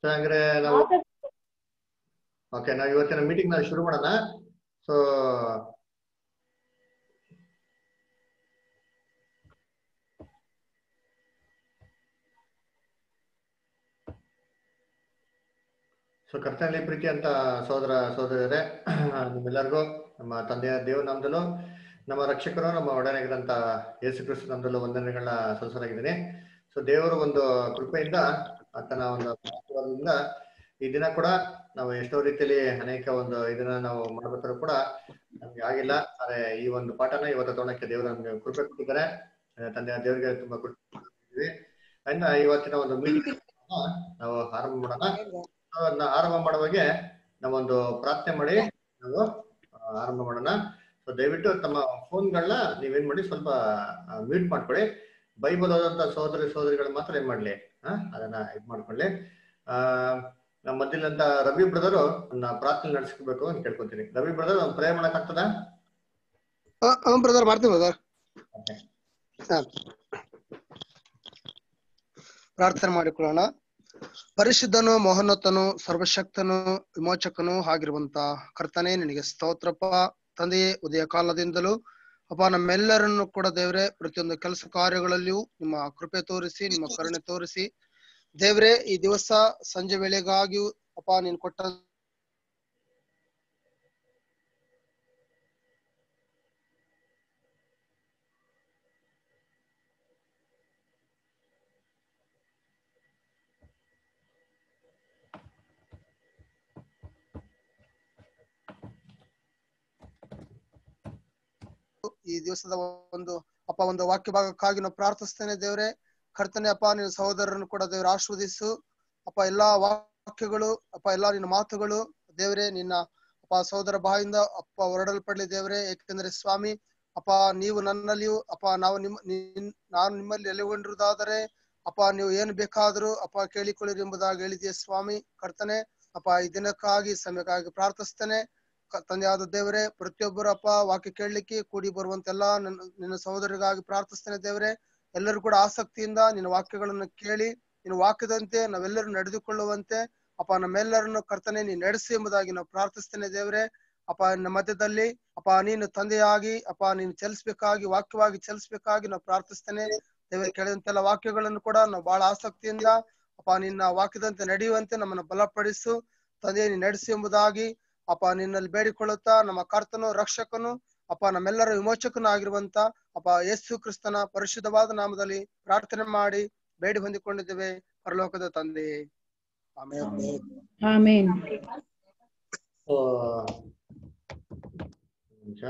So ಹಂಗಾರೆ ನಾವು okay ನಾವು ಇವತ್ತಿನ ಮೀಟಿಂಗ್ ನಾವು ಶುರು ಮಾಡೋಣ ಸೊ ಸೊ ಕರ್ತನಲ್ಲಿ ಪ್ರೀತಿ ಅಂತ ಸೋದರ ಸೋದರರೇ ನಿಮ್ಮೆಲ್ಲರಿಗೂ ನಮ್ಮ ತಂದೆಯ ದೇವ ನಾಮದಲ್ಲೂ ನಮ್ಮ ರಕ್ಷಕರು ನಮ್ಮ ಒಡನಾಗಿರಂತ ಯೇಸು ಕ್ರಿಸ್ತ ನಾಮದಲ್ಲೂ ವಂದನೆಗಳನ್ನ ಸಲ್ಲಿಸಲಾಗಿದ್ದೀನಿ ಸೊ ದೇವರ ಒಂದು ಕೃಪೆಯಿಂದ ಆತನ ಒಂದು ಆಶೀರ್ವಾದದಿಂದ ಈ ದಿನ ಕೂಡ ನಾವು ಎಷ್ಟೋ ರೀತಿಯಲ್ಲಿ ಅನೇಕ ಒಂದು ಇದನ್ನ ನಾವು ಮಾಡ್ಬೇಕಾದ್ರೂ ಕೂಡ ನಮ್ಗೆ ಆಗಿಲ್ಲ ಆದ್ರೆ ಈ ಒಂದು ಪಾಠನ ಇವತ್ತು ತಗೊಳಕ್ಕೆ ದೇವರು ನಮ್ಗೆ ಕೃಪೆ ಕೊಟ್ಟಿದ್ದಾರೆ ಆ, ತಂದೆಯ ದೇವರಿಗೆ ತುಂಬಾ ಕೃಪೆ ಕೊಟ್ಟಿದ್ದೀವಿ ಅಂದ ಇವತ್ತಿನ ಒಂದು ಮೀಟಿಂಗ್ ನಾವು ಆರಂಭ ಮಾಡೋಣ ಅದನ್ನ ಆರಂಭ ಮಾಡುವಾಗೆ ನಾವೊಂದು ಪ್ರಾರ್ಥನೆ ಮಾಡಿ ನಾವು ಆ, ಆರಂಭ ಮಾಡೋಣ ಸೊ ದಯವಿಟ್ಟು ತಮ್ಮ ಫೋನ್ಗಳನ್ನ ನೀವೇನ್ ಮಾಡಿ ಸ್ವಲ್ಪ ಮ್ಯೂಟ್ ಮಾಡ್ಕೊಳ್ಳಿ ಬೈಬಲ್ ಓದಂತ ಸಹೋದರಿ ಸಹೋದರಿಗಳು ಮಾತ್ರ ಏನ್ ಮಾಡ್ಲಿ ಆ, ಅದನ್ನ ಇದ್ ಮಾಡ್ಕೊಳ್ಳಿ ಆ ನಮ್ಮ ಮಧ್ಯದಂತ ರವಿ ಬ್ರದರು ನನ್ನ ಪ್ರಾರ್ಥನೆ ನಡೆಸ್ಕೋಬೇಕು ಅಂತ ಕೇಳ್ಕೊತೀನಿ ರವಿ ಬ್ರದರ್ ಒಂದು ಪ್ರೇ ಮಾಡಕ್ ಆಗ್ತದ ಬ್ರದರ್ ಮಾಡ್ತೀನಿ ಬ್ರದರ್ ಪ್ರಾರ್ಥನೆ ಮಾಡಿಕೊಳ್ಳೋಣ ಪರಿಶುದ್ಧನು ಮೋಹನೋತ್ತನು ಸರ್ವಶಕ್ತನು ವಿಮೋಚಕನು ಆಗಿರುವಂತ ಕರ್ತನೆ ನಿನಗೆ ಸ್ತೋತ್ರಪ್ಪ ತಂದೆಯೇ ಉದಯ ಕಾಲದಿಂದಲೂ ಅಪ್ಪ ನಮ್ಮೆಲ್ಲರನ್ನು ಕೂಡ ದೇವರೇ ಪ್ರತಿಯೊಂದು ಕೆಲಸ ಕಾರ್ಯಗಳಲ್ಲಿಯೂ ನಿಮ್ಮ ಕೃಪೆ ತೋರಿಸಿ ನಿಮ್ಮ ಕರುಣೆ ತೋರಿಸಿ ದೇವರೇ ಈ ದಿವಸ ಸಂಜೆ ವೇಳೆಗಾಗಿಯೂ ಅಪ್ಪ ನೀನು ಕೊಟ್ಟ ಈ ದಿವಸದ ಒಂದು ಅಪ್ಪ ಒಂದು ವಾಕ್ಯ ಭಾಗಕ್ಕಾಗಿ ನಾವು ಪ್ರಾರ್ಥಿಸ್ತೇನೆ ದೇವ್ರೆ ಕರ್ತನೆ ಅಪ್ಪ ನಿನ್ನ ಸಹೋದರರನ್ನು ಕೂಡ ದೇವ್ರ ಆಶ್ರವದಿಸು ಅಪ್ಪ ಎಲ್ಲಾ ವಾಕ್ಯಗಳು ಅಪ್ಪ ಎಲ್ಲಾ ನಿನ್ನ ಮಾತುಗಳು ದೇವ್ರೆ ನಿನ್ನ ಅಪ್ಪ ಸಹೋದರ ಬಾಯಿಂದ ಅಪ್ಪ ಹೊರಡಲ್ಪಡ್ಲಿ ದೇವ್ರೆ ಏಕೆಂದ್ರೆ ಸ್ವಾಮಿ ಅಪ್ಪ ನೀವು ನನ್ನಲ್ಲಿಯೂ ಅಪ್ಪ ನಾವು ನಿಮ್ಮ ನಿನ್- ನಾನು ನಿಮ್ಮಲ್ಲಿ ನೆಲೆಗೊಂಡಿರುವುದಾದರೆ ಅಪ್ಪ ನೀವು ಏನು ಬೇಕಾದರೂ ಅಪ್ಪ ಕೇಳಿಕೊಳ್ಳಿರಿ ಎಂಬುದಾಗಿ ಹೇಳಿದೆಯೇ ಸ್ವಾಮಿ ಕರ್ತನೆ ಅಪ್ಪ ಈ ದಿನಕ್ಕಾಗಿ ಸಮಯಕ್ಕಾಗಿ ಪ್ರಾರ್ಥಿಸ್ತೇನೆ ಕ- ತಂದೆಯಾದ ದೇವರೇ ಪ್ರತಿಯೊಬ್ಬರು ಅಪ್ಪ ವಾಕ್ಯ ಕೇಳಲಿಕ್ಕೆ ಕೂಡಿ ಬರುವಂತೆಲ್ಲ ನನ್ನ ನಿನ್ನ ಸಹೋದರಿಗಾಗಿ ಪ್ರಾರ್ಥಿಸ್ತೇನೆ ದೇವರೇ ಎಲ್ಲರೂ ಕೂಡ ಆಸಕ್ತಿಯಿಂದ ನಿನ್ನ ವಾಕ್ಯಗಳನ್ನು ಕೇಳಿ ನಿನ್ನ ವಾಕ್ಯದಂತೆ ನಾವೆಲ್ಲರೂ ನಡೆದುಕೊಳ್ಳುವಂತೆ ಅಪ್ಪ ನಮ್ಮೆಲ್ಲರನ್ನು ಕರ್ತನೆ ನೀನು ನಡೆಸಿ ಎಂಬುದಾಗಿ ನಾವು ಪ್ರಾರ್ಥಿಸ್ತೇನೆ ದೇವರೇ ಅಪ್ಪ ನಮ್ಮ ಮಧ್ಯದಲ್ಲಿ ಅಪ್ಪ ನೀನು ತಂದೆಯಾಗಿ ಅಪ್ಪ ನೀನು ಚಲಿಸ್ಬೇಕಾಗಿ ವಾಕ್ಯವಾಗಿ ಚಲಿಸ್ಬೇಕಾಗಿ ನಾವು ಪ್ರಾರ್ಥಿಸ್ತೇನೆ ದೇವರ ಕೇಳಿದಂತೆಲ್ಲ ವಾಕ್ಯಗಳನ್ನು ಕೂಡ ನಾವು ಬಹಳ ಆಸಕ್ತಿಯಿಂದ ಅಪ್ಪ ನಿನ್ನ ವಾಕ್ಯದಂತೆ ನಡೆಯುವಂತೆ ನಮ್ಮನ್ನು ಬಲಪಡಿಸು ತಂದೆ ನೀನು ನಡೆಸಿ ಎಂಬುದಾಗಿ ಅಪ್ಪ ನಿನ್ನಲ್ಲಿ ಬೇಡಿಕೊಳ್ಳುತ್ತಾ ನಮ್ಮ ಕರ್ತನು ರಕ್ಷಕನು ಅಪ್ಪ ನಮ್ಮೆಲ್ಲರ ವಿಮೋಚಕನು ಆಗಿರುವಂತ ಅಪ್ಪ ಯೇಸು ಕ್ರಿಸ್ತನ ಪರಿಶುದ್ಧವಾದ ನಾಮದಲ್ಲಿ ಪ್ರಾರ್ಥನೆ ಮಾಡಿ ಬೇಡಿ ಹೊಂದಿಕೊಂಡಿದ್ದೇವೆ ಪರಲೋಕದ ತಂದೆ ಆಮೇಲೆ ಆಮೇನ್ ಸೊ ನಿಮಿಷ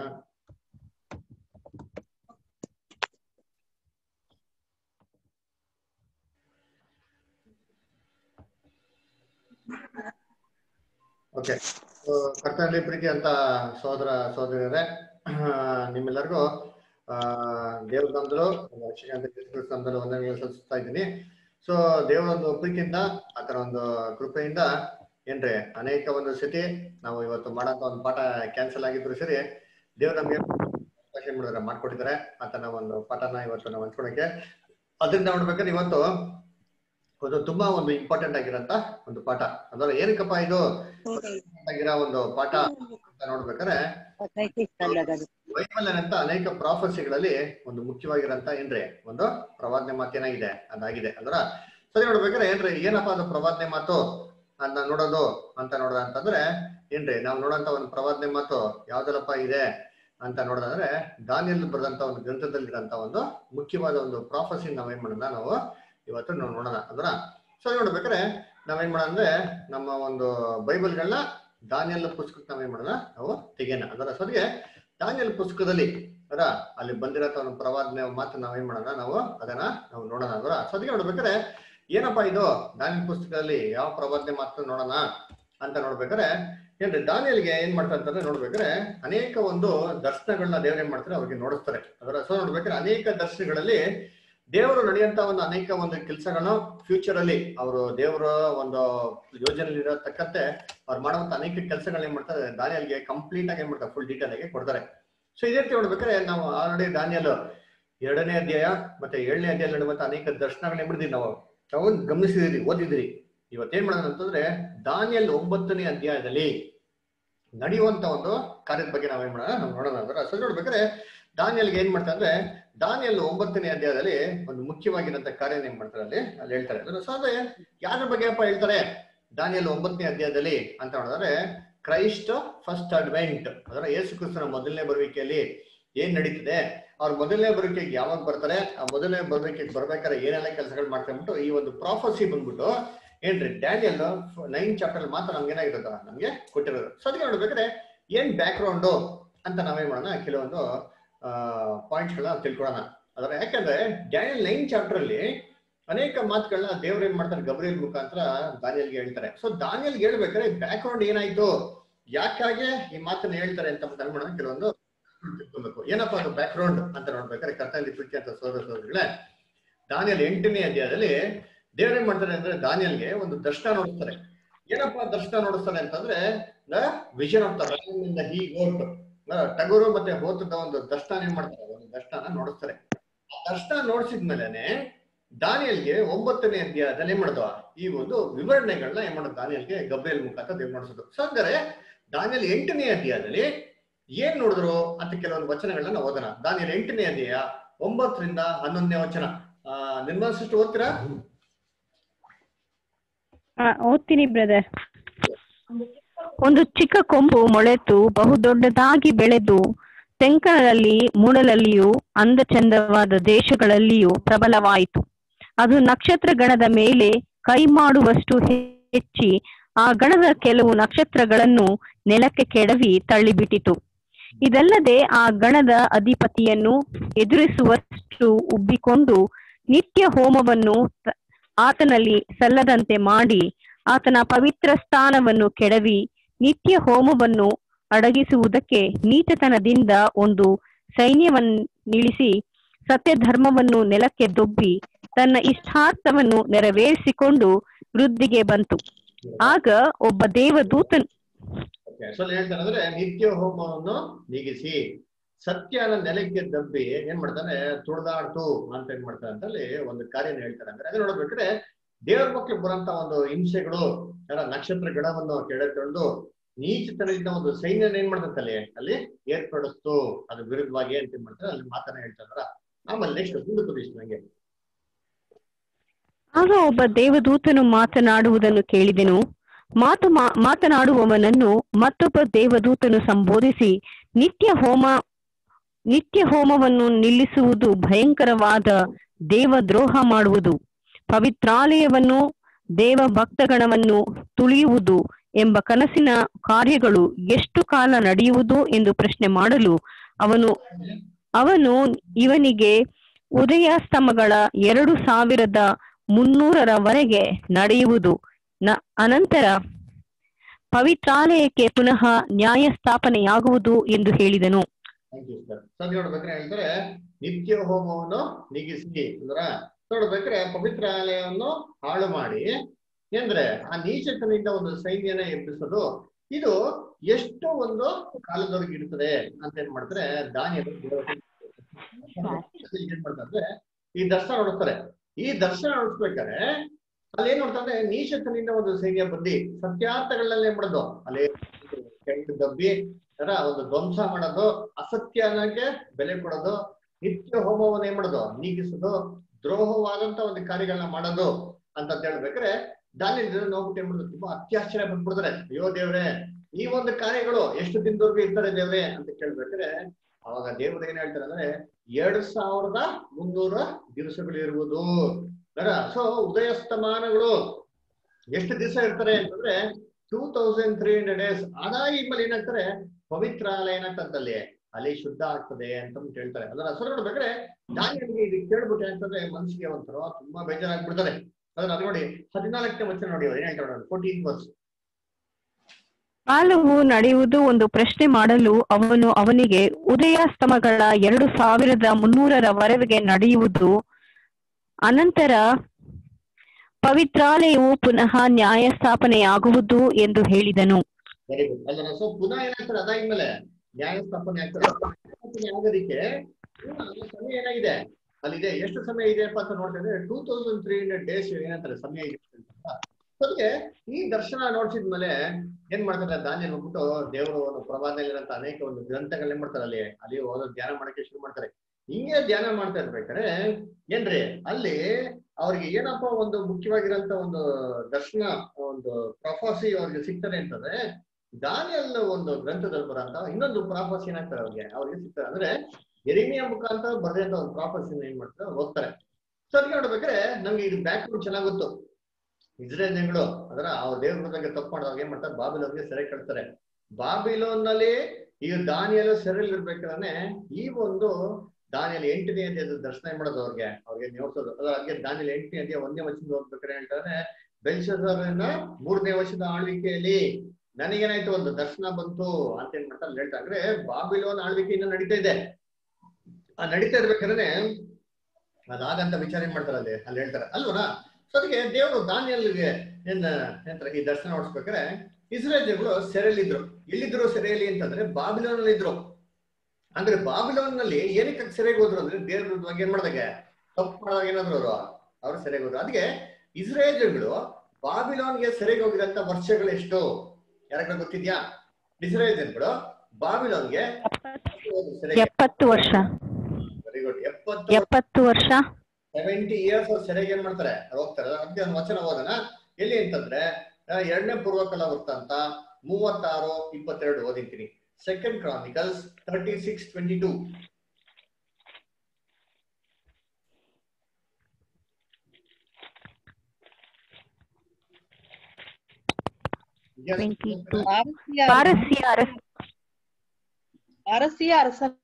ಓಕೆ ಕರ್ತನಲ್ಲಿ ಪ್ರೀತಿ ಅಂತ ಸಹೋದರ ಸಹೋದರಿಯರೇ ನಿಮ್ಮೆಲ್ಲರಿಗೂ ಆ ದೇವ್ರ ನಮ್ದಲು ರಕ್ಷಕಂತ ನಮ್ದಲು ವಂದನೆಗಳು ಸಲ್ಲಿಸ್ತಾ ಇದ್ದೀನಿ ಸೊ ದೇವರ ಒಂದು ಪ್ರೀತಿಯಿಂದ ಆತರ ಒಂದು ಕೃಪೆಯಿಂದ ಏನ್ರಿ ಅನೇಕ ಒಂದು ಸತಿ ನಾವು ಇವತ್ತು ಮಾಡಂತ ಒಂದು ಪಾಠ ಕ್ಯಾನ್ಸಲ್ ಆಗಿದ್ರು ಸರಿ ದೇವ್ರ ನಮ್ಗೆ ಅವಕಾಶ ಏನ್ ಮಾಡಿದಾರೆ ಮಾಡ್ಕೊಟ್ಟಿದ್ದಾರೆ ಆತನ ಒಂದು ಪಾಠನ ಇವತ್ತು ನಾವು ಹಂಚ್ಕೊಳಕ್ಕೆ ಅದರಿಂದ ನೋಡ್ಬೇಕಾದ್ರೆ ಇವತ್ತು ಒಂದು ತುಂಬಾ ಒಂದು ಇಂಪಾರ್ಟೆಂಟ್ ಆಗಿರೋಂತ ಒಂದು ಪಾಠ ಅಂದ್ರೆ ಏನಕ್ಕಪ್ಪ ಇದು ಆಗಿರೋ ಒಂದು ಪಾಠ ಅಂತ ನೋಡ್ಬೇಕಾದ್ರೆ ಬೈಬಲ್ ಏನಂತ ಅನೇಕ ಪ್ರಾಫಸಿಗಳಲ್ಲಿ ಒಂದು ಮುಖ್ಯವಾಗಿರಂತ ಏನ್ರಿ ಒಂದು ಪ್ರವಾದನೆ ಮಾತೇನಾಗಿದೆ ಅದಾಗಿದೆ ಅಂದ್ರ ಸರಿ ನೋಡ್ಬೇಕಾದ್ರೆ ಏನ್ರಿ ಏನಪ್ಪ ಅದು ಪ್ರವಾದನೆ ಮಾತು ಅಂತ ನೋಡೋದು ಅಂತ ನೋಡೋದ ಅಂತಂದ್ರೆ ಏನ್ರಿ ನಾವು ನೋಡೋಂತ ಒಂದು ಪ್ರವಾದನೆ ಮಾತು ಯಾವ್ದಲ್ಲಪ್ಪ ಇದೆ ಅಂತ ನೋಡೋದಂದ್ರೆ ದಾನಿಯಲ್ಲಿ ಬರೆದಂತ ಒಂದು ಗ್ರಂಥದಲ್ಲಿರಂತ ಒಂದು ಮುಖ್ಯವಾದ ಒಂದು ಪ್ರಾಫಸಿ ನಾವೇನ್ ಮಾಡೋಣ ನಾವು ಇವತ್ತು ನಾವು ನೋಡೋಣ ಅಂದ್ರ ಸರಿ ನೋಡ್ಬೇಕಾದ್ರೆ ನಾವೇನ್ ಮಾಡೋಣ ಅಂದ್ರೆ ನಮ್ಮ ಒಂದು ಬೈಬಲ್ಗಳನ್ನ ದಾನಿಯಲ್ ಪುಸ್ತಕಕ್ಕೆ ನಾವೇನ್ ಮಾಡೋಣ ನಾವು ತೆಗೆಯೋಣ ಅದರ ಸರಿಗೆ ದಾನಿಯಲ್ ಪುಸ್ತಕದಲ್ಲಿ ಅದರ ಅಲ್ಲಿ ಬಂದಿರತ್ತ ಒಂದು ಪ್ರವಾದನೆ ಮಾತು ನಾವೇನ್ ಮಾಡೋಣ ನಾವು ಅದನ್ನ ನಾವು ನೋಡೋಣ ಅದರ ಸದ್ಯ ನೋಡ್ಬೇಕಾದ್ರೆ ಏನಪ್ಪಾ ಇದು ದಾನಿಯಲ್ ಪುಸ್ತಕದಲ್ಲಿ ಯಾವ ಪ್ರವಾದನೆ ಮಾತು ನೋಡೋಣ ಅಂತ ನೋಡ್ಬೇಕಾದ್ರೆ ಏನ್ರಿ ದಾನಿಯಲ್ಗೆ ಏನ್ ಮಾಡ್ತಾರೆ ಅಂತಂದ್ರೆ ನೋಡ್ಬೇಕಾದ್ರೆ ಅನೇಕ ಒಂದು ದರ್ಶನಗಳನ್ನ ದೇವ್ರು ಏನ್ ಮಾಡ್ತಾರೆ ಅವ್ರಿಗೆ ನೋಡಿಸ್ತಾರೆ ಅದರ ಸೊ ನೋಡ್ಬೇಕಾದ್ರೆ ಅನೇಕ ದರ್ಶನಗಳಲ್ಲಿ ದೇವರು ನಡೆಯುವಂತ ಒಂದು ಅನೇಕ ಒಂದು ಕೆಲಸಗಳನ್ನು ಫ್ಯೂಚರ್ ಅಲ್ಲಿ ಅವರು ದೇವರ ಒಂದು ಯೋಜನೆಯಲ್ಲಿ ಇರತಕ್ಕಂತೆ ಅವ್ರು ಮಾಡುವಂತ ಅನೇಕ ಕೆಲಸಗಳನ್ನ ಏನ್ ಮಾಡ್ತಾರೆ ದಾನಿಯಲ್ಗೆ ಕಂಪ್ಲೀಟ್ ಆಗಿ ಏನ್ ಮಾಡ್ತಾರೆ ಫುಲ್ ಡೀಟೇಲ್ ಆಗಿ ಕೊಡ್ತಾರೆ ಸೊ ಇದೇ ರೀತಿ ನೋಡ್ಬೇಕಾದ್ರೆ ನಾವು ಆಲ್ರೆಡಿ ದಾನಿಯಲ್ ಎರಡನೇ ಅಧ್ಯಾಯ ಮತ್ತೆ ಏಳನೇ ಅಧ್ಯಾಯ ನಡೆಯುವಂತ ಅನೇಕ ದರ್ಶನಗಳನ್ನ ಬಿಡಿದೀವಿ ನಾವು ನಾವು ಗಮನಿಸಿದಿರಿ ಓದಿದಿರಿ ಇವತ್ತೇನ್ ಮಾಡೋಣ ಅಂತಂದ್ರೆ ದಾನಿಯಲ್ ಒಂಬತ್ತನೇ ಅಧ್ಯಾಯದಲ್ಲಿ ನಡೆಯುವಂತ ಒಂದು ಕಾರ್ಯದ ಬಗ್ಗೆ ನಾವೇನ್ ಮಾಡೋಣ ನಾವು ನೋಡೋಣ ಅಂದ್ರೆ ಅಸಲು ನೋಡ್ಬೇಕಾದ್ರೆ ದಾನಿಯಲ್ಗೆ ಏನ್ ಮಾಡ್ತಾರೆ ಅಂದ್ರೆ ದಾನಿಯಲ್ ಒಂಬತ್ತನೇ ಅಧ್ಯಾಯದಲ್ಲಿ ಒಂದು ಮುಖ್ಯವಾಗಿರಂತ ಕಾರ್ಯ ಏನ್ ಮಾಡ್ತಾರೆ ಅಲ್ಲಿ ಅಲ್ಲಿ ಹೇಳ್ತಾರೆ ಅಂದ್ರೆ ಸೊ ಅದೇ ಯಾರ ಬಗ್ಗೆ ಅಪ್ಪ ಹೇಳ್ತಾರೆ ದಾನಿಯಲ್ ಒಂಬತ್ತನೇ ಅಧ್ಯಾಯದಲ್ಲಿ ಅಂತ ನೋಡಿದ್ರೆ ಕ್ರೈಸ್ಟ್ ಫಸ್ಟ್ ಅಡ್ವೆಂಟ್ ಅಂದ್ರೆ ಯೇಸು ಕ್ರಿಸ್ತನ ಮೊದಲನೇ ಬರುವಿಕೆಯಲ್ಲಿ ಏನ್ ನಡೀತಿದೆ ಅವ್ರ ಮೊದಲನೇ ಬರುವಿಕೆಗೆ ಯಾವಾಗ ಬರ್ತಾರೆ ಆ ಮೊದಲನೇ ಬರುವಿಕೆಗೆ ಬರ್ಬೇಕಾದ್ರೆ ಏನೆಲ್ಲ ಕೆಲಸಗಳು ಮಾಡ್ತಾರೆ ಅಂದ್ಬಿಟ್ಟು ಈ ಒಂದು ಪ್ರಾಫಸಿ ಬಂದ್ಬಿಟ್ಟು ಏನ್ರಿ ಡ್ಯಾನಿಯಲ್ ನೈನ್ ಚಾಪ್ಟರ್ ಮಾತ್ರ ನಮ್ಗೆ ಏನಾಗಿರೋದು ನಮ್ಗೆ ಕೊಟ್ಟಿರೋದು ಸೊ ಅದಕ್ಕೆ ನೋಡ್ಬೇಕಾದ್ರೆ ಏನ್ ಬ್ಯಾಕ್ ಗ್ರೌಂಡು ಅಂತ ನಾವೇನ್ ಮಾಡೋಣ ಕೆಲವೊಂದು ಪಾಯಿಂಟ್ಸ್ ಗಳನ್ನ ತಿಳ್ಕೊಳ್ಳೋಣ ಅದರ ಯಾಕಂದ್ರೆ ಡ್ಯಾನಿಯಲ್ ನೈನ್ ಚಾಪ್ಟರ್ ಅಲ್ಲಿ ಅನೇಕ ಮಾತುಗಳನ್ನ ದೇವ್ರು ಏನ್ ಮಾಡ್ತಾರೆ ಗಬ್ರಿಯಲ್ ಮುಖಾಂತರ ದಾನಿಯಲ್ಗೆ ಹೇಳ್ತಾರೆ ಸೊ ದಾನಿಯಲ್ಗೆ ಹೇಳ್ಬೇಕಾದ್ರೆ ಬ್ಯಾಕ್ ಗ್ರೌಂಡ್ ಏನಾಯ್ತು ಯಾಕಾಗೆ ಈ ಮಾತನ್ನ ಹೇಳ್ತಾರೆ ಅಂತ ಮಾಡೋಣ ಕೆಲವೊಂದು ತಿಳ್ಕೊಬೇಕು ಏನಪ್ಪಾ ಅದು ಬ್ಯಾಕ್ ಗ್ರೌಂಡ್ ಅಂತ ನೋಡ್ಬೇಕಾದ್ರೆ ಕರ್ತನಲ್ಲಿ ಪ್ರೀತಿ ಅಂತ ಸೋದರ ಸೋದರಿಗಳೇ ದಾನಿಯಲ್ ಎಂಟನೇ ಅಧ್ಯಾಯದಲ್ಲಿ ದೇವ್ರ ಏನ್ ಮಾಡ್ತಾರೆ ಅಂದ್ರೆ ದಾನಿಯಲ್ಗೆ ಒಂದು ದರ್ಶನ ನೋಡಿಸ್ತಾರೆ ಏನಪ್ಪಾ ದರ್ಶನ ನೋಡಿಸ್ತಾರೆ ಅಂತಂದ್ರೆ ದ ವಿಷನ್ ಆಫ್ ದ ಇಂದ ಹಿ ಗೋಟ್ ಟಗರು ಮತ್ತೆ ಹೋತದ ಒಂದು ದರ್ಶನ ಏನ್ ಮಾಡ್ತಾರೆ ಒಂದು ದರ್ಶನ ನೋಡಿಸ್ತಾರೆ ಆ ದರ್ಶನ ನೋಡಿಸಿದ್ಮೇಲೆನೆ ದಾನಿಯಲ್ಗೆ ಒಂಬತ್ತನೇ ಅಧ್ಯಾಯದಲ್ಲಿ ಏನ್ ಮಾಡಿದ್ವ ಈ ಒಂದು ವಿವರಣೆಗಳನ್ನ ಏನ್ ಮಾಡೋದು ದಾನಿಯಲ್ಗೆ ಗಬ್ರಿಯಲ್ ಮುಖಾಂತರ ದೇವ್ ಮಾಡಿಸೋದು ಸೊ ಅಂದ್ರೆ ದಾನಿಯಲ್ ಎಂಟನೇ ಅಧ್ಯಾಯದಲ್ಲಿ ಏನ್ ನೋಡಿದ್ರು ಅಂತ ಕೆಲವೊಂದು ವಚನಗಳನ್ನ ನಾವು ಓದೋಣ ದಾನಿಯಲ್ ಎಂಟನೇ ಅಧ್ಯಾಯ ಒಂಬತ್ತರಿಂದ ಹನ್ನೊಂದನೇ ವಚನ ಆ ನಿರ್ಮಲ ಸಿಸ್ಟರ್ ಓದ್ತೀರಾ ಆ, ಓದ್ತೀನಿ ಬ್ರದರ್ ಒಂದು ಚಿಕ್ಕ ಕೊಂಬು ಮೊಳೆತು ಬಹುದೊಡ್ಡದಾಗಿ ಬೆಳೆದು ತೆಂಕಣದಲ್ಲಿ ಮೂಡಲಲ್ಲಿಯೂ ಅಂದಚಂದವಾದ ದೇಶಗಳಲ್ಲಿಯೂ ಪ್ರಬಲವಾಯಿತು ಅದು ನಕ್ಷತ್ರ ಗಣದ ಮೇಲೆ ಕೈ ಮಾಡುವಷ್ಟು ಹೆಚ್ಚಿ ಆ ಗಣದ ಕೆಲವು ನಕ್ಷತ್ರಗಳನ್ನು ನೆಲಕ್ಕೆ ಕೆಡವಿ ತಳ್ಳಿಬಿಟ್ಟಿತು ಇದಲ್ಲದೆ ಆ ಗಣದ ಅಧಿಪತಿಯನ್ನು ಎದುರಿಸುವಷ್ಟು ಉಬ್ಬಿಕೊಂಡು ನಿತ್ಯ ಹೋಮವನ್ನು ತ- ಆತನಲ್ಲಿ ಸಲ್ಲದಂತೆ ಮಾಡಿ ಆತನ ಪವಿತ್ರ ಸ್ಥಾನವನ್ನು ಕೆಡವಿ ನಿತ್ಯ ಹೋಮವನ್ನು ಅಡಗಿಸುವುದಕ್ಕೆ ನೀಚತನದಿಂದ ಒಂದು ಸೈನ್ಯವನ್ನಿಳಿಸಿ ಸತ್ಯ ಧರ್ಮವನ್ನು ನೆಲಕ್ಕೆ ದೊಬ್ಬಿ ತನ್ನ ಇಷ್ಟಾರ್ಥವನ್ನು ನೆರವೇರಿಸಿಕೊಂಡು ವೃದ್ಧಿಗೆ ಬಂತು ಆಗ ಒಬ್ಬ ದೇವದೂತನ್ ಸೊ ಹೇಳ್ತಾರೆ ಅಂದ್ರೆ ನಿತ್ಯ ಹೋಮವನ್ನು ನೀಗಿಸಿ ಸತ್ಯನ ನೆಲಕ್ಕೆ ದಬ್ಬಿ ಏನ್ ಮಾಡ್ತಾನೆ ತುಳಿದಾಡ್ತು ಅಂತ ಏನ್ ಮಾಡ್ತಾರೆ ಅಂತ ಅಲ್ಲಿ ಒಂದು ಕಾರ್ಯನ ಹೇಳ್ತಾರೆ ಅಂದ್ರೆ ಅದೇ ನೋಡ್ಬೇಕಾದ್ರೆ ದೇವ್ರ ಮಕ್ಳಿಗೆ ಬರೋಂತ ಒಂದು ಹಿಂಸೆಗಳು ಯಾರ ನಕ್ಷತ್ರ ಗಿಡವನ್ನು ಕೆಳತೊಳ್ದು ನೀಚತನದಿಂದ ಒಂದು ಸೈನ್ಯನ ಏನ್ ಮಾಡ್ತಂತಲ್ಲಿ ಅಲ್ಲಿ ಏರ್ಪಡಿಸ್ತು ಅದು ವಿರುದ್ಧವಾಗಿ ಅಂತ ಏನ್ ಮಾಡ್ತಾರೆ ಅಲ್ಲಿ ಮಾತನ್ನ ಹೇಳ್ತಾರ ಆಮೇಲೆ ನೆಕ್ಸ್ಟ್ ಮುಂದಕ್ಕೆ ಇಷ್ಟು ನಂಗೆ ಆಗ ಒಬ್ಬ ದೇವದೂತನು ಮಾತನಾಡುವುದನ್ನು ಕೇಳಿದೆನು ಮಾತು ಮಾ- ಮಾತನಾಡುವವನನ್ನು ಮತ್ತೊಬ್ಬ ದೇವದೂತನು ಸಂಬೋಧಿಸಿ ನಿತ್ಯ ಹೋಮ ನಿತ್ಯ ಹೋಮವನ್ನು ನಿಲ್ಲಿಸುವುದು ಭಯಂಕರವಾದ ದೇವದ್ರೋಹ ಮಾಡುವುದು ಪವಿತ್ರಾಲಯವನ್ನು ದೇವ ಭಕ್ತಗಣವನ್ನು ತುಳಿಯುವುದು ಎಂಬ ಕನಸಿನ ಕಾರ್ಯಗಳು ಎಷ್ಟು ಕಾಲ ನಡೆಯುವುದು ಎಂದು ಪ್ರಶ್ನೆ ಮಾಡಲು ಅವನು ಅವನು ಇವನಿಗೆ ಉದಯಾಸ್ತಮಗಳ ಎರಡು ಸಾವಿರದ ಮುನ್ನೂರರವರೆಗೆ ನಡೆಯುವುದು ನ ಅನಂತರ ಪವಿತ್ರಾಲಯಕ್ಕೆ ಪುನಃ ನ್ಯಾಯ ಸ್ಥಾಪನೆಯಾಗುವುದು ಎಂದು ಹೇಳಿದನು ಥ್ಯಾಂಕ್ ಯು ಸರ್ ಸರ್ ನೋಡ್ಬೇಕಾದ್ರೆ ಹೇಳ್ತಾರೆ ನಿತ್ಯ ಹೋಮವನ್ನು ನೀಗಿಸಿ ಅಂದ್ರ ನೋಡ್ಬೇಕಾದ್ರೆ ಪವಿತ್ರ ಆಲಯವನ್ನು ಹಾಳು ಮಾಡಿ ಅಂದ್ರೆ ಆ ನೀಚತನಿಂದ ಒಂದು ಸೈನ್ಯನ ಎಬ್ಬಿಸೋದು ಇದು ಎಷ್ಟು ಒಂದು ಕಾಲದವರೆಗೆ ಇರ್ತದೆ ಅಂತ ಏನ್ ಮಾಡ್ತಾರೆ ದಾನಿಯರು ಏನ್ ಮಾಡ್ತಾರೆ ಅಂದ್ರೆ ಈ ದರ್ಶನ ನೋಡ್ತಾರೆ ಈ ದರ್ಶನ ನೋಡ್ಬೇಕಾದ್ರೆ ಅಲ್ಲಿ ಏನ್ ನೋಡ್ತಾರೆ ನೀಚತನಿಂದ ಒಂದು ಸೈನ್ಯ ಬಂದಿ ಸತ್ಯಾರ್ಥಗಳನ್ನ ಏನ್ ಮಾಡೋದು ಅಲ್ಲಿ ಕೆಂಡು ದಬ್ಬಿ ಅದರ ಒಂದು ಧ್ವಂಸ ಮಾಡೋದು ಅಸತ್ಯನಕ್ಕೆ ಬೆಲೆ ಕೊಡೋದು ನಿತ್ಯ ಹೋಮವನ್ನು ಏನ್ ಮಾಡೋದು ನೀಗಿಸೋದು ದ್ರೋಹವಾದಂತ ಒಂದು ಕಾರ್ಯಗಳನ್ನ ಮಾಡೋದು ಅಂತ ಹೇಳ್ಬೇಕಾದ್ರೆ ದಾನಿ ನೋಡ್ಬಿಟ್ಟು ಏನ್ ಮಾಡೋದು ತುಂಬಾ ಅತ್ಯಾಶ್ಚರ್ಯ ಬಂದ್ಬಿಡ್ತಾರೆ ಅಯ್ಯೋ ದೇವ್ರೆ ಈ ಒಂದು ಕಾರ್ಯಗಳು ಎಷ್ಟು ದಿನದವರೆಗೂ ಇರ್ತಾರೆ ದೇವ್ರೆ ಅಂತ ಕೇಳ್ಬೇಕಾದ್ರೆ ಅವಾಗ ದೇವ್ರು ಏನ್ ಹೇಳ್ತಾರೆ ಅಂದ್ರೆ ಎರಡ್ ಸಾವಿರದ ಮುನ್ನೂರ ದಿವಸಗಳು ಇರುವುದು ಸೊ ಉದಯಸ್ತಮಾನಗಳು ಎಷ್ಟು ದಿವಸ ಇರ್ತಾರೆ ಅಂತಂದ್ರೆ two thousand three hundred days ಅದಾಗಿ ಇದ್ಮೇಲೆ ಏನಾಗ್ತಾರೆ ಪವಿತ್ರಾಲಯ ಏನಾಗ್ತದಲ್ಲಿ ಅಲ್ಲಿ ಶುದ್ಧ ಆಗ್ತದೆ ಅಂತ ಅಂದ್ಬಿಟ್ಟು ಹೇಳ್ತಾರೆ ಅದರ ಹೆಸರು ನೋಡ್ಬೇಕಾದ್ರೆ ದಾನಿಯನಿಗೆ ಇದು ಕೇಳ್ಬಿಟ್ಟೆ ಅಂತಂದ್ರೆ ಮನಸ್ಸಿಗೆ ಒಂಥರ ತುಂಬಾ ಬೇಜಾರಾಗ್ಬಿಡ್ತಾರೆ ಅದನ್ನ ಅದು ನೋಡಿ ಹದಿನಾಲ್ಕನೇ ವಚನ ನೋಡಿ ಅವ್ರು ಏನ್ ಹೇಳ್ತಾರೆ ನೋಡಿ ಫೋರ್ಟೀನ್ ವರ್ಸ್ ಕಾಲವು ನಡೆಯುವುದು ಒಂದು ಪ್ರಶ್ನೆ ಮಾಡಲು ಅವನು ಅವನಿಗೆ ಉದಯಾಸ್ತಮಗಳ ಎರಡು ಸಾವಿರದ ಮುನ್ನೂರರವರೆಗೆ ನಡೆಯುವುದು ಅನಂತರ ಪವಿತ್ರಾಲಯವು ಪುನಃ ನ್ಯಾಯ ಸ್ಥಾಪನೆಯಾಗುವುದು ಎಂದು ಹೇಳಿದನು ವೆರಿ ಗುಡ್ ಅಲ್ಲ ಸೊ ಪುನಃ ಏನಾಗ್ತಾರೆ ಅದಾದ್ಮೇಲೆ ನ್ಯಾಯ ಸ್ಥಾಪನೆ ಆಗ್ತಾರೆ ಸ್ಥಾಪನೆ ಆಗೋದಕ್ಕೆ ಇನ್ನು ಅಲ್ಲಿ ಸಮಯ ಏನಾಗಿದೆ ಅಲ್ಲಿದೆ ಎಷ್ಟು ಸಮಯ ಇದೆ ಅಂತ ನೋಡ್ತಾ ಇದ್ರೆ two thousand three hundred days ಏನಂತಾರೆ ಸಮಯ ಇದೆ ಅಂತ ಅದಕ್ಕೆ ಈ ದರ್ಶನ ನೋಡ್ಸಿದ್ಮೇಲೆ ಏನ್ ಮಾಡ್ತಾರೆ ದಾನಿಯಲ್ಲಿ ಹೋಗ್ಬಿಟ್ಟು ದೇವರು ಒಂದು ಪ್ರವಾದಲ್ಲಿರಂತ ಅನೇಕ ಒಂದು ಗ್ರಂಥಗಳನ್ನ ಏನ್ ಮಾಡ್ತಾರೆ ಅಲ್ಲಿ ಅಲ್ಲಿ ಓದೋ ಧ್ಯಾನ ಮಾಡಕ್ಕೆ ಶುರು ಮಾಡ್ತಾರೆ ಹಿಂಗೆ ಧ್ಯಾನ ಮಾಡ್ತಾ ಇರ್ಬೇಕಾದ್ರೆ ಏನ್ರಿ ಅಲ್ಲಿ ಅವ್ರಿಗೆ ಏನಪ್ಪ ಒಂದು ಮುಖ್ಯವಾಗಿರೋಂತ ಒಂದು ದರ್ಶನ ಒಂದು ಪ್ರೊಫಾಸಿ ಅವ್ರಿಗೆ ಸಿಗ್ತಾರೆ ಅಂತಂದ್ರೆ ದಾನಿಯಲ್ ಒಂದು ಗ್ರಂಥದಲ್ಲಿ ಬರೋಂತ ಇನ್ನೊಂದು ಪ್ರಾಫಸಿ ಏನಾಗ್ತಾರೆ ಅವ್ರಿಗೆ ಅವ್ರಿಗೆ ಸಿಗ್ತಾರೆ ಅಂದ್ರೆ ಎರಿಮಿಯ ಮುಖಾಂತರ ಬರೆದಂತ ಒಂದು ಪ್ರಾಫಸಿನ ಏನ್ ಮಾಡ್ತಾರೆ ಅವ್ರು ಓದ್ತಾರೆ ಸೊ ಅದಕ್ಕೆ ನೋಡ್ಬೇಕಾದ್ರೆ ನಮ್ಗೆ ಇದು ಬ್ಯಾಕ್ ಚೆನ್ನಾಗ್ ಗೊತ್ತು ಇಸ್ರೇಲ್ ಜನಗಳು ಅದರ ಅವ್ರ ದೇವ್ರ ಬಗ್ಗೆ ತಪ್ಪು ಮಾಡಿದಾಗ ಏನ್ ಮಾಡ್ತಾರೆ ಬಾಬಿಲೋನ್ಗೆ ಸೆರೆ ಕಳ್ತಾರೆ ಬಾಬಿಲೋನ್ ನಲ್ಲಿ ಈ ದಾನಿಯಲು ಸೆರೆಲ್ ಇರ್ಬೇಕಾದ್ರೆ ಈ ಒಂದು ದಾನಿಯಲ್ಲಿ ಎಂಟನೇ ಅಧ್ಯಾಯದ ದರ್ಶನ ಏನ್ ಮಾಡೋದು ಅವ್ರಿಗೆ ಅವ್ರಿಗೆ ನೇಮಿಸೋದು ಅದ್ರ ಹಾಗೆ ದಾನಿಯಲ್ಲಿ ಎಂಟನೇ ಅಧ್ಯಾಯ ಒಂದನೇ ವರ್ಷದ ಓದ್ಬೇಕಾದ್ರೆ ಹೇಳ್ತಾರೆ ಬೆಲ್ಶಸರನ ಮೂರನೇ ವರ್ಷದ ಆಳ್ವಿಕೆಯಲ್ಲಿ ನನಗೇನಾಯ್ತು ಒಂದು ದರ್ಶನ ಬಂತು ಅಂತ ಏನ್ ಮಾಡ್ತಾರೆ ಹೇಳ್ತಾ ಅಂದ್ರೆ ಬಾಬಿಲೋನ್ ಆಳ್ವಿಕೆ ಇನ್ನ ನಡೀತಾ ಇದೆ ಆ ನಡೀತಾ ಇರ್ಬೇಕಾದ್ರೆ ಅದಾಗಂತ ವಿಚಾರ ಏನ್ ಮಾಡ್ತಾರೆ ಅಲ್ಲಿ ಅಲ್ಲಿ ಹೇಳ್ತಾರೆ ಅಲ್ವನಾ ಸೊ ಅದಕ್ಕೆ ದೇವರು ದಾನಿಯಲ್ಗೆ ಏನ್ ಏನಂತಾರೆ ಈ ದರ್ಶನ ಹೊಡ್ಸ್ಬೇಕಾದ್ರೆ ಇಸ್ರೇಲ್ ಜನಗಳು ಸೆರೆಯಲ್ಲಿದ್ರು ಎಲ್ಲಿದ್ರು ಸೆರೆಯಲ್ಲಿ ಅಂತಂದ್ರೆ ಬಾಬಿಲೋನ್ ಅಲ್ಲಿ ಇದ್ರು ಅಂದ್ರೆ ಬಾಬಿಲೋನ್ ನಲ್ಲಿ ಏನಕ್ಕೆ ಸೆರೆಗೆ ಹೋದ್ರು ಅಂದ್ರೆ ದೇವ್ರ ವಿರುದ್ಧವಾಗಿ ಏನ್ ಮಾಡಿದಾಗ ತಪ್ಪು ಮಾಡಿದಾಗ ಏನಾದ್ರು ಅವರು ಅವ್ರು ಸೆರೆಗೆ ಹೋದ್ರು ಅದಕ್ಕೆ ಇಸ್ರೇಲ್ ಜನಗಳು ಬಾಬಿಲೋನ್ಗೆ ಸೆರೆಗೆ ಹೋಗಿದಂತ ವರ್ಷಗಳು ಎಷ್ಟು ಯಾರಾಗ ಗೊತ್ತಿದ್ಯಾ ಇಸ್ರೇಲ್ ಜನಗಳು ಬಾಬಿಲೋನ್ಗೆ ಸೆರೆಗೆ ಎಪ್ಪತ್ತು ವರ್ಷ ವೆರಿ ಗುಡ್ ಎಪ್ಪತ್ತು ಎಪ್ಪತ್ತು ವರ್ಷ ಸೆವೆಂಟಿ ಇಯರ್ಸ್ ಅವ್ರು ಸೆರೆಗೆ ಏನ್ ಮಾಡ್ತಾರೆ ಅವ್ರು ಹೋಗ್ತಾರೆ ಅದೇ ಒಂದು ವಚನ ಓದೋಣ ಎಲ್ಲಿ ಅಂತಂದ್ರೆ ಆ, ಎರಡನೇ ಪೂರ್ವಕಾಲ ವೃತ್ತಾಂತ ಮೂವತ್ತಾರು ಇಪ್ಪತ್ತೆರಡು ಓದಿರ್ತೀನಿ second Chronicles thirty six twenty two twenty two ಪಾರಸಿಯ ಪಾರಸಿಯ ಅರಸ ಪಾರಸಿಯ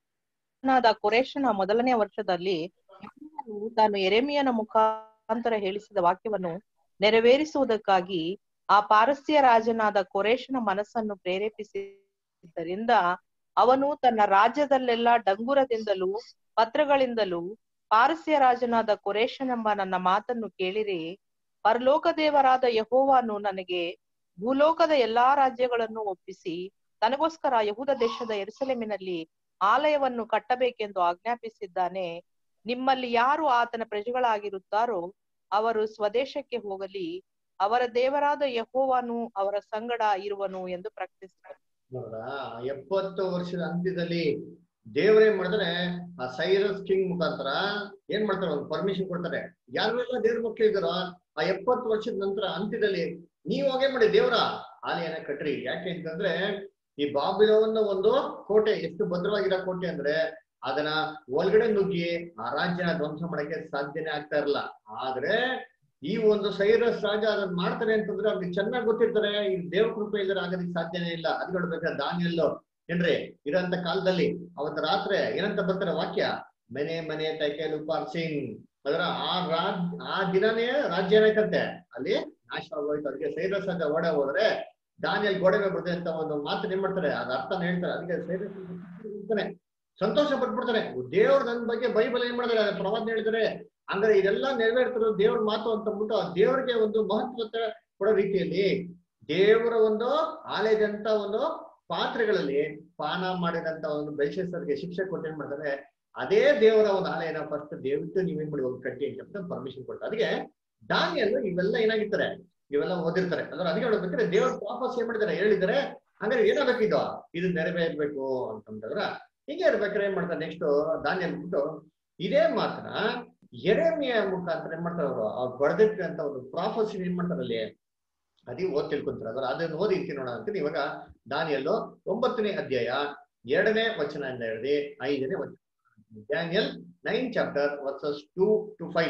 ಅರಸನಾದ ಕೊರೇಶನ ಮೊದಲನೇ ವರ್ಷದಲ್ಲಿ ಯೆಹೋವನು ತಾನು ಎರೆಮಿಯನ ಮುಖಾಂತರ ಹೇಳಿಸಿದ ವಾಕ್ಯವನ್ನು ನೆರವೇರಿಸುವುದಕ್ಕಾಗಿ ಆ ಪಾರಸ್ಯ ರಾಜನಾದ ಕೊರೇಶನ ಮನಸ್ಸನ್ನು ಪ್ರೇರೇಪಿಸಿದ್ದರಿಂದ ಅವನು ತನ್ನ ರಾಜ್ಯದಲ್ಲೆಲ್ಲ ಡಂಗುರದಿಂದಲೂ ಪತ್ರಗಳಿಂದಲೂ ಪಾರಸ್ಯ ರಾಜನಾದ ಕೊರೇಶನೆಂಬ ನನ್ನ ಮಾತನ್ನು ಕೇಳಿರಿ ಪರಲೋಕ ದೇವರಾದ ಯಹೋವನು ನನಗೆ ಭೂಲೋಕದ ಎಲ್ಲಾ ರಾಜ್ಯಗಳನ್ನು ಒಪ್ಪಿಸಿ ತನಗೋಸ್ಕರ ಯಹೂದ ದೇಶದ ಎರುಸಲೇಮಿನಲ್ಲಿ ಆಲಯವನ್ನು ಕಟ್ಟಬೇಕೆಂದು ಆಜ್ಞಾಪಿಸಿದ್ದಾನೆ ನಿಮ್ಮಲ್ಲಿ ಯಾರು ಆತನ ಪ್ರಜೆಗಳಾಗಿರುತ್ತಾರೋ ಅವರು ಸ್ವದೇಶಕ್ಕೆ ಹೋಗಲಿ ಅವರ ದೇವರಾದ ಯಹೋವನು ಅವರ ಸಂಗಡ ಇರುವನು ಎಂದು ಪ್ರಕಟಿಸಿದರು ನೋಡ್ರಾ ಎಪ್ಪತ್ತು ವರ್ಷದ ಅಂತ್ಯದಲ್ಲಿ ದೇವ್ರೇನ್ ಮಾಡಿದ್ರೆ ಆ ಸೈರಸ್ ಕಿಂಗ್ ಮುಖಾಂತರ ಏನ್ ಮಾಡ್ತಾರೆ ಒಂದು ಪರ್ಮಿಷನ್ ಕೊಡ್ತಾರೆ ಯಾರೆಲ್ಲ ದೇವ್ರ ಮಕ್ಳು ಇದ್ದಾರೋ ಆ ಎಪ್ಪತ್ತು ವರ್ಷದ ನಂತರ ಅಂತ್ಯದಲ್ಲಿ ನೀವು ಹೋಗೇ ಮಾಡಿ ದೇವ್ರ ಆಲಯನ ಕಟ್ರಿ ಯಾಕೆ ಅಂತಂದ್ರೆ ಈ ಬಾಬಿಲೋನ್ನ ಒಂದು ಕೋಟೆ ಎಷ್ಟು ಭದ್ರವಾಗಿರೋ ಕೋಟೆ ಅಂದ್ರೆ ಅದನ್ನ ಒಳಗಡೆ ನುಗ್ಗಿ ಆ ರಾಜ್ಯನ ಧ್ವಂಸ ಮಾಡಕ್ಕೆ ಸಾಧ್ಯನೇ ಆಗ್ತಾ ಇರಲ್ಲ ಆದ್ರೆ ಈ ಒಂದು ಸೈರಸ್ ರಾಜ ಅದನ್ನ ಮಾಡ್ತಾರೆ ಅಂತಂದ್ರೆ ಅವ್ರಿಗೆ ಚೆನ್ನಾಗಿ ಗೊತ್ತಿರ್ತಾರೆ ಈ ದೇವ್ರ ಕೃಪೆ ಇಲ್ಲದ್ರೆ ಆಗೋದಕ್ಕೆ ಸಾಧ್ಯನೇ ಇಲ್ಲ ಅದ್ ನೋಡ್ಬೇಕಾದ್ರೆ ದಾನಿಯಲ್ಲು ಏನ್ರಿ ಇರೋಂತ ಕಾಲದಲ್ಲಿ ಅವತ್ತ ರಾತ್ರಿ ಏನಂತ ಬರ್ತಾರೆ ವಾಕ್ಯ ಮನೆ ಮನೆ ತೈಕೇಲು ಪಾರ್ಸಿಂಗ್ ಅದರ ಆ ರಾಜ್ ಆ ದಿನನೇ ರಾಜ್ಯ ಏನಾಯ್ತಂತೆ ಅಲ್ಲಿ ನಾಶ ಆಗೋಯ್ತು ಅದಕ್ಕೆ ಸೈರಸ್ ರಾಜ ಓಡ ಹೋದ್ರೆ ದಾನಿಯಲ್ಲಿ ಗೋಡೆ ಮೇಲೆ ಬರ್ತದೆ ಅಂತ ಒಂದು ಮಾತನ್ನ ಏನ್ ಮಾಡ್ತಾರೆ ಅದ ಅರ್ಥನ ಹೇಳ್ತಾರೆ ಅದಕ್ಕೆ ಸೈರಸ್ ಇರ್ತಾನೆ ಸಂತೋಷ ಪಟ್ಬಿಡ್ತಾರೆ ದೇವ್ರ ನನ್ನ ಬಗ್ಗೆ ಬೈಬಲ್ ಏನ್ ಮಾಡ್ತಾರೆ ಪ್ರವಾದನೆ ಹೇಳಿದ್ರೆ ಹಂಗಾರೆ ಇದೆಲ್ಲ ನೆರವೇರ್ತಿರೋ ದೇವ್ರ ಮಾತು ಅಂತ ಅಂದ್ಬಿಟ್ಟು ಆ ದೇವ್ರಿಗೆ ಒಂದು ಮಹತ್ವತೆ ಕೊಡೋ ರೀತಿಯಲ್ಲಿ ದೇವರ ಒಂದು ಆಲಯದಂತ ಒಂದು ಪಾತ್ರೆಗಳಲ್ಲಿ ಪಾನ ಮಾಡಿದಂತ ಒಂದು ಬೆಲ್ಶೇಸರ್ಗೆ ಶಿಕ್ಷೆ ಕೊಟ್ಟು ಏನ್ ಮಾಡ್ತಾರೆ ಅದೇ ದೇವರ ಒಂದು ಆಲಯನ ಫಸ್ಟ್ ದೇವಕ್ಕೆ ನೀವೇನ್ ಮಾಡಿ ಒಂದು ಕಟ್ಟಿ ಅಂತ ಪರ್ಮಿಷನ್ ಕೊಡ್ತಾರೆ ಅದಕ್ಕೆ ದಾನಿಯಲ್ಲೂ ಇವೆಲ್ಲ ಏನಾಗಿರ್ತಾರೆ ಇವೆಲ್ಲ ಓದಿರ್ತಾರೆ ಅಂದ್ರೆ ಅದಕ್ಕೆ ನೋಡ್ಬೇಕಾದ್ರೆ ದೇವ್ರ ವಾಪಸ್ ಏನ್ ಮಾಡಿದ್ದಾರೆ ಹೇಳಿದ್ದಾರೆ ಹಂಗಾರೆ ಏನಾಗಬೇಕಿದು ಇದು ನೆರವೇರ್ಬೇಕು ಅಂತಂದ್ರ ಹೀಗೆ ಇರ್ಬೇಕಾದ್ರೆ ಏನ್ ಮಾಡ್ತಾರೆ ನೆಕ್ಸ್ಟ್ ದಾನಿಯಲ್ ಬಿಟ್ಟು ಇದೇ ಮಾತ್ರ ಎರೆಮಿಯ ಮುಖಾಂತರ ಏನ್ ಮಾಡ್ತಾರೆ ಅವರು ಅವ್ರು ಬರೆದಿಟ್ಟಂತ ಒಂದು ಪ್ರಾಫಸಿ ಏನ್ ಮಾಡ್ತಾರೆ ಅಲ್ಲಿ ಅದೇ ಓದ್ ತಿಳ್ಕೊಂತಾರೆ ಅದ್ರ ಅದನ್ನ ಓದಿ ಇಂತಿ ನೋಡೋಣ ಅಂತೀನಿ ಇವಾಗ ದಾನಿಯಲ್ಲು ಒಂಬತ್ತನೇ ಅಧ್ಯಾಯ ಎರಡನೇ ವಚನ ಇಂದ ಹಿಡಿದು ಐದನೇ ವಚನ Daniel nine chapter verses two to five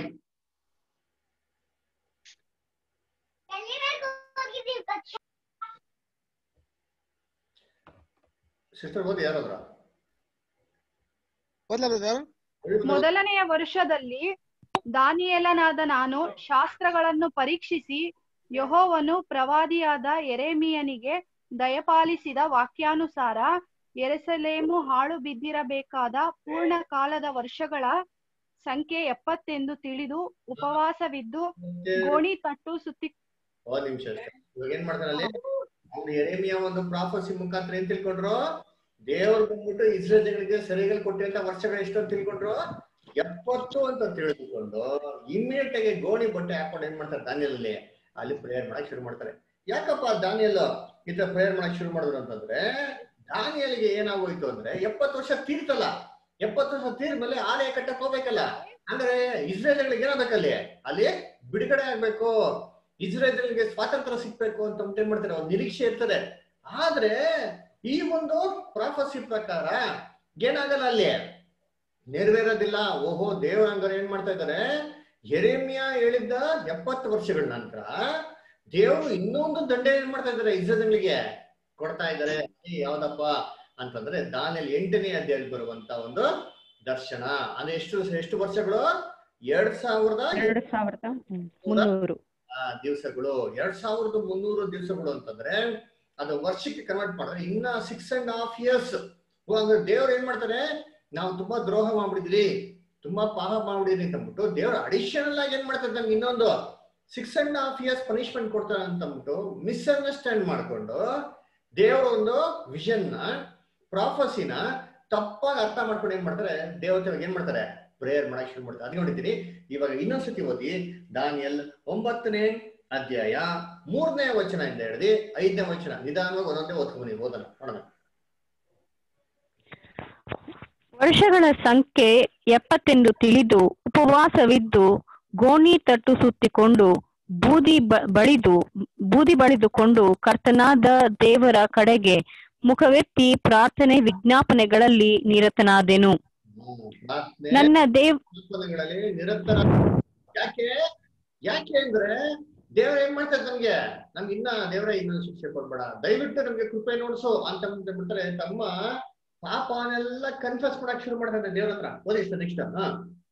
sister ಓದಿ ಯಾರಾದ್ರ ಓದ್ಲಾ ಬ್ರದರ್ ಮೊದಲನೆಯ ವರ್ಷದಲ್ಲಿ ದಾನಿಯೇಲನಾದ ನಾನು ಶಾಸ್ತ್ರಗಳನ್ನು ಪರೀಕ್ಷಿಸಿ ಯೆಹೋವನು ಪ್ರವಾದಿಯಾದ ಎರೆಮೀಯನಿಗೆ ದಯಪಾಲಿಸಿದ ವಾಕ್ಯಾನುಸಾರ ಯೆರೂಸಲೇಮು ಹಾಳು ಬಿದ್ದಿರಬೇಕಾದ ಪೂರ್ಣ ಕಾಲದ ವರ್ಷಗಳ ಸಂಖ್ಯೆ ಎಪ್ಪತ್ತೆಂದು ತಿಳಿದು ಉಪವಾಸವಿದ್ದು ಗೋಣಿ ತಟ್ಟು ಸುತ್ತಿ ಒಂದ್ ನಿಮಿಷ ಅಷ್ಟೇ ಇವಾಗ ಏನ್ ಮಾಡ್ತಾರೆ ಅಲ್ಲಿ ಅವ್ರು ಎರೆಮಿಯ ಒಂದು ಪ್ರಾಫಸಿ ಮುಖಾಂತರ ಏನ್ ತಿಳ್ಕೊಂಡ್ರು ದೇವ್ರು ಬಂದ್ಬಿಟ್ಟು ಇಸ್ರೇಲ್ ಜನಗಳಿಗೆ ಸರಿಗಳು ಕೊಟ್ಟಿರಂತ ವರ್ಷಗಳು ಎಷ್ಟು ಅಂತ ತಿಳ್ಕೊಂಡ್ರು ಎಪ್ಪತ್ತು ಅಂತ ತಿಳಿದುಕೊಂಡು ಇಮಿಡಿಯೇಟ್ ಆಗಿ ಗೋಣಿ ಬಟ್ಟೆ ಹಾಕೊಂಡು ಏನ್ ಮಾಡ್ತಾರೆ ದಾನಿಯಲ್ಲಿ ಅಲ್ಲಿ ಪ್ರೇಯರ್ ಮಾಡಕ್ ಶುರು ಮಾಡ್ತಾರೆ ಯಾಕಪ್ಪ ದಾನಿಯಲ್ ಈ ತರ ಪ್ರೇಯರ್ ಮಾಡಕ್ ಶುರು ಮಾಡಿದ್ರು ಅಂತಂದ್ರೆ ದಾನಿಯಲ್ಗೆ ಏನಾಗೋಯ್ತು ಅಂದ್ರೆ ಎಪ್ಪತ್ತು ವರ್ಷ ತೀರ್ತಲ್ಲ ಎಪ್ಪತ್ತು ವರ್ಷ ತೀರ್ಮೇಲೆ ಆಲಯ ಕಟ್ಟಕ್ ಹೋಗ್ಬೇಕಲ್ಲ ಅಂದ್ರೆ ಇಸ್ರೇಲ್ಗಳಿಗೆ ಏನಾಗಬೇಕಲ್ಲಿ ಅಲ್ಲಿ ಬಿಡುಗಡೆ ಆಗ್ಬೇಕು ಇಸ್ರೇಲ್ಗಳಿಗೆ ಸ್ವಾತಂತ್ರ್ಯ ಸಿಗ್ಬೇಕು ಅಂತ ಅಂದ್ಬಿಟ್ಟು ಏನ್ ಮಾಡ್ತಾರೆ ಒಂದು ನಿರೀಕ್ಷೆ ಇರ್ತದೆ ಆದ್ರೆ ಈ ಒಂದು ಪ್ರಾಫಸಿ ಪ್ರಕಾರ ಏನಾಗಲ್ಲ ಅಲ್ಲಿ ನೆರವೇರೋದಿಲ್ಲ ಓಹೋ ದೇವರಂಗರು ಏನ್ ಮಾಡ್ತಾ ಇದ್ದಾರೆ ಎರೆಮಿಯ ಹೇಳಿದ್ದ ಎಪ್ಪತ್ತು ವರ್ಷಗಳ ನಂತರ ದೇವರು ಇನ್ನೊಂದು ದಂಡೆ ಏನ್ ಮಾಡ್ತಾ ಇದ್ದಾರೆ ಇಸ್ರೇಲ್ಗಳಿಗೆ ಕೊಡ್ತಾ ಇದ್ದಾರೆ ಏ, ಯಾವ್ದಪ್ಪ ಅಂತಂದ್ರೆ ದಾನಿಯಲ್ಲಿ ಎಂಟನೇ ಅಧ್ಯಾಯದಲ್ಲಿ ಬರುವಂತ ಒಂದು ದರ್ಶನ ಅಂದ್ರೆ ಎಷ್ಟು ಎಷ್ಟು ವರ್ಷಗಳು ಎರಡ್ ಸಾವಿರದ ಎರಡು ಸಾವಿರದ ಹ್ಮ್, ಮುನ್ನೂರು ಆ, ದಿವಸಗಳು ಎರಡ್ ಸಾವಿರದ ಮುನ್ನೂರು ದಿವಸಗಳು ಅಂತಂದ್ರೆ ಅದು ವರ್ಷಕ್ಕೆ ಕನ್ವರ್ಟ್ ಮಾಡಿದ್ರೆ ಇನ್ನ ಸಿಕ್ಸ್ ಅಂಡ್ ಹಾಫ್ ಇಯರ್ಸ್ ಅಂದ್ರೆ ದೇವ್ರು ಏನ್ ಮಾಡ್ತಾರೆ ನಾವು ತುಂಬಾ ದ್ರೋಹ ಮಾಡ್ಬಿಡಿದ್ರಿ ತುಂಬಾ ಪಾಪ ಮಾಡ್ಬಿಡಿದ್ರಿ ಅಂತ ಅಂದ್ಬಿಟ್ಟು ದೇವ್ರು ಅಡಿಷನಲ್ ಆಗಿ ಏನ್ ಮಾಡ್ತಾರೆ ನಮ್ಗೆ ಇನ್ನೊಂದು six and half years punishment ಕೊಡ್ತಾರೆ ಅಂತ ಅಂದ್ಬಿಟ್ಟು ಮಿಸ್ಅಂಡರ್ಸ್ಟ್ಯಾಂಡ್ ಮಾಡ್ಕೊಂಡು ದೇವರ ಒಂದು ವಿಷನ್ ನ ಪ್ರಾಫಸಿನ ತಪ್ಪಾಗಿ ಅರ್ಥ ಮಾಡ್ಕೊಂಡು ಏನ್ ಮಾಡ್ತಾರೆ ದೇವತೆ ಏನ್ ಮಾಡ್ತಾರೆ ಪ್ರೇಯರ್ ಮಾಡಕ್ ಶುರು ಮಾಡ್ತಾರೆ ಅದ್ ನೋಡಿದ್ದೀನಿ ಇವಾಗ ಇನ್ನೊಂದ್ಸತಿ ಓದಿ ದಾನಿಯಲ್ ಒಂಬತ್ತನೇ ಅಧ್ಯಾಯ ಮೂರನೇ ವಚನ ಇಂದ ಹಿಡಿದು ಐದನೇ ವಚನ ನಿಧಾನವಾಗಿ ಒಂದೊಂದೇ ಓದ್ಕೊಂಬನಿ ಓದೋಣ ನೋಡೋಣ ವರ್ಷಗಳ ಸಂಖ್ಯೆ ಎಪ್ಪತ್ತೆಂದು ತಿಳಿದು ಉಪವಾಸವಿದ್ದು ಗೋಣಿ ತಟ್ಟು ಸುತ್ತಿಕೊಂಡು ಬೂದಿ ಬ- ಬಳಿದು ಬೂದಿ ಬಳಿದುಕೊಂಡು ಕರ್ತನಾದ ದೇವರ ಕಡೆಗೆ ಮುಖವೆತ್ತಿ ಪ್ರಾರ್ಥನೆ ವಿಜ್ಞಾಪನೆಗಳಲ್ಲಿ ನಿರತನಾದೆನು ಹ್ಮ್. ಪ್ರಾರ್ಥನೆ ನನ್ನ ದೇವ್ ಕೀರ್ತನೆಗಳಲ್ಲಿ ನಿರಂತರ ಯಾಕೆ ಯಾಕೆ ಅಂದ್ರೆ ದೇವ್ರ ಏನ್ ಮಾಡ್ತಾರೆ ನಮ್ಗೆ ನಮ್ಗೆ ಇನ್ನ ದೇವರ ಇನ್ನೊಂದು ಶಿಕ್ಷೆ ಕೊಡ್ಬೇಡ ದಯವಿಟ್ಟು ನಮ್ಗೆ ಕೃಪೆ ನೋಡ್ಸು ಅಂತ ಬಿಡ್ತಾರೆ ತಮ್ಮ ಪಾಪನೆಲ್ಲ ಕನ್ಫ್ಯೂಸ್ ಮಾಡಕ್ ಶುರು ಮಾಡ್ತಾರೆ ದೇವ್ರ ಹತ್ರ ಓದಿ ನೆಕ್ಸ್ಟ್ ಹಾ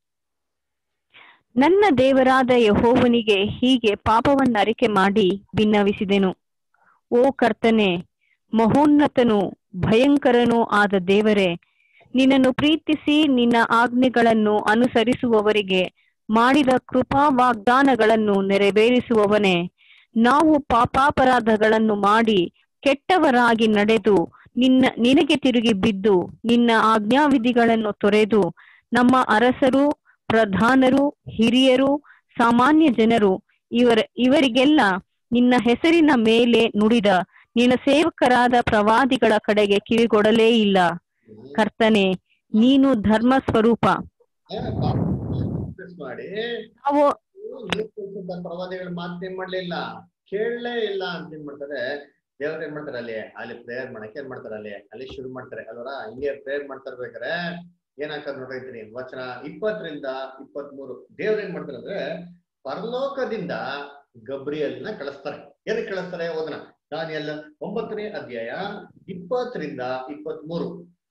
ನನ್ನ ದೇವರಾದ ಯಹೋವನಿಗೆ ಹೀಗೆ ಪಾಪವನ್ನು ಅರಿಕೆ ಮಾಡಿ ಭಿನ್ನವಿಸಿದೆನು ಓ ಕರ್ತನೆ ಮಹೋನ್ನತನು ಭಯಂಕರನೂ ಆದ ದೇವರೇ ನಿನ್ನನ್ನು ಪ್ರೀತಿಸಿ ನಿನ್ನ ಆಜ್ಞೆಗಳನ್ನು ಅನುಸರಿಸುವವರಿಗೆ ಮಾಡಿದ ಕೃಪಾ ವಾಗ್ದಾನಗಳನ್ನು ನೆರವೇರಿಸುವವನೇ ನಾವು ಪಾಪಾಪರಾಧಗಳನ್ನು ಮಾಡಿ ಕೆಟ್ಟವರಾಗಿ ನಡೆದು ನಿನ್ನ ನಿನಗೆ ತಿರುಗಿ ಬಿದ್ದು ನಿನ್ನ ಆಜ್ಞಾವಿಧಿಗಳನ್ನು ತೊರೆದು ನಮ್ಮ ಅರಸರು ಪ್ರಧಾನರು ಹಿರಿಯರು ಸಾಮಾನ್ಯ ಜನರು ಇವರ ಇವರಿಗೆಲ್ಲ ನಿನ್ನ ಹೆಸರಿನ ಮೇಲೆ ನುಡಿದ ನಿನ್ನ ಸೇವಕರಾದ ಪ್ರವಾದಿಗಳ ಕಡೆಗೆ ಕಿವಿಗೊಡಲೇ ಇಲ್ಲ ಕರ್ತನೆ ನೀನು ಧರ್ಮ ಸ್ವರೂಪ ಕನ್ಫ್ಯೂಸ್ ಮಾಡಿ ನಾವು ನೀವು ಕಳ್ಸಿದ್ದ ಪ್ರವಾದಿಗಳ ಮಾತು ಏನ್ ಮಾಡ್ಲಿಲ್ಲ ಕೇಳಲೇ ಇಲ್ಲ ಅಂತ ಏನ್ ಮಾಡ್ತಾರೆ ದೇವ್ರ ಏನ್ ಮಾಡ್ತಾರೆ ಅಲ್ಲಿ ಅಲ್ಲಿ ಪ್ರೇಯರ್ ಮಾಡಕ್ಕೆ ಏನ್ ಮಾಡ್ತಾರೆ ಅಲ್ಲಿ ಅಲ್ಲಿ ಶುರು ಮಾಡ್ತಾರೆ ಅಲ್ವರ ಹಿಂಗೆ ಪ್ರೇಯರ್ ಮಾಡ್ತಾ ಇರ್ಬೇಕಾರೆ ಏನಾಗ್ತದೆ ನೋಡಿರ್ತೀನಿ ವಚನ ಇಪ್ಪತ್ತರಿಂದ ಇಪ್ಪತ್ತ್ ಮೂರು ದೇವ್ರ ಏನ್ ಮಾಡ್ತಾರೆ ಅಂದ್ರೆ ಪರಲೋಕದಿಂದ ಗಬ್ರಿಯಲ್ನ ಕಳಿಸ್ತಾರೆ ಏನಕ್ಕೆ ಕಳಿಸ್ತಾರೆ ಓದನ ದಾನಿಯಲ್ ಒಂಬತ್ತನೇ ಅಧ್ಯಾಯ ಇಪ್ಪತ್ತರಿಂದ ಇಪ್ಪತ್ತ್ ಮೂರು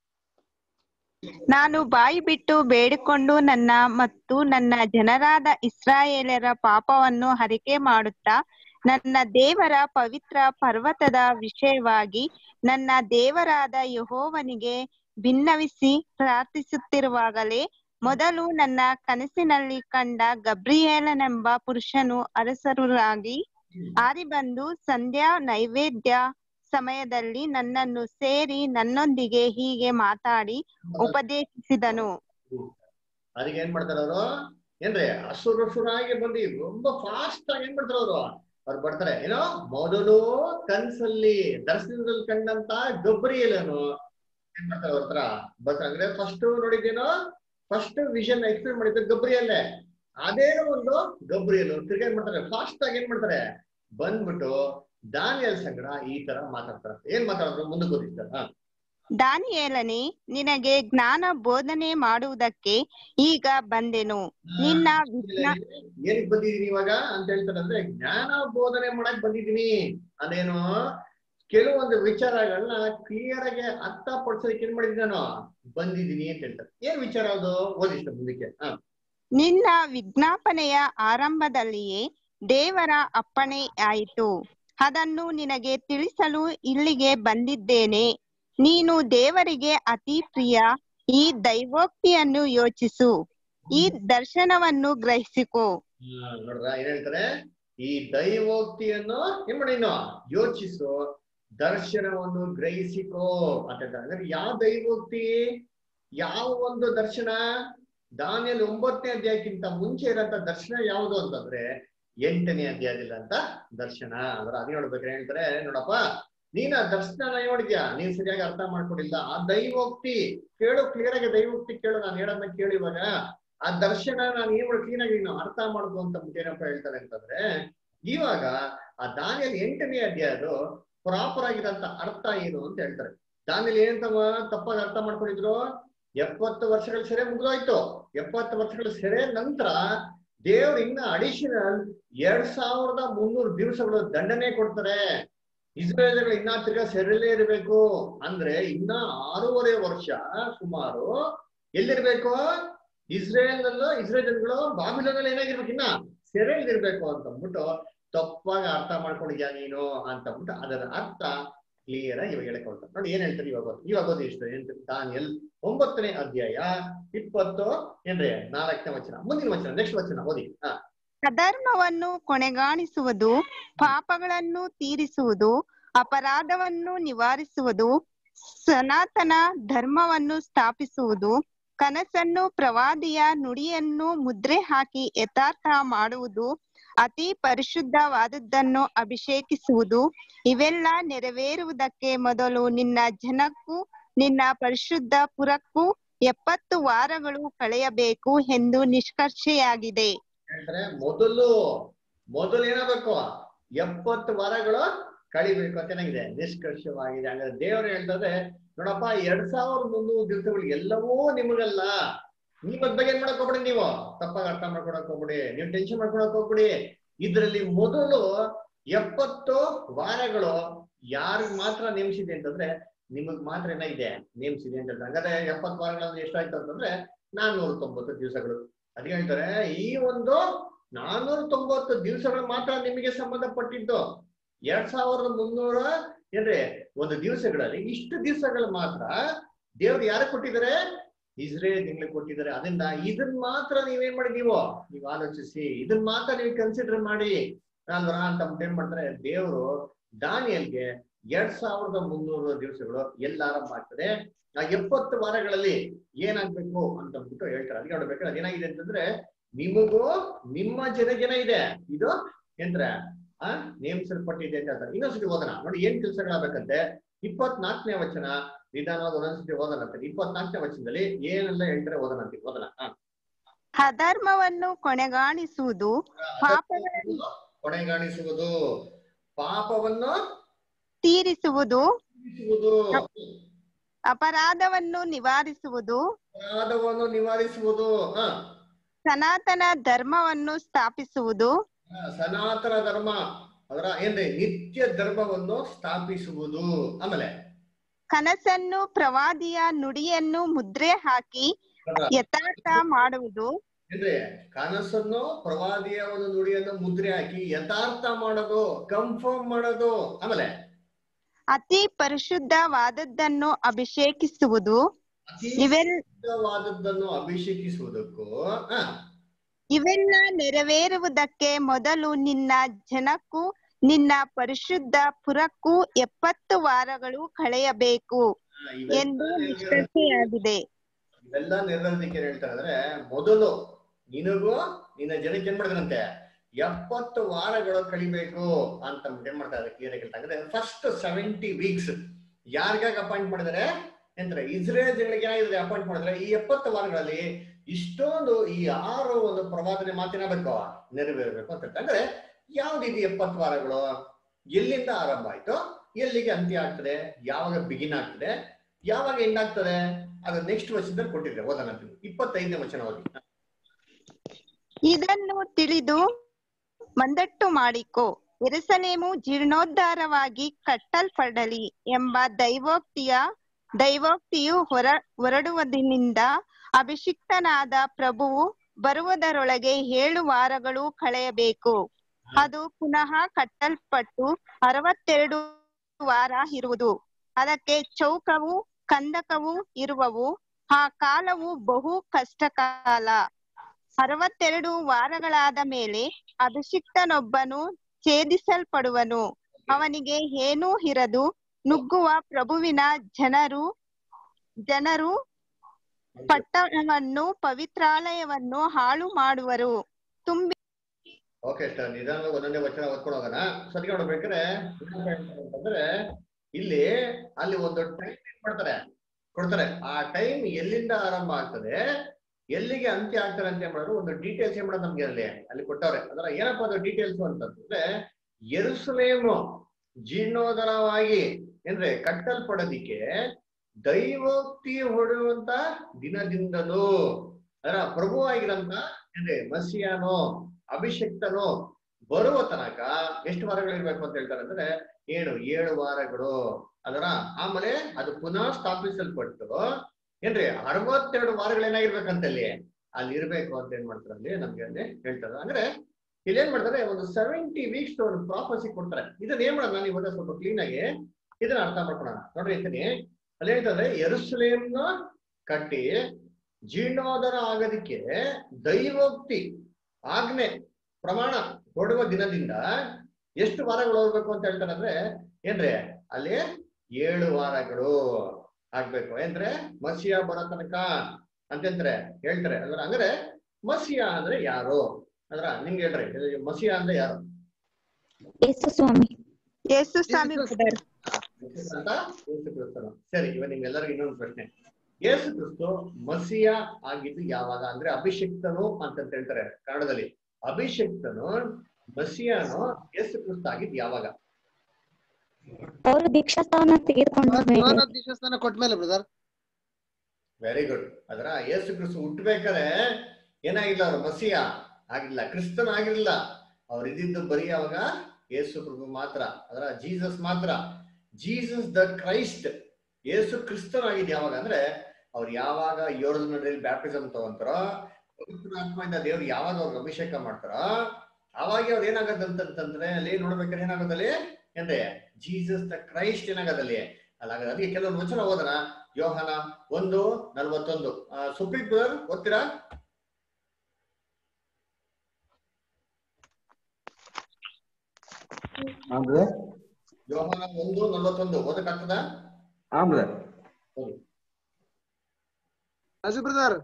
ನಾನು ಬಾಯಿ ಬಿಟ್ಟು ಬೇಡಿಕೊಂಡು ನನ್ನ ಮತ್ತು ನನ್ನ ಜನರಾದ ಇಸ್ರಾಯೇಲರ ಪಾಪವನ್ನು ಹರಿಕೆ ಮಾಡುತ್ತಾ ನನ್ನ ದೇವರ ಪವಿತ್ರ ಪರ್ವತದ ವಿಷಯವಾಗಿ ನನ್ನ ದೇವರಾದ ಯಹೋವನಿಗೆ ಭಿನ್ನವಿಸಿ ಪ್ರಾರ್ಥಿಸುತ್ತಿರುವಾಗಲೇ ಮೊದಲು ನನ್ನ ಕನಸಿನಲ್ಲಿ ಕಂಡ ಗಬ್ರಿಯೇಲನೆಂಬ ಪುರುಷನು ಅರಸರಾಗಿ ಹಾರಿ ಬಂದು ಸಂಧ್ಯಾ ನೈವೇದ್ಯ ಸಮಯದಲ್ಲಿ ನನ್ನನ್ನು ಸೇರಿ ನನ್ನೊಂದಿಗೆ ಹೀಗೆ ಮಾತಾಡಿ ಉಪದೇಶಿಸಿದನು ಅದಕ್ಕೆ ಏನ್ ಮಾಡ್ತಾರ ಅವರು ಏನ್ರಿ ಹಸುರು ಹಸುರಾಗಿ ಬಂದು ரொம்ப ಫಾಸ್ಟ್ ಆಗಿ ಏನ್ ಮಾಡ್ತಾರ ಅವರು ಅವ್ರು ಬರ್ತಾರೆ ಏನೋ ಮೊದಲು ಕನ್ಸಲ್ಲಿ ದರ್ಶನದಲ್ಲಿ ಕಂಡಂತ ಗಬ್ರಿಯಲನು ಏನ್ ಮಾಡ್ತಾರೆ ಅವ್ರ ಹತ್ರ ಬರ್ತಾರೆ ಅಂದ್ರೆ ಫಸ್ಟ್ ನೋಡಿದ್ದೇನೋ ಫಸ್ಟ್ ವಿಷನ್ ಎಕ್ಸ್ಪ್ಲೇನ್ ಮಾಡಿದ್ದು ಗಬ್ರಿಯಲ್ಲೇ ಅದೇನೋ ಒಂದು ಗಬ್ರಿಯಲು ತಿರ್ಗಾ ಏನ್ ಮಾಡ್ತಾರೆ ಫಾಸ್ಟ್ ಆಗಿ ಏನ್ ಮಾಡ್ತಾರೆ ಬಂದ್ಬಿಟ್ಟು ದಾನಿಯಲ್ ಸಂಗಡ ಈ ತರ ಮಾತಾಡ್ತಾರೆ ಏನ್ ಮಾತಾಡಿದ್ರು ಮುಂದಕ್ಕೆ ಓದಿಸ್ತಾರೆ ಹಾ ದಾನಿಯೇಲನೇ ನಿನಗೆ ಜ್ಞಾನ ಬೋಧನೆ ಮಾಡುವುದಕ್ಕೆ ಈಗ ಬಂದೆನು ನಿನ್ನ ವಿಜ್ಞಾ ಏನಕ್ ಬಂದಿದೀನಿ ಇವಾಗ ಅಂತ ಹೇಳ್ತಾರೆ ಅಂದ್ರೆ ಜ್ಞಾನ ಬೋಧನೆ ಮಾಡಕ್ ಬಂದಿದೀನಿ ಅದೇನು ಕೆಲವೊಂದು ವಿಚಾರಗಳನ್ನ ಕ್ಲಿಯರ್ ಆಗಿ ಅರ್ಥ ಪಡಿಸೋದಕ್ಕೆ ಏನ್ ಮಾಡಿದೀನಿ ನಾನು ಬಂದಿದೀನಿ ಅಂತ ಹೇಳ್ತಾರೆ ಏನ್ ವಿಚಾರ ಅದು ಓದಿಷ್ಟ ಮುಂದಕ್ಕೆ ಹ ನಿನ್ನ ವಿಜ್ಞಾಪನೆಯ ಆರಂಭದಲ್ಲಿಯೇ ದೇವರ ಅಪ್ಪಣೆ ಆಯಿತು ಅದನ್ನು ನಿನಗೆ ತಿಳಿಸಲು ಇಲ್ಲಿಗೆ ಬಂದಿದ್ದೇನೆ ನೀನು ದೇವರಿಗೆ ಅತಿ ಪ್ರಿಯ ಈ ದೈವೋಕ್ತಿಯನ್ನು ಯೋಚಿಸು ಈ ದರ್ಶನವನ್ನು ಗ್ರಹಿಸಿಕೋ ನೋಡ್ರ ಏನ್ ಹೇಳ್ತಾರೆ ಈ ದೈವೋಕ್ತಿಯನ್ನು ಏನ್ ಮಾಡಿ ಇನ್ನು ಯೋಚಿಸು ದರ್ಶನವನ್ನು ಗ್ರಹಿಸಿಕೋ ಅಂತ ಹೇಳ್ತಾರೆ ಅಂದ್ರೆ ಯಾವ ದೈವೋಕ್ತಿ ಯಾವ ಒಂದು ದರ್ಶನ ದಾನಿಯಲ್ಲಿ ಒಂಬತ್ತನೇ ಅಧ್ಯಾಯಕ್ಕಿಂತ ಮುಂಚೆ ಇರೋಂಥ ದರ್ಶನ ಯಾವುದು ಅಂತಂದ್ರೆ ಎಂಟನೇ ಅಧ್ಯಾಯದಲ್ಲಿ ಅಂತ ದರ್ಶನ ಅದರ ಅದೇ ನೋಡ್ಬೇಕಾದ್ರೆ ಹೇಳ್ತಾರೆ ನೋಡಪ್ಪ ನೀನ್ ಆ ದರ್ಶನ ನೋಡಿದ್ಯಾ ನೀನ್ ಸರಿಯಾಗಿ ಅರ್ಥ ಮಾಡ್ಕೊಂಡಿಲ್ಲ ಆ ದೈವೋಕ್ತಿ ಕೇಳು ಕ್ಲಿಯರ್ ಆಗಿ ದೈವೋಕ್ತಿ ಕೇಳು ನಾನು ಹೇಳೋದನ್ನ ಕೇಳು ಇವಾಗ ಆ ದರ್ಶನ ನಾನು ಏನ್ ಮಾಡಿ ಕ್ಲೀನ್ ಆಗಿ ನಾವು ಅರ್ಥ ಮಾಡುದು ಅಂತ ಏನಪ್ಪ ಹೇಳ್ತಾರೆ ಅಂತಂದ್ರೆ ಇವಾಗ ಆ ದಾನಿಯಲ್ಲಿ ಎಂಟನೇ ಅಧ್ಯಾಯದು ಪ್ರಾಪರ್ ಆಗಿರಂತ ಅರ್ಥ ಏನು ಅಂತ ಹೇಳ್ತಾರೆ ದಾನಿಯಲ್ಲಿ ಏನಂತ ತಪ್ಪಾಗಿ ಅರ್ಥ ಮಾಡ್ಕೊಂಡಿದ್ರು ಎಪ್ಪತ್ತು ವರ್ಷಗಳ ಸೆರೆ ಮುಗಿದೋಯ್ತು ಎಪ್ಪತ್ತು ವರ್ಷಗಳ ಸೆರೆ ನಂತರ ದೇವ್ರು ಇನ್ನ ಅಡಿಷನಲ್ ಎರಡ್ ಸಾವಿರದ ಮುನ್ನೂರು ದಿವಸಗಳು ದಂಡನೆ ಕೊಡ್ತಾರೆ ಇಸ್ರೇಲ್ಗಳು ಇನ್ನ ತಿರ್ಗಾ ಸೆರೆಲೇ ಇರಬೇಕು ಅಂದ್ರೆ ಇನ್ನ ಆರೂವರೆ ವರ್ಷ ಸುಮಾರು ಎಲ್ಲಿರ್ಬೇಕು ಇಸ್ರೇಲ್ ನಲ್ಲೂ ಇಸ್ರೇಲ್ ಜನಗಳು ಬಾಬಿಲೋನಲ್ಲಿ ಏನಾಗಿರ್ಬೇಕು ಇನ್ನ ಸೆರೆಲಿರ್ಬೇಕು ಅಂತ ಅಂದ್ಬಿಟ್ಟು ತಪ್ಪಾಗಿ ಅರ್ಥ ಮಾಡ್ಕೊಂಡಿದ್ಯಾ ನೀನು ಅಂತ ಅಂದ್ಬಿಟ್ಟು ಅದರ ಅರ್ಥ ಕ್ಲಿಯರ್ ಆಗಿ ಇವಾಗ ಹೇಳ್ಕೊಳ್ತಾರೆ ನೋಡಿ ಏನ್ ಹೇಳ್ತಾರೆ ಇವಾಗ ಓದಿ. ಇವಾಗ ಓದಿ ಇಷ್ಟು ಏನ್ ದಾನಿಯಲ್ ಒಂಬತ್ತನೇ ಅಧ್ಯಾಯ ಇಪ್ಪತ್ತು ಏನ್ರಿ ನಾಲ್ಕನೇ ವಚನ ಮುಂದಿನ ವಚನ ನೆಕ್ಸ್ಟ್ ವಚನ ಓದಿ ಹಾ ಅಧರ್ಮವನ್ನು ಕೊನೆಗಾಣಿಸುವುದು ಪಾಪಗಳನ್ನು ತೀರಿಸುವುದು ಅಪರಾಧವನ್ನು ನಿವಾರಿಸುವುದು ಸನಾತನ ಧರ್ಮವನ್ನು ಸ್ಥಾಪಿಸುವುದು ಕನಸನ್ನು ಪ್ರವಾದಿಯ ನುಡಿಯನ್ನು ಮುದ್ರೆ ಹಾಕಿ ಯಥಾರ್ಥ ಮಾಡುವುದು ಅತಿ ಪರಿಶುದ್ಧವಾದದ್ದನ್ನು ಅಭಿಷೇಕಿಸುವುದು ಇವೆಲ್ಲ ನೆರವೇರುವುದಕ್ಕೆ ಮೊದಲು ನಿನ್ನ ಜನಕ್ಕೂ ನಿನ್ನ ಪರಿಶುದ್ಧ ಪುರಕ್ಕೂ ಎಪ್ಪತ್ತು ವಾರಗಳು ಕಳೆಯಬೇಕು ಎಂದು ನಿಷ್ಕರ್ಷೆಯಾಗಿದೆ ಹೇಳ್ತಾರೆ ಮೊದಲು ಮೊದಲು ಏನಾಗಬೇಕು ಎಪ್ಪತ್ತು ವಾರಗಳು ಕಳಿಬೇಕು ಅಂತ ಏನಾಗಿದೆ ನಿಷ್ಕರ್ಷವಾಗಿದೆ ಹಂಗಾದ್ರೆ ದೇವರು ಹೇಳ್ತಾರೆ ನೋಡಪ್ಪ ಎರಡ್ ಸಾವಿರದ ಮುನ್ನೂರು ದಿವಸಗಳು ಎಲ್ಲವೂ ನಿಮಗಲ್ಲ ನೀವ್ ಅದ್ ಬಗ್ಗೆ ಏನ್ ಮಾಡಕ್ ಹೋಗ್ಬಿಡಿ ನೀವು ತಪ್ಪಾಗಿ ಅರ್ಥ ಮಾಡ್ಕೊಳಕ್ ಹೋಗ್ಬಿಡಿ ನೀವು ಟೆನ್ಷನ್ ಮಾಡ್ಕೊಳಕ್ ಹೋಗ್ಬಿಡಿ ಇದ್ರಲ್ಲಿ ಮೊದಲು ಎಪ್ಪತ್ತು ವಾರಗಳು ಯಾರಿಗ್ ಮಾತ್ರ ನೇಮಿಸಿದೆ ಅಂತಂದ್ರೆ ನಿಮಗ್ ಮಾತ್ರ ಏನಾಗಿದೆ ನೇಮಿಸಿದೆ ಅಂತ ಹೇಳ್ತಾರೆ ಹಾಗಾದ್ರೆ ಎಪ್ಪತ್ತು ವಾರಗಳಲ್ಲಿ ಎಷ್ಟಾಯ್ತು ಅಂತಂದ್ರೆ ನಾನ್ನೂರ ತೊಂಬತ್ತು ದಿವಸಗಳು ಅದಕ್ಕೆ ಹೇಳ್ತಾರೆ ಈ ಒಂದು ನಾನ್ನೂರ ತೊಂಬತ್ತು ದಿವಸಗಳು ಮಾತ್ರ ನಿಮಗೆ ಸಂಬಂಧಪಟ್ಟಿದ್ದು ಎರಡ್ ಸಾವಿರದ ಮುನ್ನೂರ ಏನ್ರಿ ಒಂದು ದಿವಸಗಳಲ್ಲಿ ಇಷ್ಟು ದಿವಸಗಳು ಮಾತ್ರ ದೇವ್ರು ಯಾರು ಕೊಟ್ಟಿದ್ದಾರೆ ಇಸ್ರೇಲ್ ತಿಂಗಳಿಗೆ ಕೊಟ್ಟಿದ್ದಾರೆ ಅದರಿಂದ ಇದನ್ ಮಾತ್ರ ನೀವೇನ್ ಮಾಡಿ ನೀವು ನೀವು ಆಲೋಚಿಸಿ ಇದನ್ ಮಾತ್ರ ನೀವು ಕನ್ಸಿಡರ್ ಮಾಡಿ ಅಲ್ವಾ ಅಂತ ಅಂದ್ಬಿಟ್ಟು ಏನ್ ಮಾಡ್ತಾರೆ ದೇವರು ದಾನಿಯಲ್ಗೆ ಎರಡ್ ಸಾವಿರದ ಮುನ್ನೂರು ದಿವಸಗಳು ಎಲ್ಲ ಆರಂಭ ಆಗ್ತದೆ ಆ ಎಪ್ಪತ್ತು ವಾರಗಳಲ್ಲಿ ಏನಾಗ್ಬೇಕು ಅಂತ ಅಂದ್ಬಿಟ್ಟು ಹೇಳ್ತಾರೆ ಅದಕ್ಕೆ ನೋಡ್ಬೇಕಾದ್ರೆ ಅದೇನಾಗಿದೆ ಅಂತಂದ್ರೆ ನಿಮಗೂ ನಿಮ್ಮ ಜನ ಜನ ಇದೆ ಇದು ಏನ್ರ ಆ ನೇಮಿಸಲ್ಪಟ್ಟಿದೆ ಅಂತ ಹೇಳ್ತಾರೆ ಇನ್ನೊಂದ್ಸತಿ ಓದೋಣ ನೋಡಿ ಏನ್ ಕೆಲಸಗಳಾಗಬೇಕಂತೆ ಇಪ್ಪತ್ನಾಲ್ಕನೇ ವಚನ ನಿಧಾನವಾಗಿ ಒಂದೊಂದ್ಸತಿ ಓದೋಣ ಅಂತ ಇಪ್ಪತ್ನಾಲ್ಕನೇ ವಚನದಲ್ಲಿ ಏನೆಲ್ಲ ಹೇಳ್ತಾರೆ ಓದೋಣ ಅಂತ ಓದೋಣ ಹಾ. ಅಧರ್ಮವನ್ನು ಕೊನೆಗಾಣಿಸುವುದು ಪಾಪಗಳನ್ನು ಕೊನೆಗಾಣಿಸುವುದು ಪಾಪವನ್ನು ತೀರಿಸುವುದು ತೀರಿಸುವುದು ಅಪರಾಧವನ್ನು ನಿವಾರಿಸುವುದು ಅಪರಾಧವನ್ನು ನಿವಾರಿಸುವುದು ಹ ಸನಾತನ ಧರ್ಮವನ್ನು ಸ್ಥಾಪಿಸುವುದು ಹ, ಸನಾತನ ಧರ್ಮ ಅದರ ಏನ್ರಿ ನಿತ್ಯ ಧರ್ಮವನ್ನು ಸ್ಥಾಪಿಸುವುದು ಆಮೇಲೆ ಕನಸನ್ನು ಪ್ರವಾದಿಯ ನುಡಿಯನ್ನು ಮುದ್ರೆ ಹಾಕಿ ಯಥಾರ್ಥ ಮಾಡುವುದು ಏನ್ರಿ ಕನಸನ್ನು ಪ್ರವಾದಿಯ ಒಂದು ನುಡಿಯನ್ನು ಮುದ್ರೆ ಹಾಕಿ ಯಥಾರ್ಥ ಮಾಡೋದು ಕನ್ಫರ್ಮ್ ಮಾಡೋದು ಆಮೇಲೆ ಅತಿ ಪರಿಶುದ್ಧವಾದದ್ದನ್ನು ಅಭಿಷೇಕಿಸುವುದು ಅತಿ ಇವೆಲ್ ಶುದ್ಧವಾದದ್ದನ್ನು ಅಭಿಷೇಕಿಸುವುದಕ್ಕೂ ಹ ಇವೆಲ್ಲ ನೆರವೇರುವುದಕ್ಕೆ ಮೊದಲು ನಿನ್ನ ಜನಕ್ಕೂ ನಿನ್ನ ಪರಿಶುದ್ಧ ಪುರಕ್ಕೂ ಎಪ್ಪತ್ತು ವಾರಗಳು ಕಳೆಯಬೇಕು ಇವೆಲ್ಲ ಎಂದು ನೆರವೇರೋದಕ್ಕೆ- ನಿಷ್ಕರ್ಷೆಯಾಗಿದೆ ಇವೆಲ್ಲ ನೆರವೇರೋದಕ್ಕೆ ಏನ್ ಹೇಳ್ತಾರೆ ಅಂದ್ರೆ ಮೊದಲು ನಿನಗೂ ನಿನ್ನ ಜನಕ್ಕೆ ಏನ್ ಮಾಡಿದ್ರಂತೆ ಎಪ್ಪತ್ತು ವಾರಗಳು ಕಳಿಬೇಕು ಅಂತ ಅಂದ್ಬಿಟ್ಟು ಏನ್ ಮಾಡ್ತಾರೆ ಕ್ಲಿಯರ್ ಹೇಳ್ತಾ ಅಂದ್ರೆ ಫಸ್ಟ್ ಸೆವೆಂಟಿ ವೀಕ್ಸ್ ಯಾರಿಗಾಗಿ ಅಪಾಯಿಂಟ್ ಮಾಡಿದ್ದಾರೆ ಎಂತಾರೆ ಇಸ್ರೇಲ್ ಜನಗಳಿಗೆ ಏನಾಗಿದೆ ಅಪಾಯಿಂಟ್ ಮಾಡಿದ್ರೆ ಈ ಎಪ್ಪತ್ತು ವಾರಗಳಲ್ಲಿ ಇಷ್ಟೊಂದು ಈ ಆರು ಒಂದು ಪ್ರವಾದನೆ ಮಾತೇನಾಗಬೇಕು ನೆರವೇರಬೇಕು ಅಂತ ಹೇಳ್ತಾರೆ ಅಂದ್ರೆ ಯಾವ್ದು ಇದು ಎಪ್ಪತ್ತು ವಾರಗಳು ಎಲ್ಲಿಂದ ಆರಂಭ ಆಯ್ತು ಎಲ್ಲಿಗೆ ಅಂತ್ಯ ಆಗ್ತದೆ ಯಾವಾಗ ಬಿಗಿನ್ ಆಗ್ತದೆ ಯಾವಾಗ ಎಂಡ್ ಆಗ್ತದೆ ಅದು ನೆಕ್ಸ್ಟ್ ವರ್ಷದಲ್ಲಿ ಕೊಟ್ಟಿದ್ರೆ ಓದೋಣ ಅಂತೀನಿ. ಇಪ್ಪತ್ತೈದನೇ ವಚನ ಓದಿ ಇದನ್ನು ತಿಳಿದು ಮಂದಟ್ಟು ಮಾಡಿಕೊ ಎರುಸಲೇಮು ಜೀರ್ಣೋದ್ಧಾರವಾಗಿ ಕಟ್ಟಲ್ಪಡಲಿ ಎಂಬ ದೈವೋಕ್ತಿಯ ದೈವೋಕ್ತಿಯು ಹೊರ ಹೊರಡುವುದರಿಂದ ಅಭಿಷಿಕ್ತನಾದ ಪ್ರಭುವು ಬರುವುದರೊಳಗೆ ಏಳು ವಾರಗಳು ಕಳೆಯಬೇಕು ಅದು ಪುನಃ ಕಟ್ಟಲ್ಪಟ್ಟು ಅರವತ್ತೆರಡು ವಾರ ಇರುವುದು ಅದಕ್ಕೆ ಚೌಕವು ಕಂದಕವು ಇರುವವು ಆ ಕಾಲವು ಬಹು ಕಷ್ಟಕಾಲ ಅರವತ್ತೆರಡು ವಾರಗಳಾದ ಮೇಲೆ ಅಭಿಷಿಕ್ತನೊಬ್ಬನು ಛೇದಿಸಲ್ಪಡುವನು ಅವನಿಗೆ ಏನೂ ಇರದು ನುಗ್ಗುವ ಪ್ರಭುವಿನ ಜನರು ಜನರು ಪಟ್ಟಣವನ್ನು ಪವಿತ್ರಾಲಯವನ್ನು ಹಾಳು ಮಾಡುವರು ತುಂಬಿ ಓಕೆ ಸರ್ ನಿಧಾನವಾಗಿ ಒಂದೊಂದೇ ವಚನ ಓದ್ಕೊಂಡು ಹೋಗೋಣ ಸರಿ ನೋಡ್ಬೇಕಾದ್ರೆ ಏನಪ್ಪ ಹೇಳ್ತಾರೆ ಅಂತಂದ್ರೆ ಇಲ್ಲಿ ಅಲ್ಲಿ ಒಂದು ಟೈಮ್ ಏನ್ ಮಾಡ್ತಾರೆ ಕೊಡ್ತಾರೆ ಆ ಟೈಮ್ ಎಲ್ಲಿಂದ ಆರಂಭ ಆಗ್ತದೆ ಎಲ್ಲಿಗೆ ಅಂತ್ಯ ಆಗ್ತಾರೆ ಅಂತ ಏನ್ ಮಾಡೋದು ಒಂದು ಡೀಟೇಲ್ಸ್ ಏನ್ ಮಾಡೋದು ನಮ್ಗೆ ಅಲ್ಲಿ ಅಲ್ಲಿ ಕೊಟ್ಟವ್ರೆ ಅದರ ಏನಪ್ಪ ಅದು ಡೀಟೇಲ್ಸ್ ಅಂತಂದ್ರೆ ಎರುಸಲೇಮು ಜೀರ್ಣೋದರವಾಗಿ ಏನ್ರೆ ಕಟ್ಟಲ್ಪಡೋದಿಕ್ಕೆ ದೈವೋಕ್ತಿ ಹೊಡೆಯುವಂತ ದಿನದಿಂದಲೂ ಅದರ ಪ್ರಭು ಆಗಿರಂತ ಏನ್ರಿ ಮಸಿಯಾನೋ ಅಭಿಷಕ್ತನೋ ಬರುವ ತನಕ ಎಷ್ಟು ವಾರಗಳಿರ್ಬೇಕು ಅಂತ ಹೇಳ್ತಾರೆ ಅಂದ್ರೆ ಏನು ಏಳು ವಾರಗಳು ಅದರ ಆಮೇಲೆ ಅದು ಪುನಃ ಸ್ಥಾಪಿಸಲ್ಪಟ್ಟು ಏನ್ರಿ ಅರವತ್ತೆರಡು ವಾರಗಳೇನಾಗಿರ್ಬೇಕಂತ ಅಲ್ಲಿ ಅಲ್ಲಿ ಇರ್ಬೇಕು ಅಂತ ಏನ್ ಮಾಡ್ತಾರೆ ಅಲ್ಲಿ ನಮ್ಗೆ ಅಲ್ಲಿ ಹೇಳ್ತಾರೆ ಅಂದ್ರೆ ಇಲ್ಲಿ ಏನ್ ಮಾಡ್ತಾರೆ ಒಂದು ಸೆವೆಂಟಿ ವೀಕ್ಸ್ ಒಂದು ಪ್ರಾಫಸಿ ಕೊಡ್ತಾರೆ ಇದನ್ನ ಏನ್ ಮಾಡೋದು ನಾನು ಇವಾಗ ಸ್ವಲ್ಪ ಕ್ಲೀನ್ ಆಗಿ ಇದನ್ನ ಅರ್ಥ ಮಾಡ್ಕೊಳ್ಳೋಣ ನೋಡ್ರಿ ಅಂತೀನಿ ಅಲ್ಲಿ ಹೇಳ್ತಾರೆ ಎರುಸಲೇಮ್ನ ಕಟ್ಟಿ ಜೀರ್ಣೋದರ ಆಗೋದಿಕ್ಕೆ ದೈವೋಕ್ತಿ ಆಜ್ಞೆ ಪ್ರಮಾಣ ಕೊಡುವ ದಿನದಿಂದ ಎಷ್ಟು ವಾರಗಳು ಹೋಗ್ಬೇಕು ಅಂತ ಹೇಳ್ತಾರೆ ಅಂದ್ರೆ ಏನ್ರಿ ಅಲ್ಲಿ ಏಳು ವಾರಗಳು ಆಗ್ಬೇಕು ಏನ್ರೆ ಮಸಿಯಾ ಬರೋ ತನಕ ಅಂತಂದ್ರೆ ಹೇಳ್ತಾರೆ ಅಂದ್ರೆ ಅಂದ್ರೆ ಮಸಿಯಾ ಅಂದ್ರೆ ಯಾರು ಅಂದ್ರ ನಿಮ್ಗೆ ಹೇಳ್ರಿ ಇದು ಮಸಿಯಾ ಅಂದ್ರೆ ಯಾರು ಯೇಸು ಸ್ವಾಮಿ ಯೇಸು ಸ್ವಾಮಿ Jesus. ಬ್ರದರ್ ಅಂತ ಯೇಸು ಕ್ರಿಸ್ತನು ಸರಿ ಇವಾಗ ನಿಮ್ಗೆಲ್ಲರಿಗೂ ಇನ್ನೊಂದು ಪ್ರಶ್ನೆ ಯೇಸು ಕ್ರಿಸ್ತು ಮಸಿಯ ಆಗಿದ್ದು ಯಾವಾಗ ಅಂದ್ರೆ ಅಭಿಷಿಕ್ತನು ಅಂತ ಹೇಳ್ತಾರೆ ಕನ್ನಡದಲ್ಲಿ ಅಭಿಷಿಕ್ತನು ಮಸಿಯನು ಯೇಸು ಕ್ರಿಸ್ತ ಆಗಿದ್ದು ಯಾವಾಗ ಅವರು ದೀಕ್ಷಾಸ್ಥಾನ ತೆಗೆದುಕೊಂಡ ಮೇಲೆ ಯೋಹಾನ ದೀಕ್ಷಾಸ್ನಾನ ಕೊಟ್ಟ ಮೇಲೆ ಬ್ರದರ್ ವೆರಿ ಗುಡ್ ಅದರ ಯೇಸು ಕ್ರಿಸ್ತು ಹುಟ್ಬೇಕಾದ್ರೆ ಏನಾಗಿಲ್ಲ ಅವ್ರ ಮಸಿಯ ಆಗಿಲ್ಲ ಕ್ರಿಸ್ತನ್ ಆಗಿರ್ಲಿಲ್ಲ ಅವ್ರು ಇದ್ದಿದ್ದು ಬರೀ ಅವಾಗ ಯೇಸು ಪ್ರಭು ಮಾತ್ರ ಅದರ ಜೀಸಸ್ ಮಾತ್ರ ಜೀಸಸ್ ದ ಕ್ರೈಸ್ಟ್ ಯೇಸು ಕ್ರಿಸ್ತನ್ ಆಗಿದ್ ಯಾವಾಗ ಅಂದ್ರೆ ಅವ್ರು ಯಾವಾಗ ಏಳು ನಡುವೆ ಬ್ಯಾಪ್ಟಿಸಮ್ ತಗೊಂತಾರೋ ಪವಿತ್ರ ಆತ್ಮದಿಂದ ದೇವ್ರು ಯಾವಾಗ ಅವ್ರಿಗೆ ಅಭಿಷೇಕ ಮಾಡ್ತಾರೋ ಅವಾಗ ಅವ್ರು ಏನಾಗತ್ತಂತಂದ್ರೆ ಅಲ್ಲಿ ನೋಡ್ಬೇಕಾದ್ರೆ ಏನಾಗೋದಲ್ಲಿ ಏನ್ರಿ ಜೀಸಸ್ ದ ಕ್ರೈಸ್ಟ್ ಏನಾಗದಲ್ಲಿ ಅಲ್ಲಾಗದ ಅದಕ್ಕೆ ಕೆಲವೊಂದು ವಚನ ಓದೋಣ ಯೋಹನ ಒಂದು ನಲ್ವತ್ತೊಂದು ಸುಪ್ರೀಂ ಬ್ರದರ್ ಓದ್ತೀರಾ ಆಮೇಲೆ ಯೋಹನ ಒಂದು ನಲ್ವತ್ತೊಂದು ಓದಕ್ಕಾಗ್ತದ ಆಮೇಲೆ ರಾಜು ಬ್ರದರ್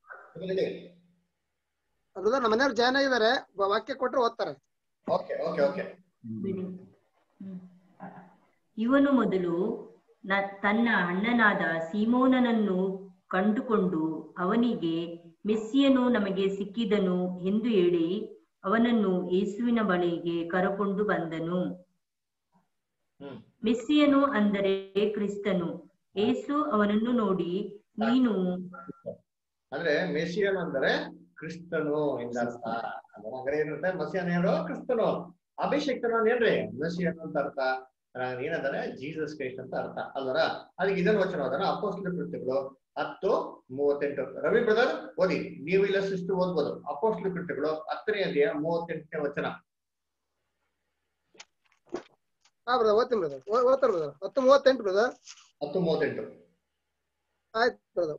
ಬ್ರದರ್ ನಮ್ಮ ಮನೆಯವ್ರು ಜಾಯ್ನ್ ಆಗಿದ್ದಾರೆ ಬ- ವಾಕ್ಯ ಕೊಟ್ರೆ ಓದ್ತಾರೆ ಓಕೆ ಓಕೆ ಓಕೆ ಬಿಡಿ. ಹ್ಮ್. ಇವನು ಮೊದಲು ನ- ತನ್ನ ಅಣ್ಣನಾದ ಸೀಮೋನನನ್ನು ಕಂಡುಕೊಂಡು ಅವನಿಗೆ ಮೆಸ್ಸಿಯನು ನಮಗೆ ಸಿಕ್ಕಿದನು ಎಂದು ಹೇಳಿ ಅವನನ್ನು ಯೇಸುವಿನ ಬಳಿಗೆ ಕರಕೊಂಡು ಬಂದನು ಹ್ಮ್. ಮೆಸ್ಸಿಯನು ಅಂದರೆ ಕ್ರಿಸ್ತನು ಯೇಸು ಅವನನ್ನು ನೋಡಿ ನೀನು ಅಂದ್ರೆ ಮೆಸಿಯನ್ ಅಂದರೆ ಕ್ರಿಸ್ತನು ಎಂದ ಅರ್ಥ ಅಂದ್ರೆ ಹಾಗಾದ್ರೆ ಏನಿರುತ್ತೆ ಮಸಿಯನ್ ಹೇಳೋ ಕ್ರಿಸ್ತನು ಅಭಿಷೇಕ್ತನು ಏನ್ರಿ ಮೆಸಿಯನ್ ಅಂತ ಅರ್ಥ ಅದ್ರಾಗ ಏನಂದ್ರೆ ಜೀಸಸ್ ಕ್ರೈಸ್ಟ್ ಅಂತ ಅರ್ಥ ಅಲ್ವರ ಅದಕ್ಕೆ ಇದನ್ನ ವಚನ ಹೋದಾರ ಅಪೋಸ್ಲ ಕೃತ್ಯಗಳು ಹತ್ತು ಮೂವತ್ತೆಂಟು ರವಿ ಬ್ರದರ್ ಓದಿ ನೀವು ಇಲ್ಲ ಶಿಸ್ತು ಓದ್ಬೋದು ಅಪೋಸ್ಲ ಕೃತ್ಯಗಳು ಹತ್ತನೇ ಅಧ್ಯಾಯ ಮೂವತ್ತೆಂಟನೇ ವಚನ ಹಾ ಬ್ರದರ್ ಓದ್ತೀನಿ ಬ್ರದರ್ ಓದ್ತಾರೆ ಬ್ರದರ್ ಹತ್ತು ಮೂವತ್ತೆಂಟು ಬ್ರದರ್ ಹತ್ತು ಮೂವತ್ತೆಂಟು ಆಯ್ತು ಬ್ರದರ್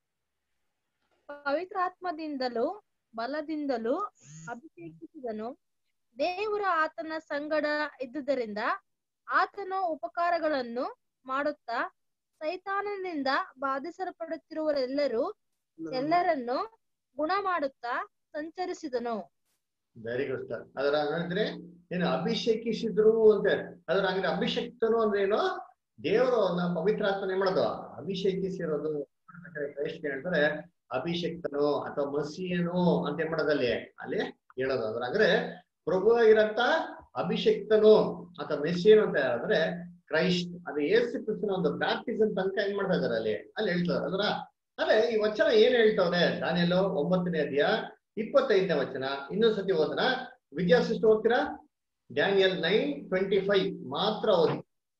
ಪವಿತ್ರಾತ್ಮದಿಂದಲೂ ಬಲದಿಂದಲೂ ಅಭಿಷೇಕಿಸಿದನು ದೇವರ ಆತನ ಸಂಗಡ ಇದ್ದುದರಿಂದ ಆತನು ಉಪಕಾರಗಳನ್ನು ಮಾಡುತ್ತಾ ಸೈತಾನನಿಂದ ಬಾಧಿಸಲ್ಪಡುತ್ತಿರುವರೆಲ್ಲರೂ ಎಲ್ಲರನ್ನು ಗುಣ ಮಾಡುತ್ತಾ ಸಂಚರಿಸಿದನು ವೆರಿ ಗುಡ್ ಸರ್ ಅದರ ಹೇಳಿದ್ರೆ ಏನು ಅಭಿಷೇಕಿಸಿದ್ರು ಅಂತ ಅದರ ಹಂಗಿದ್ರೆ ಅಭಿಷೇಕ್ತನು ಅಂದ್ರೆ ಏನು ದೇವರು ಅವನ್ನ ಪವಿತ್ರಾತ್ಮನೆ ಮಾಡೋದು ಅಭಿಷೇಕಿಸಿರೋದು ಕ್ರೈಸ್ಟ್ ಹೇಳ್ತಾರೆ ಅಭಿಷೇಕ್ತನು ಅಥವಾ ಮಸಿಯನು ಅಂತ ಏನ್ ಮಾಡೋದಲ್ಲಿ ಅಲ್ಲಿ ಹೇಳೋದು ಅದ್ರ ಅಂದ್ರೆ ಪ್ರಭು ಆಗಿರಂತ ಅಭಿಷೇಕ್ತನು ಅಥವಾ ಮೆಸ್ಸಿಯನು ಅಂತ ಹೇಳಿದ್ರೆ ಕ್ರೈಸ್ಟ್ ಅದು ಏಸು ಕ್ರಿಸ್ತನ ಒಂದು ಬ್ಯಾಪ್ಟಿಸಮ್ ತನಕ ಏನ್ ಮಾಡ್ತಾ ಇದಾರೆ ಅಲ್ಲಿ ಅಲ್ಲಿ ಹೇಳ್ತಾರೆ ಅದ್ರ ಅದೇ ಈ ವಚನ ಏನ್ ಹೇಳ್ತವ್ರೆ ದಾನಿಯಲು ಒಂಬತ್ತನೇ ಅಧ್ಯಾಯ ಇಪ್ಪತ್ತೈದನೇ ವಚನ ಇನ್ನೊಂದ್ ಸತಿ ಓದನ ವಿದ್ಯಾಸಿಷ್ಟು ಓದ್ತೀರಾ ಡ್ಯಾನಿಯಲ್ ನೈನ್ ಟ್ವೆಂಟಿ ಫೈವ್ ಮಾತ್ರ ಓದಿ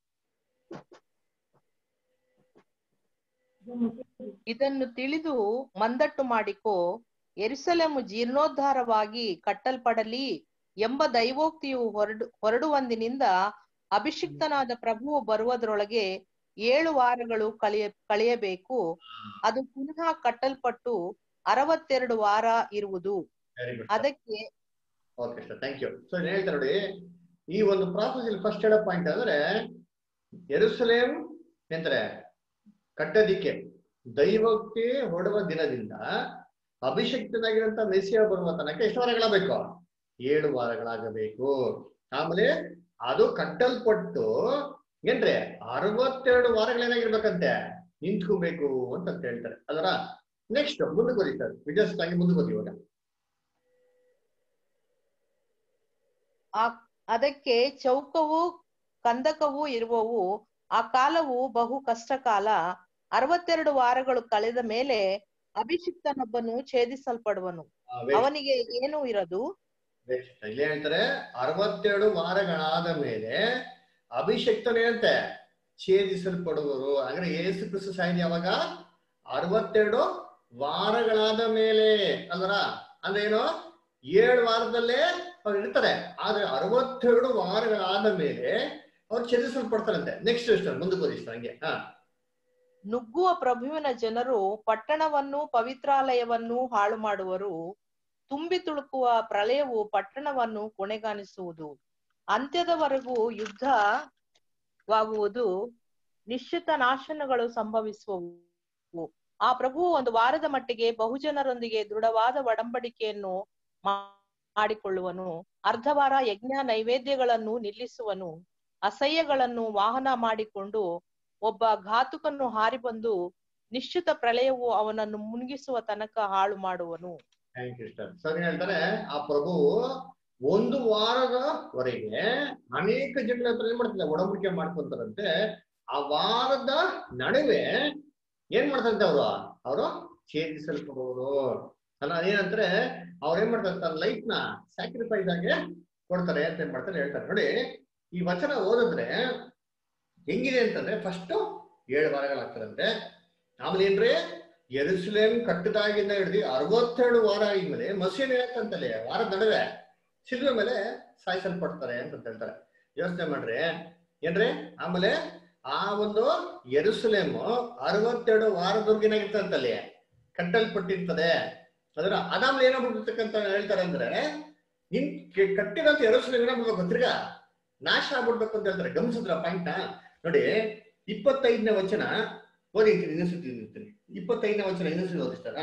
ಇದನ್ನು ತಿಳಿದು ಮಂದಟ್ಟು ಮಾಡಿಕೋ ಎರುಸಲೇಮು ಜೀರ್ಣೋದ್ಧಾರವಾಗಿ ಕಟ್ಟಲ್ಪಡಲಿ ಎಂಬ ದೈವೋಕ್ತಿಯು ಹೊರಡು ಹೊರಡುವಂದಿನಿಂದ ಅಭಿಷಿಕ್ತನಾದ ಪ್ರಭುವು ಬರುವುದರೊಳಗೆ ಏಳು ವಾರಗಳು ಕಳೆಯ ಕಳೆಯಬೇಕು ಅದು ಪುನಃ ಕಟ್ಟಲ್ಪಟ್ಟು ಅರವತ್ತೆರಡು ವಾರ ಇರುವುದು ವೆರಿ ಗುಡ್ ಅದಕ್ಕೆ okay sir thank you so ಏನ್ ಹೇಳ್ತಾರೆ ನೋಡಿ ಈ ಒಂದು ಪ್ರಾಸೆಸ್ ಇಲ್ಲಿ ಫಸ್ಟ್ ಹೇಳೋ ಪಾಯಿಂಟ್ ಅಂದ್ರೆ ಎರುಸಲೇಮ್ ಎಂತಾರೆ ಕಟ್ಟದಿಕ್ಕೆ ದೈವಕ್ಕೆ ಹೊಡುವ ದಿನದಿಂದ ಅಭಿಷಕ್ತನಾಗಿರಂತ ಮೆಸಿಯ ಬರುವ ತನಕ ಎಷ್ಟು ವಾರಗಳ ಬೇಕು ಏಳು ವಾರಗಳಾಗಬೇಕು ಆಮೇಲೆ ಅದು ಕಟ್ಟಲ್ಪಟ್ಟು ಏನ್ರಿ ಅರವತ್ತೆರಡು ವಾರಗಳೇನಾಗಿರ್ಬೇಕಂತೆ ನಿಂತ್ಕೋಬೇಕು ಅಂತ ಅಂತ ಹೇಳ್ತಾರೆ ಅದರ ನೆಕ್ಸ್ಟ್ ಮುಂದಕ್ಕೆ ಓದಿ ಸರ್ ವಿಜಯಸ್ತಾಗಿ ಮುಂದಕ್ಕೆ ಓದಿ ಇವಾಗ ಆ ಅದಕ್ಕೆ ಚೌಕವು ಕಂದಕವೂ ಇರುವವು ಆ ಕಾಲವು ಬಹು ಕಷ್ಟ ಕಾಲ ಅರವತ್ತೆರಡು ವಾರಗಳು ಕಳೆದ ಮೇಲೆ ಅಭಿಷಿಕ್ತನೊಬ್ಬನು ಛೇದಿಸಲ್ಪಡುವನು ಆ, wait. ಅವನಿಗೆ ಏನೂ ಇರದು Wait. ಇಲ್ಲೇ ಹೇಳ್ತಾರೆ ಅರವತ್ತೆರಡು ವಾರಗಳಾದ ಮೇಲೆ ಅಭಿಷಕ್ತನೇ ಅಂತೆ ಛೇದಿಸಲ್ಪಡುವರು ಅಂದ್ರೆ ಯೇಸು ಕ್ರಿಸ್ತು ಸಾಯಿದ್ ಯಾವಾಗ ಅರವತ್ತೆರಡು ವಾರಗಳಾದ ಮೇಲೆ ಅಲ್ವರ ಅಂದ್ರೆ ಏನು ಏಳು ವಾರದಲ್ಲೇ ಅವ್ರು ಇರ್ತಾರೆ ಆದ್ರೆ ಅರವತ್ತೆರಡು ವಾರಗಳಾದ ಮೇಲೆ ಅವ್ರು ಛೇದಿಸಲ್ಪಡ್ತಾರಂತೆ ನೆಕ್ಸ್ಟ್ ಎಷ್ಟು ಮುಂದಕ್ಕೆ ಓದಿ sister, ಹಂಗೆ ಹಾ ನುಗ್ಗುವ ಪ್ರಭುವಿನ ಜನರು ಪಟ್ಟಣವನ್ನು ಪವಿತ್ರಾಲಯವನ್ನು ಹಾಳು ಮಾಡುವರು ತುಂಬಿ ತುಳುಕುವ ಪ್ರಳಯವು ಪಟ್ಟಣವನ್ನು ಕೊನೆಗಾಣಿಸುವುದು ಅಂತ್ಯದವರೆಗೂ ಯುದ್ಧವಾಗುವುದು ನಿಶ್ಚಿತ ನಾಶನಗಳು ಸಂಭವಿಸುವವು ಆ ಪ್ರಭು ಒಂದು ವಾರದ ಮಟ್ಟಿಗೆ ಬಹುಜನರೊಂದಿಗೆ ದೃಢವಾದ ಒಡಂಬಡಿಕೆಯನ್ನು ಮಾ- ಮಾಡಿಕೊಳ್ಳುವನು ಅರ್ಧ ವಾರ ಯಜ್ಞ ನೈವೇದ್ಯಗಳನ್ನು ನಿಲ್ಲಿಸುವನು ಅಸಹ್ಯಗಳನ್ನು ವಾಹನ ಮಾಡಿಕೊಂಡು ಒಬ್ಬ ಘಾತುಕನು ಹಾರಿ ಬಂದು ನಿಶ್ಚಿತ ಪ್ರಳಯವು ಅವನನ್ನು ಮುಳುಗಿಸುವ ತನಕ ಹಾಳು ಮಾಡುವನು ಥ್ಯಾಂಕ್ ಯು ಸರ್ ಸರ್ ಏನ್ ಹೇಳ್ತಾರೆ ಆ ಪ್ರಭು ಒಂದು ವಾರದವರೆಗೆ ಅನೇಕ ಜನಗಳ ಹತ್ರ ಏನ್ ಮಾಡ್ತಾರೆ ಒಡಂಬಡಿಕೆ ಮಾಡ್ಕೊಂತಾರಂತೆ ಆ ವಾರದ ನಡುವೆ ಏನ್ ಮಾಡ್ತಾರಂತೆ ಅವರು ಅವರು ಛೇದಿಸಲ್ಪಡುವರು ಅಲ್ಲ ಅದೇನಂದ್ರೆ ಅವ್ರ ಏನ್ ಮಾಡ್ತಾರೆ ತನ್ನ ಲೈಫ್ ನ ಸ್ಯಾಕ್ರಿಫೈಸ್ ಆಗಿ ಕೊಡ್ತಾರೆ ಅಂತ ಏನ್ ಮಾಡ್ತಾರೆ ಹೇಳ್ತಾರೆ ನೋಡಿ ಈ ವಚನ ಓದಿದ್ರೆ ಹೆಂಗಿದೆ ಅಂತಂದ್ರೆ ಫಸ್ಟ್ ಏಳು ವಾರಗಳಾಗ್ತಾರಂತೆ ಆಮೇಲೆ ಏನ್ರಿ ಎರುಸಲೇಮ್ ಕಟ್ಟದಾಗಿಂದ ಹಿಡಿದು ಅರವತ್ತೆರಡು ವಾರ ಆಗಿದ್ಮೇಲೆ ಮಸೀನ್ ಹೇಳ್ತಂತಲೆ ವಾರದ ನಡುವೆ ಶಿಲ್ವೆ ಮೇಲೆ ಸಾಯಿಸಲ್ಪಡ್ತಾರೆ ಅಂತ ಹೇಳ್ತಾರೆ ಯೋಚನೆ ಮಾಡ್ರಿ ಏನ್ರಿ ಆಮೇಲೆ ಆ ಒಂದು ಎರುಸಲೇಮ್ ಅರವತ್ತೆರಡು ವಾರದವರೆಗೆ ಏನಾಗಿರ್ತಂತಲ್ಲಿ ಕಟ್ಟಲ್ಪಟ್ಟಿರ್ತದೆ ಅದರ ಅದಾದ್ಮೇಲೆ ಏನಾಗ್ಬಿಟ್ಟಿರ್ತಕ್ಕಂತ ಹೇಳ್ತಾರೆ ಅಂದ್ರೆ ನಿನ್ ಕೆ- ಕಟ್ಟಿದಂತ ಎರುಸಲೇಮ್ ಏನಾಗ್ಬಿಡ್ಬೇಕು ತಿರ್ಗಾ ನಾಶ ಆಗ್ಬಿಡ್ಬೇಕು ಅಂತ ಹೇಳ್ತಾರೆ ಗಮನಿಸಿದ್ರ ಪಾಯಿಂಟ್ ನೋಡಿ ಇಪ್ಪತ್ತೈದನೇ ವಚನ ಓದಿ ಇನ್ನೊಂದ್ಸತಿ ಓದಿರ್ತೀನಿ. ಇಪ್ಪತ್ತೈದನೇ ವಚನ ಇನ್ನೊಂದ್ಸತಿ ಓದಿಸ್ತಾರ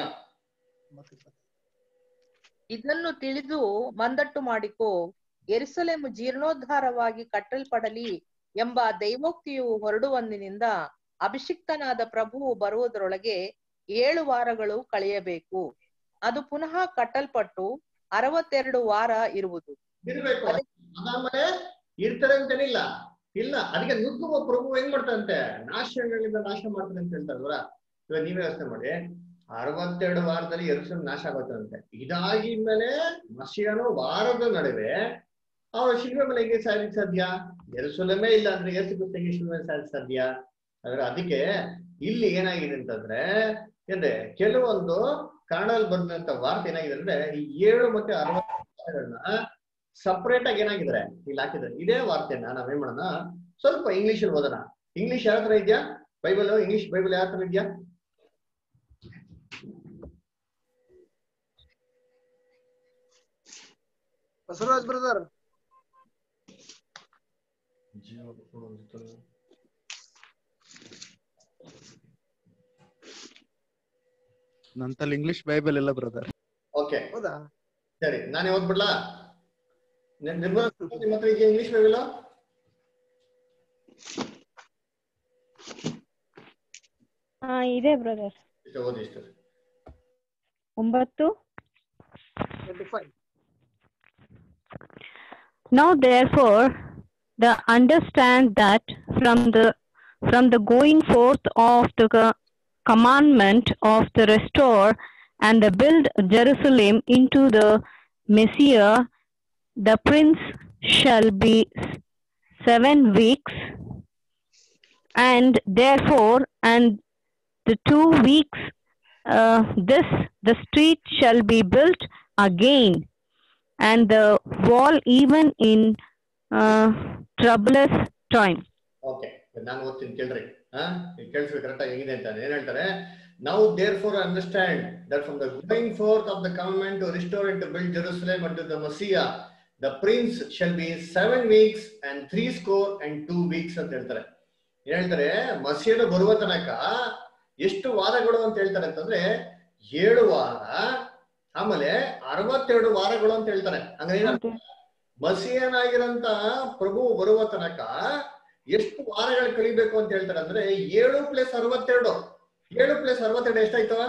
ಇದನ್ನು ತಿಳಿದು ಮಂದಟ್ಟು ಮಾಡಿಕೋ ಎರುಸಲೇಮು ಜೀರ್ಣೋದ್ಧಾರವಾಗಿ ಕಟ್ಟಲ್ಪಡಲಿ ಎಂಬ ದೈವೋಕ್ತಿಯು ಹೊರಡುವಂದಿನಿಂದ ಅಭಿಷಿಕ್ತನಾದ ಪ್ರಭುವು ಬರುವುದರೊಳಗೆ ಏಳು ವಾರಗಳು ಕಳೆಯಬೇಕು ಅದು ಪುನಃ ಕಟ್ಟಲ್ಪಟ್ಟು ಅರವತ್ತೆರಡು ವಾರ ಇರುವುದು ಇರ್ಬೇಕು ಅದಾದ್ಮೇಲೆ ಇರ್ತಾರೆ ಅಂತೇನಿಲ್ಲ ಇಲ್ಲ ಅದಕ್ಕೆ ನುಗ್ಗುವ ಪ್ರಭು ಏನ್ ಮಾಡ್ತಾರಂತೆ ನಾಶಗಳಿಂದ ನಾಶ ಮಾಡ್ತಾರೆ ಅಂತ ಹೇಳ್ತಾರಲ್ವ ಇವಾಗ ನೀವೇ ಯೋಚನೆ ಮಾಡಿ ಅರವತ್ತೆರಡು ವಾರದಲ್ಲಿ ಎರುಸಲೇಮ್ ನಾಶ ಆಗುತ್ತಂತೆ ಇದಾಗಿದ್ಮೇಲೆ ಮಸಿಯನು ವಾರದ ನಡುವೆ ಅವ್ರ ಶಿಲ್ವೆ ಮೇಲೆ ಹೇಗೆ ಸಾಯಲಿಕ್ಕೆ ಸಾಧ್ಯ ಎರುಸಲೇಮೇ ಇಲ್ಲ ಅಂದ್ರೆ ಯೇಸು ಕ್ರಿಸ್ತ ಹೇಗೆ ಶಿಲ್ವೆ ಮೇಲೆ ಸಾಯಲಿಕ್ಕೆ ಸಾಧ್ಯ ಅಂದ್ರೆ ಅದಕ್ಕೆ ಇಲ್ಲಿ ಏನಾಗಿದೆ ಅಂತಂದ್ರೆ ಏನ್ರೆ ಕೆಲವೊಂದು ಕನ್ನಡದಲ್ಲಿ ಬಂದಂತ ವಾರ್ತೆ ಏನಾಗಿದೆ ಅಂದ್ರೆ ಈ ಏಳು ಮತ್ತೆ ಅರವತ್ತು ವಾರಗಳನ್ನ ಸಪರೇಟ್ ಆಗಿ ಏನಾಗಿದ್ದಾರೆ ಇಲ್ಲಿ ಹಾಕಿದ್ದಾರೆ ಇದೇ ವಾರ್ತೆನ ನಾವೇನ್ ಮಾಡೋಣ ಸ್ವಲ್ಪ ಇಂಗ್ಲಿಷ್ ಅಲ್ಲಿ ಓದೋಣ ಇಂಗ್ಲಿಷ್ ಯಾವ ತರ ಇದೆಯಾ ಬೈಬಲ್ ಇಂಗ್ಲಿಷ್ ಬೈಬಲ್ ಯಾವ ತರ ಇದೆಯಾ ಬಸವರಾಜ್ ಬ್ರದರ್ ನಂತಲ್ಲಿ ಇಂಗ್ಲಿಷ್ ಬೈಬಲ್ ಇಲ್ಲ ಬ್ರದರ್ ಓಕೆ ಹೌದಾ ಸರಿ ನಾನೇ ಓದ್ಬಿಡ್ಲಾ ನಿ- ನಿರ್ಮಲಾ ನಿಮ್ಮ ಹತ್ರ ಇದೆಯಾ ಇಂಗ್ಲಿಷ್ ಬೈಬಲ್ ಹಾ ಇದೆ ಬ್ರದರ್ ಇಷ್ಟು ಓದಿ ಇಷ್ಟು ಒಂಬತ್ತು twenty five Now therefore, the understand that from the from the going forth of the co- commandment of the restore and the build Jerusalem into the Messiah, the prince shall be s- seven weeks, and therefore, and the two weeks, uh, this the street shall be built again, and the wall even in uh, troublous time. Okay ನಾನು ಓದ್ತೀನಿ ಕೇಳ್ರಿ ಹಾ ಕೇಳಿಸ್ಬೇಕು correct ಆಗಿ ಹೆಂಗಿದೆ ಅಂತ ಏನ್ ಹೇಳ್ತಾರೆ ನಾವು therefore understand that from the going forth of the government to restore and to build Jerusalem and the Messiah the prince shall be seven weeks and three score and two weeks ಅಂತ ಹೇಳ್ತಾರೆ ಏನ್ ಹೇಳ್ತಾರೆ ಮಸೀನು ಬರುವ ತನಕ ಎಷ್ಟು ವಾರಗಳು ಅಂತ ಹೇಳ್ತಾರೆ ಅಂತಂದ್ರೆ ಏಳು ವಾರ ಆಮೇಲೆ ಅರವತ್ತೆರಡು ವಾರಗಳು ಅಂತ ಹೇಳ್ತಾರೆ ಹಂಗಾರೆ ಏನರ್ಥ? ಮಸಿಯನಾಗಿರಂತ ಪ್ರಭು ಬರುವ ತನಕ ಎಷ್ಟು ವಾರಗಳು ಕಳಿಬೇಕು ಅಂತ ಹೇಳ್ತಾರೆ ಅಂದ್ರೆ ಏಳು ಪ್ಲಸ್ ಅರವತ್ತೆರಡು ಏಳು ಪ್ಲಸ್ ಅರವತ್ತೆರಡು ಎಷ್ಟಾಯ್ತವ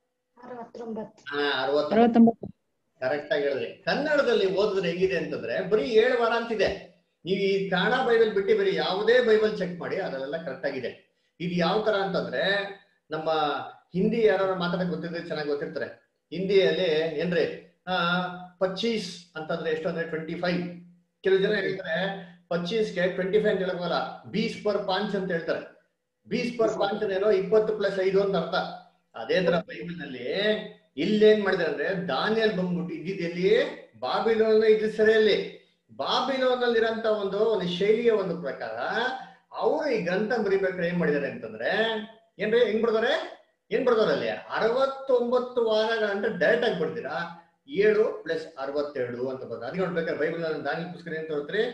ಹಾ ಅರವತ್ತೊಂಬತ್ತು ಕರೆಕ್ಟ್ ಆಗಿ ಹೇಳಿದ್ರಿ ಕನ್ನಡದಲ್ಲಿ ಓದಿದ್ರೆ ಹೆಂಗಿದೆ ಅಂತಂದ್ರೆ ಬರೀ ಏಳು ವಾರ ಅಂತಿದೆ ನೀವು ಈ ಕನ್ನಡ ಬೈಬಲ್ ಬಿಟ್ಟು ಬರೀ ಯಾವುದೇ ಬೈಬಲ್ ಚೆಕ್ ಮಾಡಿ ಅದರಲ್ಲೆಲ್ಲ ಕರೆಕ್ಟ್ ಆಗಿದೆ ಇದು ಯಾವ ತರ ಅಂತಂದ್ರೆ ನಮ್ಮ ಹಿಂದಿ ಯಾರು ಮಾತಾಡಕ್ ಗೊತ್ತಿದ್ರೆ ಚೆನ್ನಾಗಿ ಗೊತ್ತಿರ್ತಾರೆ ಹಿಂದಿಯಲ್ಲಿ ಏನ್ರಿ ಆ ಪಚ್ಚೀಸ್ ಅಂತಂದ್ರೆ ಎಷ್ಟು ಅಂದ್ರೆ ಟ್ವೆಂಟಿ ಫೈವ್ ಕೆಲವು ಜನ ಹೇಳ್ತಾರೆ ಪಚ್ಚೀಸ್ಗೆ ಟ್ವೆಂಟಿ ಫೈವ್ ಅಂತ ಹೇಳೋಲ್ಲ ಬೀಸ್ ಪರ್ ಪಾಂಚ್ ಅಂತ ಹೇಳ್ತಾರೆ ಬೀಸ್ ಪರ್ ಪಾಂಚ್ ಏನೋ ಇಪ್ಪತ್ತು ಪ್ಲಸ್ ಐದು ಅಂತ ಅರ್ಥ ಅದೇ ತರ ಬೈಬಲ್ ನಲ್ಲಿ ಇಲ್ಲೇನ್ ಮಾಡಿದಾರೆ ಅಂದ್ರೆ ದಾನಿಯಲ್ ಬಂದ್ಬಿಟ್ಟು ಇದ್ದಿದ್ದೆಲ್ಲಿ ಬಾಬಿಲೋನ್ ಇದ್ದ ಸರಿಯಲ್ಲಿ ಬಾಬಿಲೋನ್ ಅಲ್ಲಿರಂತ ಒಂದು ಒಂದು ಶೈಲಿಯ ಒಂದು ಪ್ರಕಾರ ಅವರು ಈ ಗ್ರಂಥ ಬರಿಬೇಕಾದ್ರೆ ಏನ್ ಮಾಡಿದ್ದಾರೆ ಅಂತಂದ್ರೆ ಏನ್ರಿ ಹೆಂಗ್ ಬರ್ತಾರೆ ಏನ್ ಬರ್ತಾರೆ ಅಲ್ಲಿ ಅರವತ್ತೊಂಬತ್ತು ವಾರಗಳಂತ ಡೈರೆಕ್ಟ್ ಆಗಿ ಬರ್ತೀರಾ ಏಳು ಪ್ಲಸ್ ಅರವತ್ತೆರಡು ಅಂತ ಬರ್ತಾರೆ ಅದಕ್ಕೆ ನೋಡ್ಬೇಕಾದ್ರೆ ಬೈಬಲ್ ದಾನಿ ಪುಸ್ತಕ ಏನ್ ತೋರ್ತ್ರಿ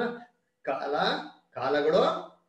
ಕಾಲ ಕಾಲಗಳು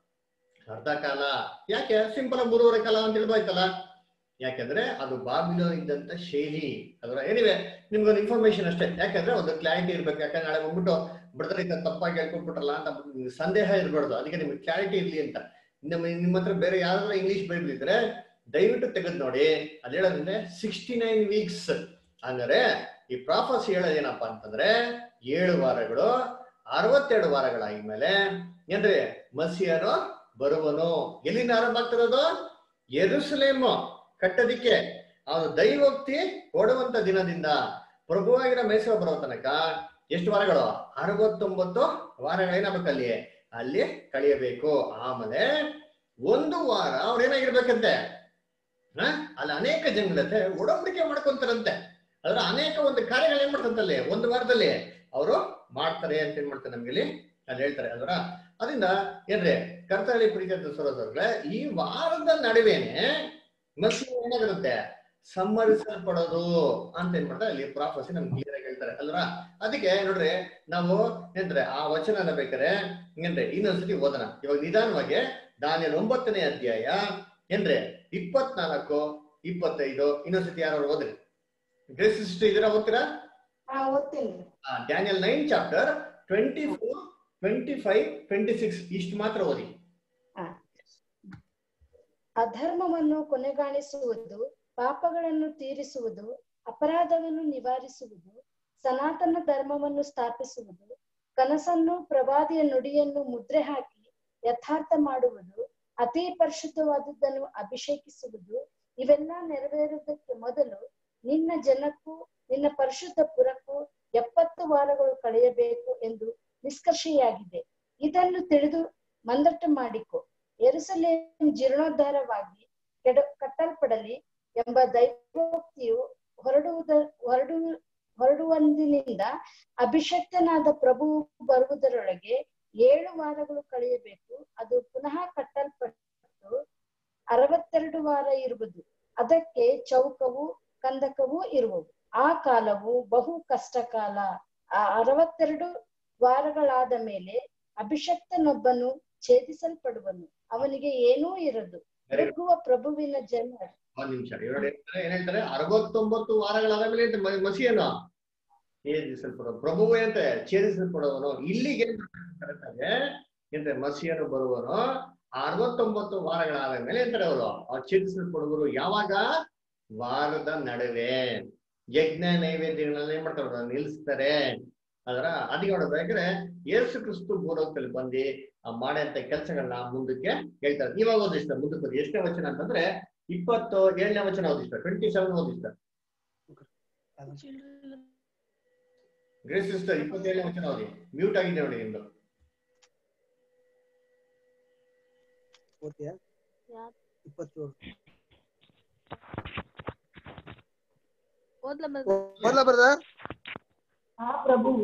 ಅರ್ಧ ಕಾಲ ಯಾಕೆ ಸಿಂಪಲ್ ಆಗಿ ಮೂರುವರೆ ಕಾಲ ಅಂತ ಹೇಳ್ಬೋಯ್ತಲ್ಲ ಯಾಕೆಂದ್ರೆ ಅದು ಬಾಬಿಲೋನ್ ಇದ್ದಂತ ಶೈಲಿ ಅದರ ಏನಿವೆ ನಿಮ್ಗೊಂದು ಇನ್ಫಾರ್ಮೇಶನ್ ಅಷ್ಟೇ ಯಾಕಂದ್ರೆ ಒಂದು ಕ್ಲಾರಿಟಿ ಇರ್ಬೇಕು ಯಾಕಂದ್ರೆ ನಾಳೆ ಬಂದ್ಬಿಟ್ಟು ಬ್ರದರ್ ಇಂದ ತಪ್ಪಾಗಿ ಹೇಳ್ಕೊಟ್ಬಿಟ್ರಲ್ಲ ಅಂತ ನಿಮ್ಗೆ ಸಂದೇಹ ಇರಬಾರ್ದು ಅದಕ್ಕೆ ನಿಮ್ಗೆ ಕ್ಲಾರಿಟಿ ಇರ್ಲಿ ಅಂತ ನಿಮ್ಮ ನಿಮ್ಮ ಹತ್ರ ಬೇರೆ ಯಾವ್ದಾರ ಇಂಗ್ಲಿಷ್ ಬೈಬಲ್ ಇದ್ರೆ ದಯವಿಟ್ಟು ತೆಗೆದು ನೋಡಿ ಅಲ್ಲಿ ಹೇಳೋದಂದ್ರೆ ಸಿಕ್ಸ್ಟಿ ನೈನ್ ವೀಕ್ಸ್ ಹಂಗಾರೆ ಈ ಪ್ರಾಫಸ್ ಹೇಳೋದೇನಪ್ಪ ಅಂತಂದ್ರೆ ಏಳು ವಾರಗಳು ಅರವತ್ತೆರಡು ವಾರಗಳಾಗಿದ್ಮೇಲೆ ಏನ್ರಿ ಮಸಿಯನು ಬರುವನು ಎಲ್ಲಿಂದ ಆರಂಭ ಆಗ್ತಿರೋದು ಎರುಸಲೇಮು ಕಟ್ಟದಿಕ್ಕೆ ಅವನು ದೈವೋಕ್ತಿ ಕೊಡುವಂತ ದಿನದಿಂದ ಪ್ರಭುವಾಗಿರೋ ಮೇಸವ ಬರೋ ತನಕ ಎಷ್ಟು ವಾರಗಳು ಅರವತ್ತೊಂಬತ್ತು ವಾರಗಳೇನಾಗಬೇಕು ಅಲ್ಲಿ ಅಲ್ಲಿ ಕಳಿಯಬೇಕು ಆಮೇಲೆ ಒಂದು ವಾರ ಅವ್ರು ಏನಾಗಿರ್ಬೇಕಂತೆ ಹ? ಅಲ್ಲಿ ಅನೇಕ ಜನಗಳ ಜೊತೆ ಒಡಂಬಡಿಕೆ ಮಾಡ್ಕೊಂತಾರಂತೆ ಅದ್ರ ಅನೇಕ ಒಂದು ಕಾರ್ಯಗಳು ಏನ್ ಮಾಡ್ತಂತಲ್ಲಿ ಒಂದು ವಾರದಲ್ಲಿ ಅವರು ಮಾಡ್ತಾರೆ ಅಂತ ಏನ್ ಮಾಡ್ತಾರೆ ನಮ್ಗೆ ಇಲ್ಲಿ ಅಲ್ಲಿ ಹೇಳ್ತಾರೆ ಅಲ್ವರ ಅದರಿಂದ ಏನ್ರಿ ಕರ್ತಳಿ ಪ್ರೀತಿಯ ಸರೋದರ್ಗಳೇ ಈ ವಾರದ ನಡುವೆನೆ ಮಸಿ ಏನಾಗಿರುತ್ತೆ ಸಂಹರಿಸಲ್ಪಡೋದು ಅಂತ ಏನ್ ಮಾಡ್ತಾರೆ ಅಲ್ಲಿ ಪ್ರಾಫಸಿ ನಮ್ಗೆ ಕ್ಲಿಯರ್ ಆಗಿ ಹೇಳ್ತಾರೆ ಅಲ್ವಾ ಅದಕ್ಕೆ ನೋಡ್ರಿ ನಾವು ಏನ್ರೆ ಆ ವಚನ ಬೇಕಾರೆ ಏನ್ರಿ ಇನ್ನೊಂದ್ಸತಿ ಓದೋಣ ಇವಾಗ ನಿಧಾನವಾಗಿ ದಾನಿಯಲ್ ಒಂಬತ್ತನೇ ಅಧ್ಯಾಯ ಏನ್ರಿ ಇಪ್ಪತ್ನಾಲ್ಕು ಇಪ್ಪತ್ತೈದು ಇನ್ನೊಂದ್ಸತಿ ಯಾರು ಓದ್ರಿ ಗ್ರೇಸ್ ಇದೀರಾ ಓದ್ತೀರಾ Daniel nine chapter twenty four twenty five twenty six ಇಷ್ಟು ಮಾತ್ರ ಓದಿ ಅಧರ್ಮವನ್ನು ಕೊನೆಗಾಣಿಸುವುದು ಪಾಪಗಳನ್ನು ತೀರಿಸುವುದು ಅಪರಾಧವನ್ನು ನಿವಾರಿಸುವುದು ಸನಾತನ ಧರ್ಮವನ್ನು ಸ್ಥಾಪಿಸುವುದು ಕನಸನ್ನು ಪ್ರವಾದಿಯ ನುಡಿಯನ್ನು ಮುದ್ರೆ ಹಾಕಿ ಯಥಾರ್ಥ ಮಾಡುವುದು ಅತಿ ಪರಿಶುದ್ಧವಾದದ್ದನ್ನು ಅಭಿಷೇಕಿಸುವುದು ಇವೆಲ್ಲ ನೆರವೇರುವುದಕ್ಕೆ ಮೊದಲು ನಿನ್ನ ಜನಕ್ಕೂ ನಿನ್ನ ಪರಿಶುದ್ಧ ಪುರಕ್ಕೂ ಎಪ್ಪತ್ತು ವಾರಗಳು ಕಳೆಯಬೇಕು ಎಂದು ನಿಷ್ಕರ್ಷೆಯಾಗಿದೆ ಇದನ್ನು ತಿಳಿದು ಮಂದಟ್ಟು ಮಾಡಿಕೊ ಎರುಸಲೇಮ್ ಜೀರ್ಣೋದ್ಧಾರವಾಗಿ ಕೆಡ ಕಟ್ಟಲ್ಪಡಲಿ ಎಂಬ ದೈವೋಕ್ತಿಯು ಹೊರಡುವುದ ಹೊರಡು ಹೊರಡುವಂದಿನಿಂದ ಅಭಿಷಕ್ತನಾದ ಪ್ರಭು ಬರುವುದರೊಳಗೆ ಏಳು ವಾರಗಳು ಕಳೆಯಬೇಕು ಅದು ಪುನಃ ಕಟ್ಟಲ್ಪಟ್ಟು ಅರವತ್ತೆರಡು ವಾರ ಇರುವುದು ಅದಕ್ಕೆ ಚೌಕವು ಕಂದಕವೂ ಇರುವವು ಆ ಕಾಲವು ಬಹು ಕಷ್ಟ ಕಾಲ ಆ ಅರವತ್ತೆರಡು ವಾರಗಳಾದ ಮೇಲೆ ಅಭಿಷಕ್ತನೊಬ್ಬನು ಛೇದಿಸಲ್ಪಡುವನು ಅವನಿಗೆ ಏನೂ ಇರದು ಮೃಗುವ ಪ್ರಭುವಿನ ಜನ ಒಂದ್ ನಿಮಿಷ ಇವ್ರು ಹೇಳ್ತಾರೆ ಏನ್ ಹೇಳ್ತಾರೆ ಅರವತ್ತೊಂಬತ್ತು ವಾರಗಳಾದ ಮೇಲೆ ಅಂತ ಮ- ಮಸಿಯನು ಛೇದಿಸಲ್ಪಡೋ ಪ್ರಭುವೇ ಅಂತ ಛೇದಿಸಲ್ಪಡುವನು ಇಲ್ಲಿಗೆ ಏನ್ ಕರೆಕ್ಟ್ ಆಗಿ ಎಂತ ಮಸಿಯನು ಬರುವನು ಅರವತ್ತೊಂಬತ್ತು ವಾರಗಳಾದ ಮೇಲೆ ಅಂತಾರೆ ಅವರು ಅವ್ರು ಛೇದಿಸಲ್ಪಡುವರು ಯಾವಾಗ ವಾರದ ನಡುವೆ ಯಜ್ಞ ನೈವೇದ್ಯಗಳನ್ನ ಏನ್ ಮಾಡ್ತಾರೆ ಅವ್ರು ನಿಲ್ಲಿಸ್ತಾರೆ ಅದರ ಅದಕ್ಕೆ ನೋಡ್ಬೇಕಾದ್ರೆ ಯೇಸು ಕ್ರಿಸ್ತು ಭೂಲೋಕದಲ್ಲಿ ಬಂದು ಆ ಮಾಡಂತ ಕೆಲಸಗಳನ್ನ ಮುಂದಕ್ಕೆ ಹೇಳ್ತಾರೆ ಇವಾಗ ಓದಿಸ್ತಾರೆ ಮುಂದಕ್ಕೆ ಓದಿ. ಎಷ್ಟನೇ ವಚನ ಅಂತಂದ್ರೆ ಇಪ್ಪತ್ತು ಏಳನೇ ವಚನ ಓದಿಸ್ತಾರೆ ಟ್ವೆಂಟಿ ಸೆವೆನ್ ಓದಿಸ್ತಾರೆ ಗ್ರೇಸ್ ಸಿಸ್ಟರ್ ಇಪ್ಪತ್ತೇಳನೇ ವಚನ ಓದಿ ಮ್ಯೂಟ್ ಆಗಿದೆ ನೋಡಿ ನಿಮ್ದು ಓದ್ತೀಯಾ ಇಪ್ಪತ್ತೇಳು ಓದ್ಲಾ ಓದ್ಲಾ ಬ್ರದರ್ ಆ ಪ್ರಭುವು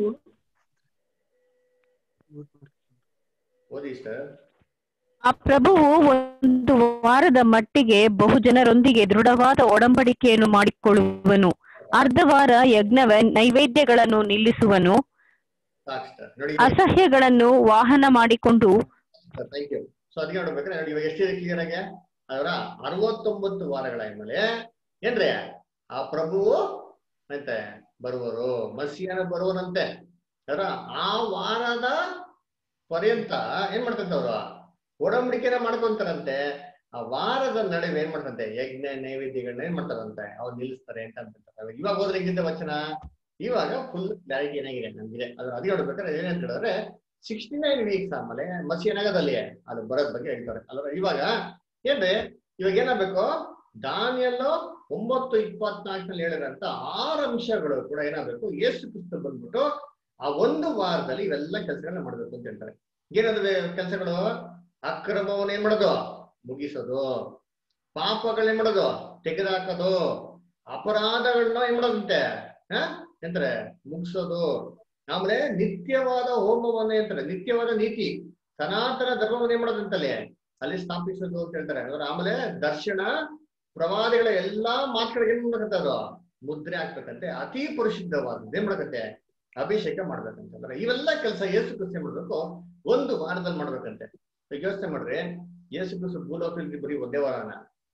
ಓದಿ ಸರ್ ಆ ಪ್ರಭುವು ಒಂದು ವಾರದ ಮಟ್ಟಿಗೆ ಬಹುಜನರೊಂದಿಗೆ ದೃಢವಾದ ಒಡಂಬಡಿಕೆಯನ್ನು ಮಾಡಿಕೊಳ್ಳುವನು ಅರ್ಧ ವಾರ ಯಜ್ಞವ ನೈವೇದ್ಯಗಳನ್ನು ನಿಲ್ಲಿಸುವನು ಸಾಕು ಸರ್ ನೋಡಿ ಅಸಹ್ಯಗಳನ್ನು ವಾಹನ ಮಾಡಿಕೊಂಡು ಥ್ಯಾಂಕ್ ಯು ಸೊ ಅದಕ್ಕೆ ನೋಡ್ಬೇಕಾದ್ರೆ ನೋಡಿ ಇವಾಗ ಎಷ್ಟಿದೆ ಕ್ಲಿಯರ್ ಆಗಿ ಅದರ ಅರವತ್ತೊಂಬತ್ತು ವಾರಗಳಾದ್ಮೇಲೆ ಏನ್ರಿ ಆ ಪ್ರಭುವು ಅಂತೆ ಬರುವರು ಮಸಿಯನ ಬರುವನಂತೆ ಅದರ ಆ ವಾರದ ಪರ್ಯಂತ ಏನ್ ಮಾಡ್ತಂತೆ ಅವರು ಒಡಂಬಡಿಕೆನ ಮಾಡ್ಕೊಂತಾರಂತೆ ಆ ವಾರದ ನಡುವೆ ಏನ್ ಮಾಡ್ತಂತೆ ಯಜ್ಞ ನೈವೇದ್ಯಗಳನ್ನ ಏನ್ ಮಾಡ್ತಾರಂತೆ ಅವ್ರು ನಿಲ್ಲಿಸ್ತಾರೆ ಅಂತ ಅಂತಾರೆ ಇವಾಗ ಹೋದ್ರೆ ಹೆಂಗಿದೆ ವಚನ ಇವಾಗ ಫುಲ್ ಕ್ಲಾರಿಟಿ ಏನಾಗಿದೆ ನಮ್ಗಿದೆ ಅದ್ರ ಅದೇ ಹೇಳ್ಬೇಕಾದ್ರೆ ಏನಂತ ಹೇಳಿದ್ರೆ ಸಿಕ್ಸ್ಟಿ ನೈನ್ ವೀಕ್ಸ್ ಆದ್ಮೇಲೆ ಮಸಿ ಏನಾಗದಲ್ಲಿ ಅದು ಬರೋದ್ ಬಗ್ಗೆ ಹೇಳ್ತಾರೆ ಅಲ್ವಾ ಇವಾಗ ಏನ್ರಿ ಇವಾಗ ಏನಾಗ್ಬೇಕು ದಾನಿಯಲ್ಲೋ ಒಂಬತ್ತು ಇಪ್ಪತ್ನಾಲ್ಕನಲ್ಲಿ ಹೇಳಿರಂತ ಆರು ಅಂಶಗಳು ಕೂಡ ಏನಾಗಬೇಕು ಯೇಸು ಕ್ರಿಸ್ತ ಬಂದ್ಬಿಟ್ಟು ಆ ಒಂದು ವಾರದಲ್ಲಿ ಇವೆಲ್ಲ ಕೆಲಸಗಳನ್ನ ಮಾಡ್ಬೇಕು ಅಂತ ಹೇಳ್ತಾರೆ ಏನಂದ್ರೆ ಕೆಲಸಗಳು ಅಕ್ರಮವನ್ನ ಏನ್ ಮಾಡೋದು ಮುಗಿಸೋದು ಪಾಪಗಳೇನ್ ಮಾಡೋದು ತೆಗೆದಾಕೋದು ಅಪರಾಧಗಳನ್ನ ಏನ್ ಮಾಡೋದಂತೆ ಹ ಎಂತಾರೆ ಮುಗಿಸೋದು ಆಮೇಲೆ ನಿತ್ಯವಾದ ಹೋಮವನ್ನ ಅಂತಾರೆ ನಿತ್ಯವಾದ ನೀತಿ ಸನಾತನ ಧರ್ಮವನ್ನ ಏನ್ ಮಾಡೋದಂತಲ್ಲಿ ಅಲ್ಲಿ ಸ್ಥಾಪಿಸೋದು ಅಂತ ಹೇಳ್ತಾರೆ ಅಂದ್ರೆ ಆಮೇಲೆ ದರ್ಶನ ಪ್ರವಾದಿಗಳ ಎಲ್ಲಾ ಮಾತುಗಳಿಗೆ ಏನ್ ಮಾಡ್ಬೇಕಂತ ಅದು ಮುದ್ರೆ ಹಾಕ್ಬೇಕಂತೆ ಅತಿ ಪರಿಶುದ್ಧವಾದದ್ದು ಏನ್ ಮಾಡ್ಬೇಕಂತೆ ಅಭಿಷೇಕ ಮಾಡ್ಬೇಕಂತ ಅಂದ್ರೆ ಇವೆಲ್ಲ ಕೆಲಸ ಯೇಸು ಕ್ರಿಸ್ತ ಮಾಡ್ಬೇಕು ಒಂದು ವಾರದಲ್ಲಿ ಮಾಡ್ಬೇಕಂತೆ ಈಗ ಯೋಚನೆ ಮಾಡ್ರಿ ಯೇಸು ಕ್ರಿಸ್ತ ಭೂಲೋಕದಲ್ಲಿ ಬರೀ ಒಂದೇ ವಾರನ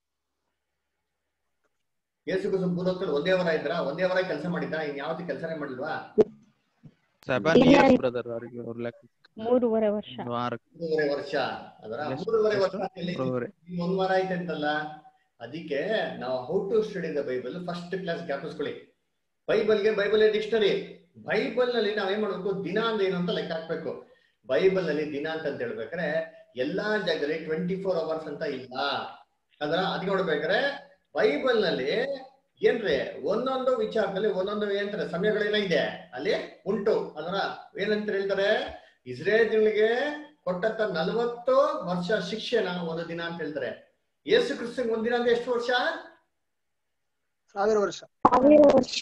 ಯೇಸು ಕ್ರಿಸ್ತ ಭೂಲೋಕದಲ್ಲಿ ಒಂದೇ ವಾರ ಇದ್ರ ಒಂದೇ ವಾರ ಕೆಲಸ ಮಾಡಿದ್ರ ಇನ್ ಯಾವ್ದು ಕೆಲಸನೇ ಮಾಡಿಲ್ವಾ ಸೆವೆನ್ ಇಯರ್ಸ್ ಬ್ರದರ್ ಅವ್ರಿಗೆ ಅವ್ರ ಲೆಕ್ಕ ಮೂರುವರೆ ವರ್ಷ ಒಂದು ವಾರಕ್ಕೆ ಮೂರುವರೆ ವರ್ಷ ಅದರ ಎಷ್ಟು? ಮೂರುವರೆ ಎಷ್ಟು? ವರ್ಷ ಎಲ್ಲಿ ಮೂರುವರೆ. ಈಗ ಒಂದ್ ವಾರ ಆಯ್ತು ಅಂತಲ್ಲ ಅದಕ್ಕೆ ನಾವು how to study the Bible first class ಜ್ಞಾಪಿಸ್ಕೊಳ್ಳಿ ಬೈಬಲ್ಗೆ ಬೈಬಲ್ ಡಿಕ್ಷನರಿ ಬೈಬಲ್ ನಲ್ಲಿ ನಾವ್ ಏನ್ ಮಾಡ್ಬೇಕು ದಿನ ಅಂದ್ರೆ ಏನು ಅಂತ ಲೆಕ್ಕ ಹಾಕ್ಬೇಕು ಬೈಬಲ್ ನಲ್ಲಿ ದಿನ ಅಂತ ಹೇಳ್ಬೇಕಾದ್ರೆ ಎಲ್ಲಾ ಜಾಗದಲ್ಲಿ ಟ್ವೆಂಟಿ ಫೋರ್ ಅವರ್ಸ್ ಅಂತ ಇಲ್ಲ ಅದರ ಅದ್ ನೋಡ್ಬೇಕಾದ್ರೆ ಬೈಬಲ್ ನಲ್ಲಿ ಏನ್ರಿ ಒಂದೊಂದು ವಿಚಾರದಲ್ಲಿ ಒಂದೊಂದು ಏನಂತಾರೆ ಸಮಯಗಳೇನಾಗಿದೆ ಅಲ್ಲಿ ಉಂಟು ಅದರ ಏನಂತ ಹೇಳ್ತಾರೆ ಇಸ್ರೇಲ್ಗಳಿಗೆ ಕೊಟ್ಟಂತ ನಲವತ್ತು ವರ್ಷ ಶಿಕ್ಷೆನ ಒಂದು ದಿನ ಅಂತ ಹೇಳ್ತಾರೆ ಯೇಸು ಕ್ರಿಸ್ತನ್ ಒಂದಿನ ಅಂದ್ರೆ ಎಷ್ಟು ವರ್ಷ ಸಾವಿರ ವರ್ಷ ಸಾವಿರ ವರ್ಷ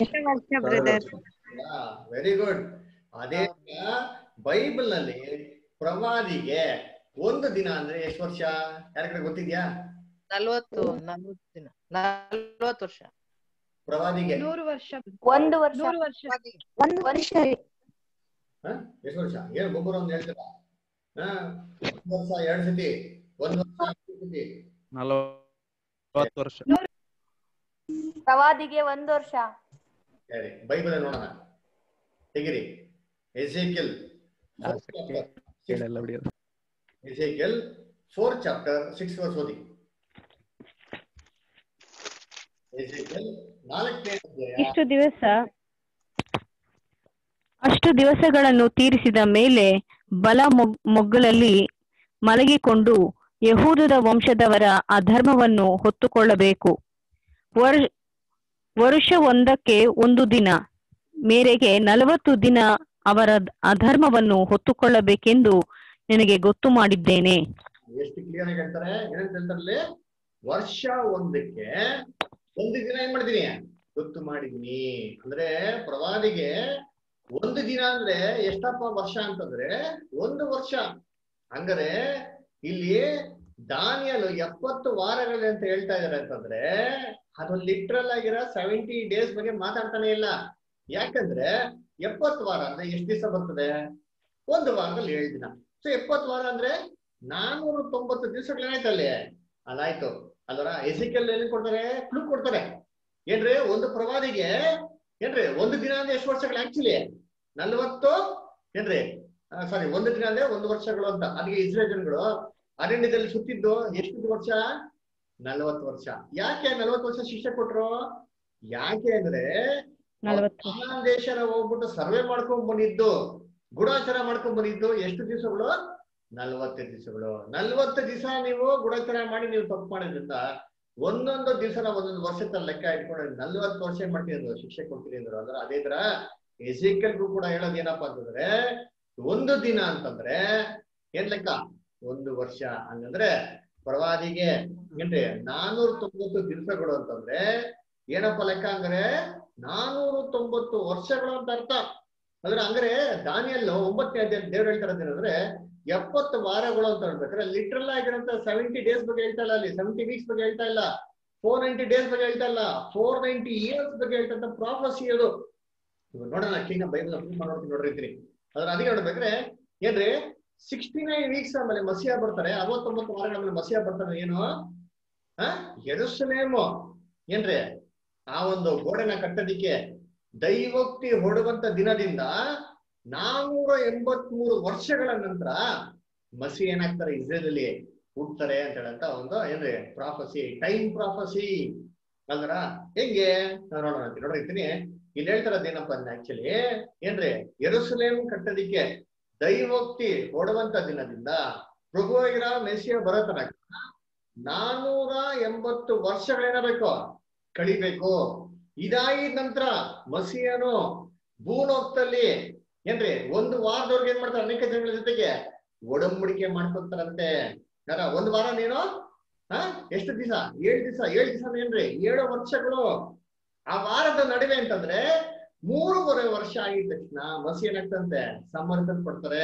ವೆರಿ ಗುಡ್ ಅದೇ ಬೈಬಲ್ ನಲ್ಲಿ ಪ್ರವಾದಿಗೆ ಒಂದು ದಿನ ಅಂದ್ರೆ ಎಷ್ಟು ವರ್ಷ ಯಾರ ಕಡೆ ಗೊತ್ತಿದ್ಯಾ ನಲ್ವತ್ತು ನಲ್ವತ್ತು ದಿನ ನಲ್ವತ್ತು ವರ್ಷ ಪ್ರವಾದಿಗೆ ನೂರು ವರ್ಷ ಒಂದು ವರ್ಷ ನೂರು ವರ್ಷ ಒಂದು ವರ್ಷ ರೀ ಹ? ಎಷ್ಟು ವರ್ಷ ಏನು ಒಬ್ಬರು ಒಂದು ಹೇಳ್ತೀರಾ ಹ ಒಂದ್ ವರ್ಷ ಎರಡ್ ಸತಿ ಒಂದ್ ವರ್ಷ ಮೂರ್ ಸತಿ ನಲವತ್ತು ವರ್ಷ ಪ್ರವಾದಿಗೆ ಒಂದು ವರ್ಷ ಹೇಳಿ ಬೈಬಲ್ ನೋಡೋಣ ತೆಗಿರಿ ಎಸೇಕಿಯಲ್ ಕೇಳಲ್ಲ ಬಿಡಿಯೋದು Ezekiel four chapter six verse ಓದಿ ಎಸೇಕಿಯಲ್ ನಾಲ್ಕನೇ ಅಧ್ಯಾಯ ಇಷ್ಟು ದಿವಸ ಅಷ್ಟು ದಿವಸಗಳನ್ನು ತೀರಿಸಿದ ಮೇಲೆ ಬಲ ಮೊಗ್- ಮೊಗ್ಗುಲಲ್ಲಿ ಮಲಗಿಕೊಂಡು ಯಹೂದದ ವಂಶದವರ ಅಧರ್ಮವನ್ನು ಹೊತ್ತುಕೊಳ್ಳಬೇಕು ವರ್ ವರುಷ ಒಂದಕ್ಕೆ ಒಂದು ದಿನ ಮೇರೆಗೆ ನಲವತ್ತು ದಿನ ಅವರ ಅಧರ್ಮವನ್ನು ಹೊತ್ತುಕೊಳ್ಳಬೇಕೆಂದು ನಿನಗೆ ಗೊತ್ತು ಮಾಡಿದ್ದೇನೆ ಎಷ್ಟು ಕ್ಲಿಯರ್ ಆಗಿ ಹೇಳ್ತಾರೆ ಏನಂತ ಹೇಳ್ತಾರಲ್ಲಿ ವರ್ಷ ಒಂದಕ್ಕೆ ಒಂದು ದಿನ ಏನ್ ಮಾಡಿದೀನಿ ಗೊತ್ತು ಮಾಡಿದೀನಿ ಅಂದ್ರೆ ಪ್ರವಾದಿಗೆ ಒಂದು ದಿನ ಅಂದ್ರೆ ಎಷ್ಟಪ್ಪ ವರ್ಷ ಅಂತಂದ್ರೆ ಒಂದು ವರ್ಷ ಹಂಗಾರೆ ಇಲ್ಲಿ ದಾನಿಯಲು ಎಪ್ಪತ್ತು ವಾರಗಳು ಅಂತ ಹೇಳ್ತಾ ಇದಾರೆ ಅಂತಂದ್ರೆ ಅದು ಲಿಟ್ರಲ್ ಆಗಿರೋ ಸೆವೆಂಟಿ ಡೇಸ್ ಬಗ್ಗೆ ಮಾತಾಡ್ತಾನೆ ಇಲ್ಲ ಯಾಕಂದ್ರೆ ಎಪ್ಪತ್ತು ವಾರ ಅಂದ್ರೆ ಎಷ್ಟು ದಿವಸ ಬರ್ತದೆ ಒಂದು ವಾರದಲ್ಲಿ ಏಳು ದಿನ ಸೊ ಎಪ್ಪತ್ತು ವಾರ ಅಂದ್ರೆ ನಾನೂರ ತೊಂಬತ್ತು ದಿವಸಗಳು ಏನಾಯ್ತು ಅಲ್ಲಿ ಅದಾಯ್ತು ಅಲ್ವರ ಎಸಿಕಲ್ ಎಲ್ಲಿ ಕೊಡ್ತಾರೆ ಕ್ಲೂ ಕೊಡ್ತಾರೆ ಏನ್ರಿ ಒಂದು ಪ್ರವಾದಿಗೆ ಏನ್ರಿ ಒಂದು ದಿನ ಅಂದ್ರೆ ಎಷ್ಟು ವರ್ಷಗಳು ಆಕ್ಚುಲಿ ನಲ್ವತ್ತು ಏನ್ರಿ ಸಾರಿ ಒಂದು ದಿನ ಅಂದ್ರೆ ಒಂದು ವರ್ಷಗಳು ಅಂತ ಅದಕ್ಕೆ ಇಸ್ರೇಲ್ ಜನಗಳು ಅರಣ್ಯದಲ್ಲಿ ಸುತ್ತಿದ್ದು ಎಷ್ಟು ವರ್ಷ ನಲವತ್ತು ವರ್ಷ ಯಾಕೆ ನಲವತ್ತು ವರ್ಷ ಶಿಕ್ಷೆ ಕೊಟ್ರು ಯಾಕೆ ಅಂದ್ರೆ ನಲವತ್ತು ಕಾನಾನ್ ದೇಶನ ಹೋಗ್ಬಿಟ್ಟು ಸರ್ವೆ ಮಾಡ್ಕೊಂಡ್ ಬಂದಿದ್ದು ಗೂಢಾಚಾರ ಮಾಡ್ಕೊಂಡ್ ಬಂದಿದ್ದು ಎಷ್ಟು ದಿವಸಗಳು ನಲ್ವತ್ತು ದಿವಸಗಳು ನಲ್ವತ್ತು ದಿವಸ ನೀವು ಗೂಢಾಚಾರ ಮಾಡಿ ನೀವು ತಪ್ಪು ಮಾಡಿದ್ರಿಂದ ಒಂದೊಂದು ದಿವಸನ ಒಂದೊಂದು ವರ್ಷದ ಲೆಕ್ಕ ಇಟ್ಕೊಂಡು ನಲ್ವತ್ತು ವರ್ಷ ಏನ್ ಮಾಡ್ತೀನಿ ಅಂದ್ರು ಶಿಕ್ಷೆ ಕೊಡ್ತೀನಿ ಅಂದ್ರು ಅಂದ್ರೆ ಅದೇ ತರ ಎಸಿಕಲ್ಗೂ ಕೂಡ ಹೇಳೋದು ಏನಪ್ಪಾ ಅಂತಂದ್ರೆ ಒಂದು ದಿನ ಅಂತಂದ್ರೆ ಏನ್ ಲೆಕ್ಕ ಒಂದು ವರ್ಷ ಹಂಗಂದ್ರೆ ಪ್ರವಾದಿಗೆ ಏನ್ರಿ ನಾನೂರ ತೊಂಬತ್ತು ದಿವಸಗಳು ಅಂತಂದ್ರೆ ಏನಪ್ಪ ಲೆಕ್ಕ ಅಂದ್ರೆ ನಾನೂರ ತೊಂಬತ್ತು ವರ್ಷಗಳು ಅಂತ ಅರ್ಥ ಅಂದ್ರೆ ಹಂಗಾರೆ ದಾನಿಯಲ್ಲು ಒಂಬತ್ತನೇ ಅಧ್ಯಾಯ ದೇವ್ರು ಹೇಳ್ತಾರೆ ಏನಂದ್ರೆ ಎಪ್ಪತ್ತು ವಾರಗಳು ಅಂತ ಹೇಳ್ಬೇಕಾದ್ರೆ ಲಿಟ್ರಲ್ ಆಗಿರೋಂತ ಸೆವೆಂಟಿ ಡೇಸ್ ಬಗ್ಗೆ ಹೇಳ್ತಾ ಇಲ್ಲ ಅಲ್ಲಿ ಸೆವೆಂಟಿ ವೀಕ್ಸ್ ಬಗ್ಗೆ ಹೇಳ್ತಾ ಇಲ್ಲ ಫೋರ್ ನೈಂಟಿ ಡೇಸ್ ಬಗ್ಗೆ ಹೇಳ್ತಾ ಇಲ್ಲ ಫೋರ್ ನೈಂಟಿ ಇಯರ್ಸ್ ಬಗ್ಗೆ ಹೇಳ್ತಂತ ಪ್ರಾಫಸಿ ಅದು ಇವಾಗ ನೋಡೋಣ ಕ್ಲೀನ್ ಬೈಬಲ್ ಪ್ರೂವ್ ಮಾಡ್ತೀನಿ ನೋಡಿರ್ತೀನಿ ಅದ್ರ ಅದಕ್ಕೆ ನೋಡ್ಬೇಕ್ರೆ ಏನ್ರಿ ಸಿಕ್ಸ್ಟಿ ನೈನ್ ವೀಕ್ಸ್ ಆಮೇಲೆ ಮಸಿಯಾ ಬರ್ತಾರೆ ಅರವತ್ತೊಂಬತ್ತು ವಾರಗಳ ಆಮೇಲೆ ಮಸಿಯಾ ಬರ್ತಾರೆ ಏನು ಆ ಎರುಸಲೇಮು ಏನ್ರಿ ಆ ಒಂದು ಗೋಡೆನ ಕಟ್ಟೋದಿಕ್ಕೆ ದೈವೋಕ್ತಿ ಹೊಡುವಂತ ದಿನದಿಂದ ನಾನೂರ ಎಂಬತ್ಮೂರು ವರ್ಷಗಳ ನಂತರ ಮಸಿ ಏನಾಗ್ತಾರೆ ಇಸ್ರೇಲ್ ಅಲ್ಲಿ ಹುಡ್ತಾರೆ ಅಂತ ಹೇಳಂತ ಒಂದು ಏನ್ರಿ ಪ್ರಾಫಸಿ ಟೈಮ್ ಪ್ರಾಫಸಿ ಅಲ್ದ್ರ ಹೆಂಗೆ ನಾನ್ ನೋಡೋಣ ಅಂತ ನೋಡಿರ್ತೀನಿ ಇಲ್ಲಿ ಹೇಳ್ತಾರದ್ ಏನಪ್ಪಾ ಅಂದ್ರೆ ಆಕ್ಚುಲಿ ಏನ್ರಿ ಯೆರೂಸಲೇಮ್ ಕಟ್ಟೋದಿಕ್ಕೆ ದೈವೋಕ್ತಿ ಹೊಡುವಂತ ದಿನದಿಂದ ಪ್ರಭುವಾಗಿರ ಮೆಸಿಯ ಬರೋ ತನಕ ನಾನೂರ ಎಂಬತ್ತು ವರ್ಷಗಳೇನಬೇಕು ಕಳಿಬೇಕು ಇದಾಗಿದ ನಂತರ ಮಸಿಯನು ಭೂಲೋಕದಲ್ಲಿ ಏನ್ರಿ ಒಂದು ವಾರದವ್ರಿಗೆ ಏನ್ ಮಾಡ್ತಾರೆ ಅನೇಕ ಜನಗಳ ಜೊತೆಗೆ ಒಡಂಬಡಿಕೆ ಮಾಡ್ಕೊತಾರಂತೆ ಯಾರ ಒಂದ್ ವಾರ ನೀನು ಹಾ ಎಷ್ಟು ದಿವಸ ಏಳು ದಿವಸ ಏಳು ದಿವಸ ಏನ್ರಿ ಏಳು ವರ್ಷಗಳು ಆ ವಾರದ ನಡುವೆ ಅಂತಂದ್ರೆ ಮೂರುವರೆ ವರ್ಷ ಆಗಿದ ತಕ್ಷಣ ಮಸಿ ಏನಾಗ್ತಂತೆ ಸಮರ್ಥನೆ ಕೊಡ್ತಾರೆ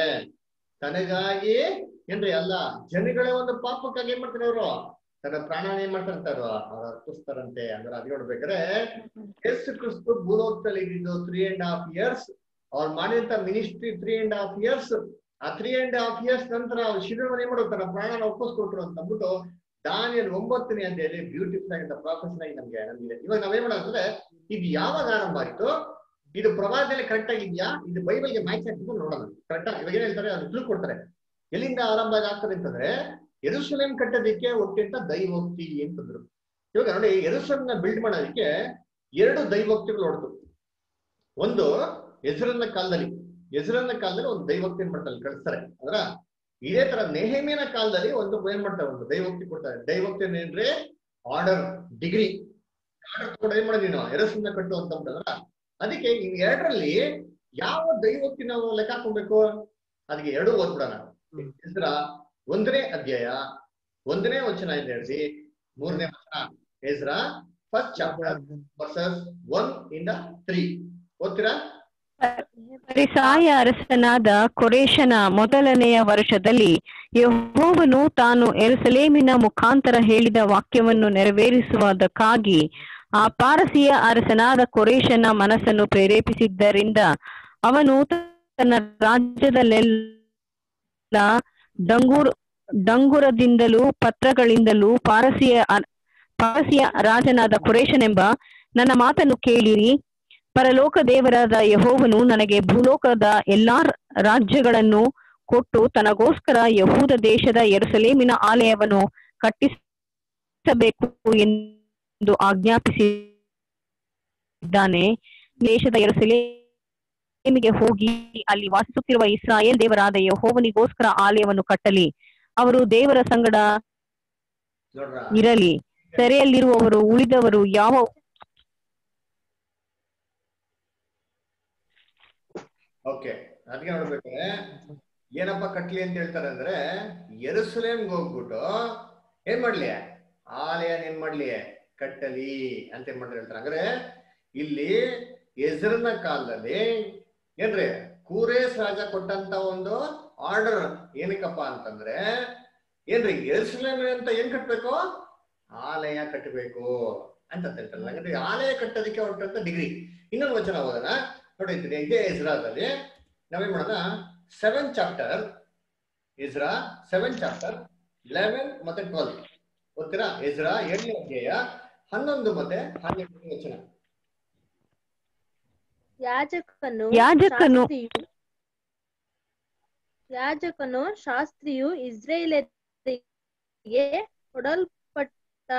ತನಗಾಗಿ ಏನ್ರಿ ಅಲ್ಲ ಜನಗಳೇ ಒಂದು ಪಾಪಕ್ಕಾಗಿ ಏನ್ ಮಾಡ್ತಾರೆ ಅವರು ತನ್ನ ಪ್ರಾಣನ ಏನ್ ಮಾಡ್ತಾರಂತೆ ಅವರು ಅವ್ರು ಅರ್ಪಿಸ್ತಾರಂತೆ ಅಂದ್ರೆ ಅದ್ ನೋಡ್ಬೇಕಾದ್ರೆ ಯೇಸು ಕ್ರಿಸ್ತು ಭೂಲೋಕದಲ್ಲಿ ಇದ್ದಿದ್ದು ತ್ರೀ ಅಂಡ್ ಹಾಫ್ ಇಯರ್ಸ್ ಅವ್ರು ಮಾಡಿದಂತ ministry three and half years ಆ ತ್ರೀ ಅಂಡ್ ಹಾಫ್ ಇಯರ್ಸ್ ನಂತರ ಅವ್ರು ಶಿಬಿರವನ್ನು ಏನ್ ಮಾಡೋದು ತನ್ನ ಪ್ರಾಣನ ಒಪ್ಪಿಸ್ಕೊಟ್ರು ಅಂತ ಅಂದ್ಬಿಟ್ಟು ದಾನಿಯಲ್ ಒಂಬತ್ತನೇ ಅಧ್ಯಾಯದಲ್ಲಿ ಬ್ಯೂಟಿಫುಲ್ ಆಗಿದ್ದ ಪ್ರಾಫೆಷನ್ ಆಗಿ ನಮ್ಗೆ ನಮ್ಗಿದೆ ಇವಾಗ ನಾವೇನ್ ಮಾಡೋಣ ಅಂದ್ರೆ ಇದು ಯಾವಾಗ ಆರಂಭ ಆಯ್ತು ಇದು ಪ್ರವಾದದಲ್ಲಿ ಕರೆಕ್ಟ್ ಆಗಿದ್ಯಾ ಇದು ಬೈಬಲ್ಗೆ ಮ್ಯಾಚ್ ಆಗ್ತಿದ್ದು ನೋಡೋಣ ಕರೆಕ್ಟಾ ಇವಾಗ ಏನ್ ಹೇಳ್ತಾರೆ ಅದು ಕ್ಲೂ ಕೊಡ್ತಾರೆ ಎಲ್ಲಿಂದ ಆರಂಭ ಆಗ್ತದೆ ಅಂತಂದ್ರೆ ಎರುಸಲೇಮ್ ಕಟ್ಟೋದಕ್ಕೆ ಒಟ್ಟಿಂತ ದೈವೋಕ್ತಿ ಅಂತಂದ್ರು ಇವಾಗ ನೋಡಿ ಎರುಸಲೇಮ್ನ ಬಿಲ್ಡ್ ಮಾಡೋದಕ್ಕೆ ಎರಡು ದೈವೋಕ್ತಿಗಳು ಹೊಡ್ತು ಒಂದು ಹೆಸರನ್ನ ಕಾಲದಲ್ಲಿ ಹೆಸರನ್ನ ಕಾಲದಲ್ಲಿ ಒಂದು ದೈವೋಕ್ತಿ ಏನ್ ಮಾಡ್ತಾರೆ ಕಳಿಸ್ತಾರೆ ಅಂದ್ರ ಇದೇ ತರ ನೆಹಮಿನ ಕಾಲದಲ್ಲಿ ಒಂದು ಏನ್ ಮಾಡ್ತಾರೆ ಒಂದು ದೈವೋಕ್ತಿ ಕೊಡ್ತಾರೆ ದೈವೋಕ್ತಿ ಏನ್ರಿ ಆರ್ಡರ್ ಡಿಗ್ರಿ ಆರ್ಡರ್ ತಗೊಂಡು ಏನ್ ಮಾಡಿ ನೀನು ಎರಸನ್ನ ಕಟ್ಟು ಅಂತ ಅಂದ್ರ ಅದಕ್ಕೆ ಈ ಎರಡರಲ್ಲಿ ಯಾವ ದೈವೋಕ್ತಿ ನಾವು ಲೆಕ್ಕ ಹಾಕೊಬೇಕು ಅದಕ್ಕೆ ಎರಡು ಓದ್ಬಿಡೋಣ ಹೆಸರ ಒಂದನೇ ಅಧ್ಯಾಯ ಒಂದನೇ ವಚನ ಇದೆ ಹೇಳ್ರಿ ಮೂರನೇ ವಚನ ಹೆಸರ ಫಸ್ಟ್ ಚಾಪ್ಟರ್ ವರ್ಸಸ್ ಒನ್ ಇಂದ ತ್ರೀ ಓದ್ತೀರಾ ಪರಿಸಾಯ ಅರಸನಾದ ಕೊರೇಶನ ಮೊದಲನೆಯ ವರ್ಷದಲ್ಲಿ ಯೆಹೋವನು ತಾನು ಎರುಸಲೇಮಿನ ಮುಖಾಂತರ ಹೇಳಿದ ವಾಕ್ಯವನ್ನು ನೆರವೇರಿಸುವುದಕ್ಕಾಗಿ ಆ ಪಾರಸಿಯ ಅರಸನಾದ ಕೊರೇಶನ ಮನಸ್ಸನ್ನು ಪ್ರೇರೇಪಿಸಿದ್ದರಿಂದ ಅವನು ತನ್ನ ರಾಜ್ಯದಲ್ಲೆಲ್ಲ ಡಂಗೂರ್ ಡಂಗುರದಿಂದಲೂ ಪತ್ರಗಳಿಂದಲೂ ಪಾರಸಿಯ ಅ- ಪಾರಸಿಯ ರಾಜನಾದ ಕೊರೇಶನೆಂಬ ನನ್ನ ಮಾತನ್ನು ಕೇಳಿರಿ ಪರಲೋಕ ದೇವರಾದ ಯಹೋವನು ನನಗೆ ಭೂಲೋಕದ ಎಲ್ಲಾ ರ- ರಾಜ್ಯಗಳನ್ನು ಕೊಟ್ಟು ತನಗೋಸ್ಕರ ಯಹೂದ ದೇಶದ ಯೆರೂಸಲೇಮಿನ ಆಲಯವನ್ನು ಕಟ್ಟಿಸಬೇಕು ಎಂದು ಆಜ್ಞಾಪಿಸಿದ್ದಾನೆ ದೇಶದ ಯೆರೂಸಲೇಮಿಗೆ ಹೋಗಿ ಅಲ್ಲಿ ವಾಸಿಸುತ್ತಿರುವ ಇಸ್ರಾಯೇಲ್ ದೇವರಾದ ಯಹೋವನಿಗೋಸ್ಕರ ಆಲಯವನ್ನು ಕಟ್ಟಲಿ ಅವರು ದೇವರ ಸಂಗಡ ನೋಡ್ರ ಇರಲಿ ಸೆರೆಯಲ್ಲಿರುವವರು ಉಳಿದವರು ಯಾವ ಓಕೆ ಅದಕ್ಕೆ ನೋಡ್ಬೇಕಾದ್ರೆ ಏನಪ್ಪ ಕಟ್ಲಿ ಅಂತ ಹೇಳ್ತಾರೆ ಅಂದ್ರೆ ಯೆರೂಸಲೇಮ್ಗೆ ಹೋಗ್ಬಿಟ್ಟು ಏನ್ ಮಾಡ್ಲಿ ಆಲಯನ ಏನ್ ಮಾಡ್ಲಿ ಕಟ್ಟಲಿ ಅಂತ ಏನ್ ಮಾಡ್ತಾರೆ ಹೇಳ್ತಾರೆ ಅಂದ್ರೆ ಇಲ್ಲಿ ಎಜ್ರನ ಕಾಲದಲ್ಲಿ ಏನ್ರಿ ಕೂರೇಸ್ ರಾಜ ಕೊಟ್ಟಂತ ಒಂದು ಆರ್ಡರ್ ಏನಕ್ಕಪ್ಪ ಅಂತಂದ್ರೆ ಏನ್ರಿ ಯೆರೂಸಲೇಮ್ ಅಂತ ಏನ್ ಕಟ್ಬೇಕು ಆಲಯ ಕಟ್ಟಬೇಕು ಅಂತ ಹೇಳ್ತಾರೆ ಹಾಗಾದ್ರೆ ಆಲಯ ಕಟ್ಟೋದಕ್ಕೆ ಹೊರಟಂತ ಡಿಗ್ರಿ ಇನ್ನೊಂದು ವಚನ ಓದೋಣ ನೋಡಿದ್ದೀನಿ ಇದೇ ಇಸ್ರಾದಲ್ಲಿ ನಾವೇನ್ ಮಾಡೋಣ seven chapter Ezra seven chapter eleven ಮತ್ತೆ ಟ್ವೆಲ್ ಓದ್ತೀರಾ ಇಸ್ರಾ ಏಳನೇ ಅಧ್ಯಾಯ ಹನ್ನೊಂದು ಮತ್ತೆ ಹನ್ನೆರಡನೇ ವಚನ ಯಾಜಕನು ಯಾಜಕನು ಶಾಸ್ತ್ರಿಯು ಯಾಜಕನು ಶಾಸ್ತ್ರಿಯು ಇಸ್ರೇಲರಿಗೆ ಕೊಡಲ್ಪಟ್ಟ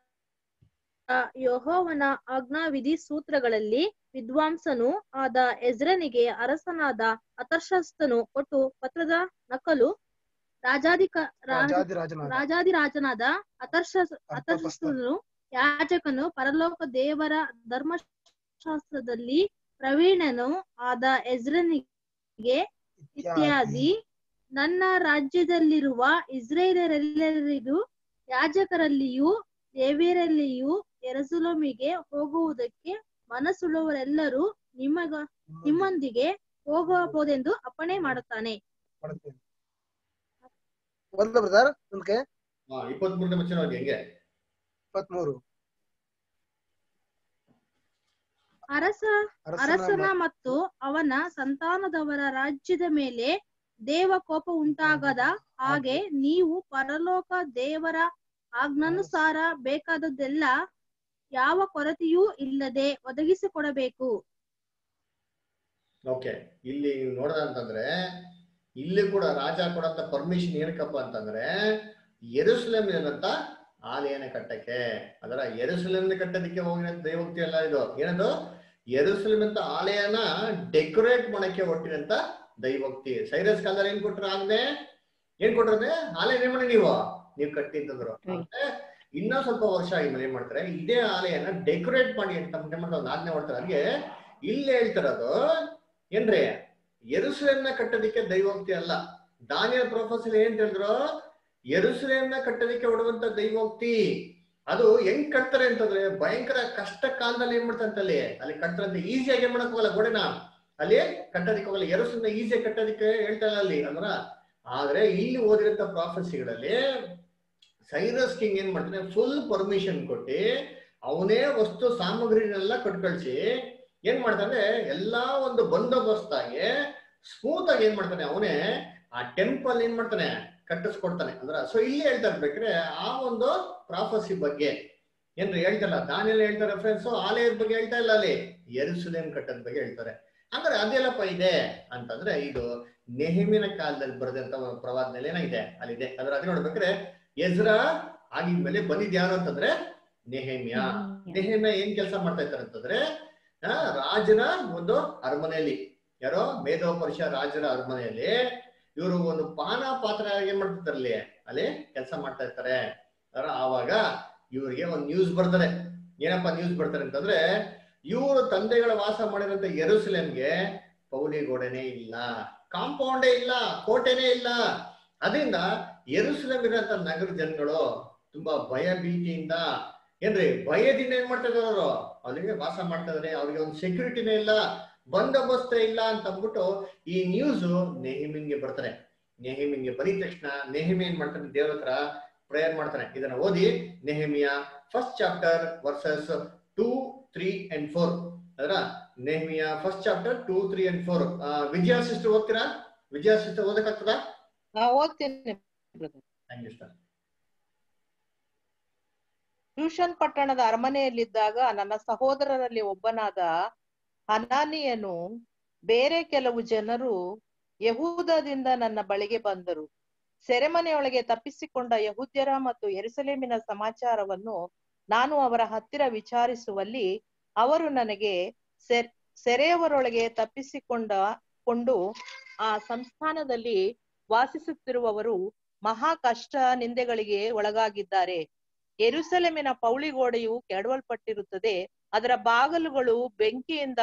ಯೆಹೋವನ ಆಜ್ಞಾವಿಧಿ ಸೂತ್ರಗಳಲ್ಲಿ ವಿದ್ವಾಂಸನೂ ಆದ ಎಜ್ರನಿಗೆ ಅರಸನಾದ ಅತರ್ಷಸ್ತನು ಕೊಟ್ಟು ಪತ್ರದ ನಕಲು ರಾಜಾಧಿಕ ರಾ- ರಾಜಾದಿರಾಜನಾದ ರಾಜಾದಿರಾಜನಾದ ಅತರ್ಷ ಅತರ್ಷಸ್ತನು ಯಾಜಕನು ಪರಲೋಕ ದೇವರ ಧರ್ಮಶಾಸ್ತ್ರದಲ್ಲಿ ಪ್ರವೀಣನು ಆದ ಎಜ್ರನಿಗೆ ಇತ್ಯಾದಿ ನನ್ನ ರಾಜ್ಯದಲ್ಲಿರುವ ಇಸ್ರೇಲರೆಲ್ಲರಿಗೂ ಯಾಜಕರಲ್ಲಿಯೂ ದೇವಿಯರಲ್ಲಿಯೂ ಎರಸುಲಮಿಗೆ ಹೋಗುವುದಕ್ಕೆ ಮನಸ್ಸುಳ್ಳವರೆಲ್ಲರೂ ನಿಮಗ ನಿಮ್ಮೊಂದಿಗೆ ಹೋಗಬಹುದೆಂದು ಅಪ್ಪಣೆ ಮಾಡುತ್ತಾನೆ ಮಾಡ್ತೀನಿ ಒಂದ ಬ್ರದರ್ ನಮ್ಗೆ ಹಾ ಇಪ್ಪತ್ತ್ ಮೂರನೇ ವಚನ ಹೋಗಿ ಹೆಂಗೆ ಇಪ್ಪತ್ಮೂರು ಅರಸ ಅರಸನ ಅರಸನ ಮ- ಮತ್ತು ಅವನ ಸಂತಾನದವರ ರಾಜ್ಯದ ಮೇಲೆ ದೇವ ಕೋಪ ಉಂಟಾಗದ ಹಾಗೆ ನೀವು ಪರಲೋಕ ದೇವರ ಆಜ್ಞಾನುಸಾರ ಬೇಕಾದದ್ದೆಲ್ಲ ಯಾವ ಕೊರತೆಯೂ ಇಲ್ಲದೆ ಒದಗಿಸಿಕೊಡಬೇಕು ಓಕೆ ಇಲ್ಲಿ ನೀವು ನೋಡೋದ ಅಂತಂದ್ರೆ ಇಲ್ಲಿ ಕೂಡ ರಾಜ ಕೊಡಂತ ಪರ್ಮಿಷನ್ ಏನಕ್ಕಪ್ಪ ಅಂತಂದ್ರೆ ಎರುಸಲೇಮ್ ಏನಂತ ಆಲಯನ ಕಟ್ಟಕ್ಕೆ ಅದರ ಎರುಸಲೇಮ್ ಕಟ್ಟೋದಕ್ಕೆ ಹೋಗಿರೋ ದೈವೋಕ್ತಿ ಅಲ್ಲ ಇದು ಏನದು ಎರುಸಲೇಮ್ ಅಂತ ಆಲಯನ ಡೆಕೋರೇಟ್ ಮಾಡಕ್ಕೆ ಹೊಟ್ಟಿರಂತ ದೈವೋಕ್ತಿ ಸೈರಸ್ ಕಾಲದಲ್ಲಿ ಏನ್ ಕೊಟ್ರ ಆಗದೆ ಏನ್ ಕೊಟ್ರದೆ ಆಲಯ ಏನ್ ಮಾಡಿ ನೀವು ನೀವು ಕಟ್ಟಿ ಅಂತಂದ್ರು ಆದ್ರೆ ಇನ್ನೂ ಸ್ವಲ್ಪ ವರ್ಷ ಆದ್ಮೇಲೆ ಏನ್ ಮಾಡ್ತಾರೆ ಇದೇ ಆಲಯನ ಡೆಕೋರೇಟ್ ಮಾಡಿ ಅಂತ ಏನ್ ಮಾಡ್ತಾರೆ ಒಂದು ಆಜ್ಞೆ ಮಾಡ್ತಾರೆ ಹಾಗೆ ಇಲ್ಲಿ ಹೇಳ್ತಿರೋದು ಏನ್ರಿ ಎರುಸಲೇಮ್ನ ಕಟ್ಟೋದಿಕ್ಕೆ ದೈವೋಕ್ತಿ ಅಲ್ಲ ದಾನಿಯಲ್ ಪ್ರೊಫೆಸರ್ ಏನ್ ಹೇಳಿದ್ರು ಎರುಸಲೇಮ್ನ ಕಟ್ಟೋದಿಕ್ಕೆ ಹೊಡುವಂತ ದೈವೋಕ್ತಿ ಅದು ಹೆಂಗ್ ಕಟ್ತಾರೆ ಅಂತಂದ್ರೆ ಭಯಂಕರ ಕಷ್ಟ ಕಾಲದಲ್ಲಿ ಏನ್ ಮಾಡ್ತಾರೆ ಅಲ್ಲಿ ಅಲ್ಲಿ ಕಟ್ಟರಂತೆ ಈಸಿಯಾಗಿ ಏನ್ ಮಾಡಕ್ ಹೋಗಲ್ಲ ಗೋಡೆನ ಅಲ್ಲಿ ಕಟ್ಟೋದಿಕ್ಕೆ ಹೋಗಲ್ಲ ಎರುಸಲೇಮ್ನ ಈಸಿಯಾಗಿ ಕಟ್ಟೋದಿಕ್ಕೆ ಹೇಳ್ತಾ ಇಲ್ಲ ಅಲ್ಲಿ ಅಂದ್ರ ಆದ್ರೆ ಇಲ್ಲಿ ಓದಿರಂತ ಪ್ರಾಫೆಸಿಗಳಲ್ಲಿ ಸೈರಸ್ ಕಿಂಗ್ ಏನ್ ಮಾಡ್ತಾನೆ ಫುಲ್ ಪರ್ಮಿಷನ್ ಕೊಟ್ಟು ಅವನೇ ವಸ್ತು ಸಾಮಗ್ರಿನೆಲ್ಲ ಕಟ್ಕಳ್ಸಿ ಏನ್ ಮಾಡ್ತಾನೆ ಎಲ್ಲಾ ಒಂದು ಬಂದೋಬಸ್ತಾಗಿ ಸ್ಮೂತ್ ಆಗಿ ಏನ್ ಮಾಡ್ತಾನೆ ಅವನೇ ಆ ಟೆಂಪಲ್ ಏನ್ ಮಾಡ್ತಾನೆ ಕಟ್ಟಿಸ್ಕೊಡ್ತಾನೆ ಅಂದ್ರ ಸೊ ಇಲ್ಲಿ ಹೇಳ್ತಾ ಇರ್ಬೇಕ್ರೆ ಆ ಒಂದು ಪ್ರಾಫಸಿ ಬಗ್ಗೆ ಏನ್ರಿ ಹೇಳ್ತಲ್ಲ ದಾನಿಯಲ್ಲಿ ಹೇಳ್ತಾರೆ ರೆಫರೆನ್ಸ್ ಆಲಯದ ಬಗ್ಗೆ ಹೇಳ್ತಾ ಇಲ್ಲ ಅಲ್ಲಿ ಎರುಸಲೇಮ್ ಕಟ್ಟದ ಬಗ್ಗೆ ಹೇಳ್ತಾರೆ ಅಂದ್ರೆ ಅದೆಲ್ಲಪ್ಪ ಇದೆ ಅಂತಂದ್ರೆ ಇದು ನೆಹಮಿನ ಕಾಲದಲ್ಲಿ ಬರೆದಂತ ಒಂದು ಪ್ರವಾದನೆಯಲ್ಲಿ ಏನಾಗಿದೆ ಅಲ್ಲಿದೆ ಅದ್ರ ಅದೇ ನೋಡ್ಬೇಕ್ರೆ ಎಜ್ರ ಆಗಿದ್ಮೇಲೆ ಬಂದಿದ್ ಯಾರು ಅಂತಂದ್ರೆ ನೆಹಮ್ಯ ನೆಹಮ್ಯ ಏನ್ ಕೆಲಸ ಮಾಡ್ತಾ ಇರ್ತಾರೆ ಅಂತಂದ್ರೆ ಆ, ರಾಜನ ಒಂದು ಅರಮನೆಯಲ್ಲಿ ಯಾರೋ ಮೇಧೋಪರುಷ ರಾಜರ ಅರಮನೆಯಲ್ಲಿ ಇವರು ಒಂದು ಪಾನ ಪಾತ್ರ ಏನ್ ಮಾಡ್ತಿರ್ತಾರೆ ಅಲ್ಲಿ ಅಲ್ಲಿ ಕೆಲಸ ಮಾಡ್ತಾ ಇರ್ತಾರೆ ಅದರ ಆವಾಗ ಇವ್ರಿಗೆ ಒಂದು ನ್ಯೂಸ್ ಬರ್ತಾರೆ ಏನಪ್ಪಾ ನ್ಯೂಸ್ ಬರ್ತಾರೆ ಅಂತಂದ್ರೆ ಇವರು ತಂದೆಗಳ ವಾಸ ಮಾಡಿರಂತ ಎರುಸಲೇಮ್ಗೆ ಪೌಲಿ ಗೋಡೆನೇ ಇಲ್ಲ ಕಾಂಪೌಂಡೇ ಇಲ್ಲ ಕೋಟೆನೇ ಇಲ್ಲ ಅದರಿಂದ ಎರುಸಲೇಮ್ ಇರೋಂತ ನಗರ ಜನಗಳು ತುಂಬಾ ಭಯ ಭೀತಿಯಿಂದ ಏನ್ರಿ ಭಯದಿಂದ ಏನ್ ಮಾಡ್ತಾ ಇದಾರೆ ಅವರು ಅಲ್ಲಿಗೆ ವಾಸ ಮಾಡ್ತಾ ಇದಾರೆ ಅವ್ರಿಗೆ ಒಂದು ಸೆಕ್ಯೂರಿಟಿನೇ ಇಲ್ಲ ಬಂದೋಬಸ್ತ ಇಲ್ಲ ಅಂತ ಅಂದ್ಬಿಟ್ಟು ಈ ನ್ಯೂಸ್ ನೆಹಿಮಿನ್ಗೆ ಬರ್ತಾರೆ ನೆಹಿಮಿನ್ಗೆ ಬಂದಿದ ತಕ್ಷಣ ನೆಹಿಮಿ ಏನ್ ಮಾಡ್ತಾನೆ ದೇವ್ರ ಹತ್ರ ಪ್ರೇಯರ್ ಮಾಡ್ತಾನೆ ಇದನ್ನ ಓದಿ Nehemiah first chapter verses two three and four ಅದರ Nehemiah first chapter two three and four Vijaya sister ಓದ್ತೀರಾ ವಿಜಯ ಸಿಸ್ಟರ್ ಓದಕ್ಕಾಗ್ತದಾ ನಾ ಓದ್ತೀನಿ brother. ಥ್ಯಾಂಕ್ ಯು ಸರ್ ಟ್ಯೂಷನ್ ಪಟ್ಟಣದ ಅರಮನೆಯಲ್ಲಿದ್ದಾಗ ನನ್ನ ಸಹೋದರರಲ್ಲಿ ಒಬ್ಬನಾದ ಹನಾನಿಯನು ಬೇರೆ ಕೆಲವು ಜನರು ಯಹೂದದಿಂದ ನನ್ನ ಬಳಿಗೆ ಬಂದರು ಸೆರೆಮನೆಯೊಳಗೆ ತಪ್ಪಿಸಿಕೊಂಡ ಯಹೂದ್ಯರ ಮತ್ತು ಎರುಸಲೇಮಿನ ಸಮಾಚಾರವನ್ನು ನಾನು ಅವರ ಹತ್ತಿರ ವಿಚಾರಿಸುವಲ್ಲಿ ಅವರು ನನಗೆ ಸೆ- ಸೆರೆಯವರೊಳಗೆ ತಪ್ಪಿಸಿಕೊಂಡ ಕೊಂಡು ಆ ಸಂಸ್ಥಾನದಲ್ಲಿ ವಾಸಿಸುತ್ತಿರುವವರು ಮಹಾ ಕಷ್ಟ ನಿಂದೆಗಳಿಗೆ ಒಳಗಾಗಿದ್ದಾರೆ ಎರುಸಲೇಮಿನ ಪೌಳಿಗೋಡೆಯು ಕೆಡವಲ್ಪಟ್ಟಿರುತ್ತದೆ ಅದರ ಬಾಗಲುಗಳು ಬೆಂಕಿಯಿಂದ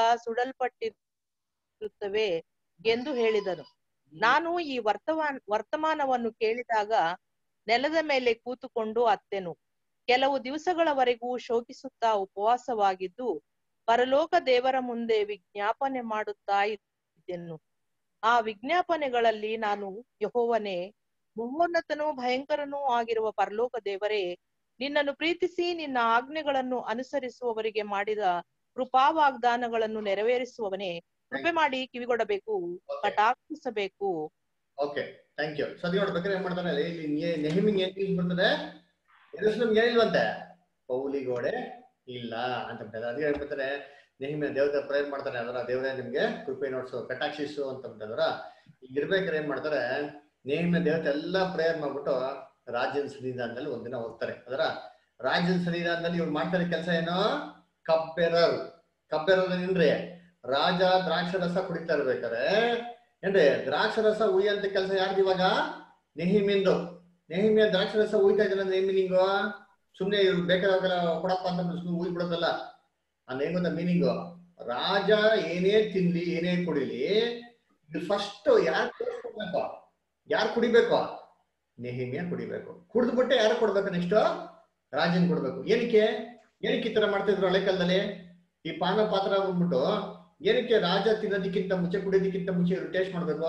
ಸುಡಲ್ಪಟ್ಟಿರುತ್ತವೆ ಎಂದು ಹೇಳಿದನು ನಾನು ಈ ವರ್ತಮಾನ ವರ್ತಮಾನವನ್ನು ಕೇಳಿದಾಗ ನೆಲದ ಮೇಲೆ ಕೂತುಕೊಂಡು ಅತ್ತೆನು ಕೆಲವು ದಿವಸಗಳವರೆಗೂ ಶೋಕಿಸುತ್ತಾ ಉಪವಾಸವಾಗಿದ್ದು ಪರಲೋಕ ದೇವರ ಮುಂದೆ ವಿಜ್ಞಾಪನೆ ಮಾಡುತ್ತಾ ಇದ್ದೆನು ಆ ವಿಜ್ಞಾಪನೆಗಳಲ್ಲಿ ನಾನು ಯಹೋವನೇ ಮಹೋನ್ನತನೂ ಭಯಂಕರನೂ ಆಗಿರುವ ಪರಲೋಕ ದೇವರೇ ನಿನ್ನನ್ನು ಪ್ರೀತಿಸಿ ನಿನ್ನ ಆಜ್ಞೆಗಳನ್ನು ಅನುಸರಿಸುವವರಿಗೆ ಮಾಡಿದ ಕೃಪಾ ವಾಗ್ದಾನಗಳನ್ನು ನೆರವೇರಿಸುವವನೇ ಕೃಪೆ ಮಾಡಿ ಕಿವಿಗೊಡಬೇಕು ಕಟಾಕ್ಷಿಸಬೇಕು ಓಕೆ ಥ್ಯಾಂಕ್ ಯು ಸದ್ಯ ನೋಡ್ಬೇಕಾದ್ರೆ ಏನ್ ಮಾಡ್ತಾನೆ ಅಲ್ಲಿ ಇಲ್ಲಿ ನೆ- ನೆಹಿಮಿಂಗ್ ಏನ್ ನ್ಯೂಸ್ ಬರ್ತದೆ ಎರುಸಲೇಮ್ಗೆ ಏನಿಲ್ವಂತೆ ಪೌಲಿ ಗೋಡೆ ಇಲ್ಲ ಅಂತ ಬಿಟ್ಟಾರೆ ಅದಕ್ಕೆ ಹೇಳ್ಬಿಡ್ತಾರೆ ನೆಹಿಮಿಯ ದೇವತೆ ಪ್ರೇಯರ್ ಮಾಡ್ತಾನೆ ಅದರ ದೇವರೇ ನಿಮ್ಗೆ ಕೃಪೆ ನೋಡ್ಸು ಕಟಾಕ್ಷಿಸು ಅಂತ ಬಿಟ್ಟದ್ರ ಈಗ ಇರ್ಬೇಕಾದ್ರೆ ಏನ್ ಮಾಡ್ತಾರೆ ನೇಮಿಯ ದೇವತೆ ಎಲ್ಲ ಪ್ರೇಯರ್ ಮಾಡ್ಬಿಟ್ಟು ರಾಜನ ಸನ್ನಿಧಾನದಲ್ಲಿ ಒಂದಿನ ಹೋಗ್ತಾರೆ ಅದರ ರಾಜನ ಸನ್ನಿಧಾನದಲ್ಲಿ ಇವ್ರು ಮಾಡ್ತಾರೆ ಕೆಲಸ ಏನು ಕಬ್ಬೆರರ್ ಕಬ್ಬೆರರ್ ಏನ್ರಿ ರಾಜ ದ್ರಾಕ್ಷರಸ ಕುಡಿತಾ ಇರ್ಬೇಕಾರೆ ಏನ್ರಿ ದ್ರಾಕ್ಷರಸ ಉಯ್ಯಂತ ಕೆಲಸ ಯಾರ್ದು ಇವಾಗ ನೆಹಿಮಿಂದು ನೆಹಿಮಿಯ ದ್ರಾಕ್ಷರಸ ಉಯ್ತಾ ಇದ್ದಾನೆ ನೇಮಿನಿಂಗು ಸುಮ್ನೆ ಇವ್ರು ಬೇಕಾದಾಗ ಕೊಡಪ್ಪ ಅಂತ ಸುಮ್ಮನೆ ಉಯ್ ಬಿಡೋದಲ್ಲ ಅದ್ ಹೆಂಗ್ ಗೊತ್ತಾ ಮೀನಿಂಗು ರಾಜ ಏನೇ ತಿನ್ಲಿ ಏನೇ ಕುಡಿಲಿ ಫಸ್ಟ್ ಯಾರು ಕೊಡ್ಬೇಕು ಯಾರು ಕುಡಿಬೇಕು ನೆಹಿಮಿಯ ಕುಡಿಬೇಕು ಕುಡಿದ್ಬಿಟ್ಟೆ ಯಾರು ಕೊಡ್ಬೇಕು ನೆಕ್ಸ್ಟ್ ರಾಜನ್ ಕೊಡ್ಬೇಕು ಏನಕ್ಕೆ ಏನಕ್ಕೆ ಈ ತರ ಮಾಡ್ತಿದ್ರು ಹಳೆ ಕಾಲದಲ್ಲಿ ಈ ಪಾನ ಪಾತ್ರ ಬಂದ್ಬಿಟ್ಟು ಏನಕ್ಕೆ ರಾಜ ತಿನ್ನೋದಕ್ಕಿಂತ ಮುಂಚೆ ಕುಡಿಯೋದಕ್ಕಿಂತ ಮುಂಚೆ ಇವ್ರು ಟೇಸ್ಟ್ ಮಾಡ್ಬೇಕು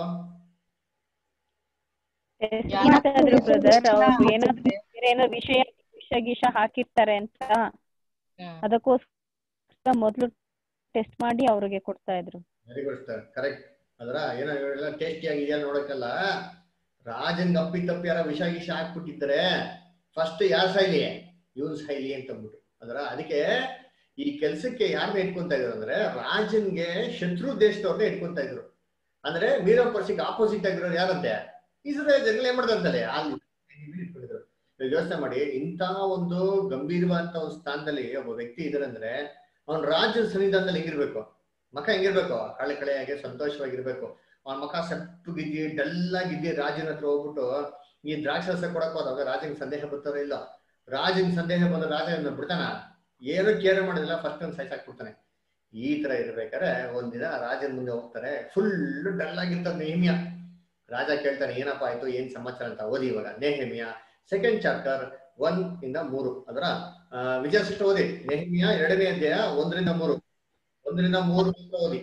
ಮಾಡ್ತಾಯಿದ್ರು ಬ್ರದರ್ ಅವ್ರು ಏನಾದ್ರು ಬೇರೆ ಏನೋ ವಿಷಯ ವಿಷ ಗೀಷ ಹಾಕಿರ್ತಾರೆ ಅಂತ ಅದಕ್ಕೋಸ್ಕರ ಮೊದ್ಲು ಟೆಸ್ಟ್ ಮಾಡಿ ಅವ್ರಿಗೆ ಕೊಡ್ತಾ ಇದ್ರು ವೆರಿ ಗುಡ್ ಸರ್ ಕರೆಕ್ಟ್ ಅದರ ಏನೋ ಇವರೆಲ್ಲ ಟೇಸ್ಟಿ ಆಗಿದೆಯಾ ನೋಡಕ್ಕಲ್ಲ ರಾಜನ್ ಅಪ್ಪಿ ತಪ್ಪಿ ಯಾರ ವಿಷ ಗೀಷ ಹಾಕ್ಬಿಟ್ಟಿದ್ದಾರೆ ಫಸ್ಟ್ ಯಾರು ಸಾಯ್ಲಿ ಇವನ್ ಸಾಯ್ಲಿ ಅಂತ ಅಂದ್ಬಿಟ್ಟು ಅದರ ಅದಕ್ಕೆ ಈ ಕೆಲ್ಸಕ್ಕೆ ಯಾರನ್ನ ಇಟ್ಕೊಂತ ಇದ್ರು ಅಂದ್ರೆ ರಾಜನ್ಗೆ ಶತ್ರು ದೇಶದವ್ರನ್ನ ಇಟ್ಕೊಂತ ಇದ್ರು ಅಂದ್ರೆ ಮೀರೋ ಪರ್ಸಿಗೆ ಆಪೋಸಿಟ್ ಆಗಿರೋರು ಯಾರಂತೆ ಇಸ್ರೇಲ್ ಜನಗಳು ಏನ್ ಮಾಡ್ದಂತಲೆ ಅಲ್ಲಿ ಇಟ್ಕೊಂಡಿದ್ರು ಇವಾಗ ಯೋಚನೆ ಮಾಡಿ ಇಂಥ ಒಂದು ಗಂಭೀರವಾದಂತ ಒಂದು ಸ್ಥಾನದಲ್ಲಿ ಒಬ್ಬ ವ್ಯಕ್ತಿ ಇದ್ರಂದ್ರೆ ಅವ್ನ ರಾಜ್ಯದ ಸನ್ನಿಧಾನದಲ್ಲಿ ಹೆಂಗಿರ್ಬೇಕು ಮಕ ಹೆಂಗಿರ್ಬೇಕು ಕಳೆ ಕಳೆಯಾಗಿ ಸಂತೋಷವಾಗಿರ್ಬೇಕು ಅವ್ನ ಮಕ ಸಪ್ಪಗಿದ್ದಿ ಡಲ್ ಆಗಿದ್ದಿ ರಾಜನ ಹತ್ರ ಹೋಗ್ಬಿಟ್ಟು ಈ ದ್ರಾಕ್ಷರಸ ಕೊಡಕ್ ಹೋದಾಗ ರಾಜನಿಗೆ ಸಂದೇಹ ಬರ್ತಾರೋ ಇಲ್ಲ ರಾಜನ್ ಸಂದೇಹ ಬಂದ ರಾಜನ ಬಿಡ್ತಾನ ಏನು ಕೇರ್ ಮಾಡೋದಿಲ್ಲ ಫಸ್ಟ್ ಒಂದು ಸಾಯ್ಸಾಕ್ಬಿಡ್ತಾನೆ ಈ ತರ ಇರ್ಬೇಕಾದ್ರೆ ಒಂದಿನ ರಾಜನ ಮುಂದೆ ಹೋಗ್ತಾರೆ ಫುಲ್ ಡಲ್ ಆಗಿರ್ತಾರೆ ನೇಹಮಿಯ ರಾಜ ಕೇಳ್ತಾನೆ ಏನಪ್ಪಾ ಆಯ್ತು ಏನ್ ಸಮಾಚಾರ ಅಂತ ಓದಿ ಇವಾಗ ನೇಹಮಿಯ ಸೆಕೆಂಡ್ ಚಾಪ್ಟರ್ ಒನ್ ಇಂದ ಮೂರು ಅದರ ವಿಜಯ ಸಿಸ್ಟರ್ ಓದಿ ನೇಹಮಿಯ ಎರಡನೇ ಅಧ್ಯಾಯ ಒಂದರಿಂದ ಮೂರು ಒಂದರಿಂದ ಮೂರು ಮಾತ್ರ ಓದಿ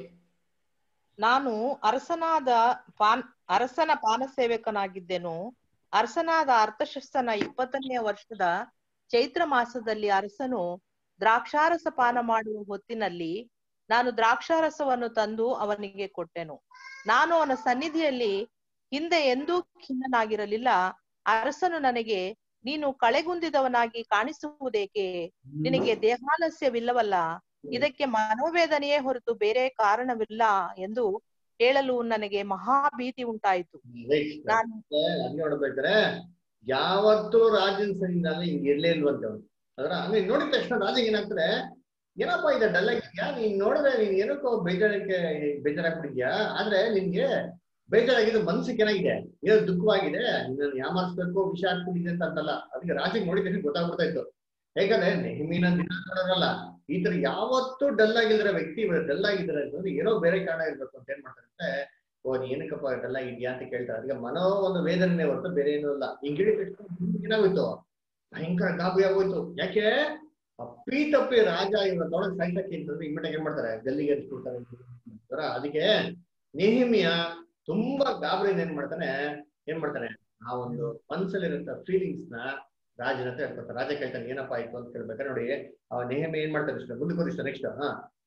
ನಾನು ಅರಸನಾದ ಪಾನ್ ಅರಸನ ಪಾನ ಸೇವಕನಾಗಿದ್ದೆನು ಅರಸನಾದ ಅರ್ಥಶಸ್ತನ ಇಪ್ಪತ್ತನೆಯ ವರ್ಷದ ಚೈತ್ರ ಮಾಸದಲ್ಲಿ ಅರಸನು ದ್ರಾಕ್ಷಾರಸ ಪಾನ ಮಾಡುವ ಹೊತ್ತಿನಲ್ಲಿ ನಾನು ದ್ರಾಕ್ಷಾರಸವನ್ನು ತಂದು ಅವನಿಗೆ ಕೊಟ್ಟೆನು ನಾನು ಅವನ ಸನ್ನಿಧಿಯಲ್ಲಿ ಹಿಂದೆ ಎಂದೂ ಖಿನ್ನನಾಗಿರಲಿಲ್ಲ ಅರಸನು ನನಗೆ ನೀನು ಕಳೆಗುಂದಿದವನಾಗಿ ಕಾಣಿಸುವುದೇಕೆ ನಿನಗೆ ದೇಹಾಲಸ್ಯವಿಲ್ಲವಲ್ಲ ಇದಕ್ಕೆ ಮನೋವೇದನೆಯೇ ಹೊರತು ಬೇರೆ ಕಾರಣವಿಲ್ಲ ಎಂದು ಹೇಳಲು ನನಗೆ ಮಹಾ ಭೀತಿ ಉಂಟಾಯಿತು ನಾನು ಹಂಗೆ ನೋಡ್ಬೇಕಾರೆ ಯಾವತ್ತೂ ರಾಜನ ಸನ್ನಿಧಾನ ಹಿಂಗ್ ಇರ್ಲೇ ಇಲ್ವಂತೆ ಅವ್ನು ಅದ್ರ ಹಂಗೆ ನೋಡಿದ ತಕ್ಷಣ ರಾಜ ಏನಾಗ್ತದೆ ಏನಪ್ಪಾ ಇದೆ ಡಲ್ ಆಗಿದ್ಯಾ ನೀನ್ ನೋಡಿದ್ರೆ ನೀನ್ ಏನಕ್ಕೋ ಬೇಜಾರಕ್ಕೆ ಬೇಜಾರಾಗ್ಬಿಟ್ಟಿದ್ಯಾ ಆದ್ರೆ ನಿನ್ಗೆ ಬೇಜಾರಾಗಿದ್ದು ಮನ್ಸಿಗೆ ಏನಾಗಿದೆ ಏನೋ ದುಃಖವಾಗಿದೆ ನಿನ್ನ ಯಾಮಾರಿಸ್ಬೇಕು ವಿಷಯ ಆಗ್ಬಿಟ್ಟಿದೆ ಅಂತ ಅಂತಲ್ಲ ಅದಕ್ಕೆ ರಾಜಕ್ಕೆ ನೋಡಿದ ತಕ್ಷಣ ಗೊತ್ತಾಗ್ಬಿಡ್ತಾ ಇತ್ತು ಯಾಕಂದ್ರೆ ನೆಹಮಿನ ದಿನ ನೋಡೋರಲ್ಲ ಈ ತರ ಯಾವತ್ತೂ ಡಲ್ ಆಗಿದ್ರೆ ವ್ಯಕ್ತಿ ಡಲ್ ಆಗಿದ್ರೆ ಅಂತಂದ್ರೆ ಏನೋ ಬೇರೆ ಕಾರಣ ಇರ್ಬೇಕು ಅಂತ ಏನ್ ಮಾಡ್ತಾರೆ ಅಂದ್ರೆ ಓ ನೀ ಏನಕ್ಕಪ್ಪ ಡಲ್ ಆಗಿದ್ಯಾ ಅಂತ ಕೇಳ್ತಾರೆ ಅದಕ್ಕೆ ಮನೋ ಒಂದು ವೇದನೆ ಹೊರತು ಬೇರೆ ಏನೂ ಇಲ್ಲ ಹಿಂಗ್ ಹಿಡಿದ ತಕ್ಷಣ ಏನಾಗೋಯ್ತು ಭಯಂಕರ ಗಾಬರಿ ಆಗೋಯ್ತು ಯಾಕೆ ಅಪ್ಪಿ ತಪ್ಪಿ ರಾಜ ಇವತ್ತೊಳಗೆ ಸಾಯ್ತಕ್ಕೆ ಅಂತಂದ್ರೆ ಇಮ್ಮಿಡಿಯೇಟ್ ಏನ್ ಮಾಡ್ತಾರೆ ಗಲ್ಲಿಗೆ ಎತ್ಕೊಳ್ತಾರೆ ಅದಕ್ಕೆ ನೆಹಿಮಿಯ ತುಂಬಾ ಗಾಬರಿ ಏನ್ ಮಾಡ್ತಾನೆ ಏನ್ ಮಾಡ್ತಾನೆ ಆ ಒಂದು ಮನ್ಸಲ್ಲಿರಂತ ಫೀಲಿಂಗ್ಸ್ ನ ರಾಜನ ಹತ್ರ ಹೇಳ್ಕೊತಾರೆ ರಾಜ ಕೇಳ್ತಾನೆ ಏನಪ್ಪಾ ಆಯ್ತು ಅಂತ ಕೇಳ್ಬೇಕಾದ್ರೆ ನೋಡಿ ಆ ನೆಹಮಿ ಏನ್ ಮಾಡ್ತಾನೆ ಇಷ್ಟ ಮುಂದಕ್ಕೆ ಹೋಗಿ ನೆಕ್ಸ್ಟ್ ಹಾ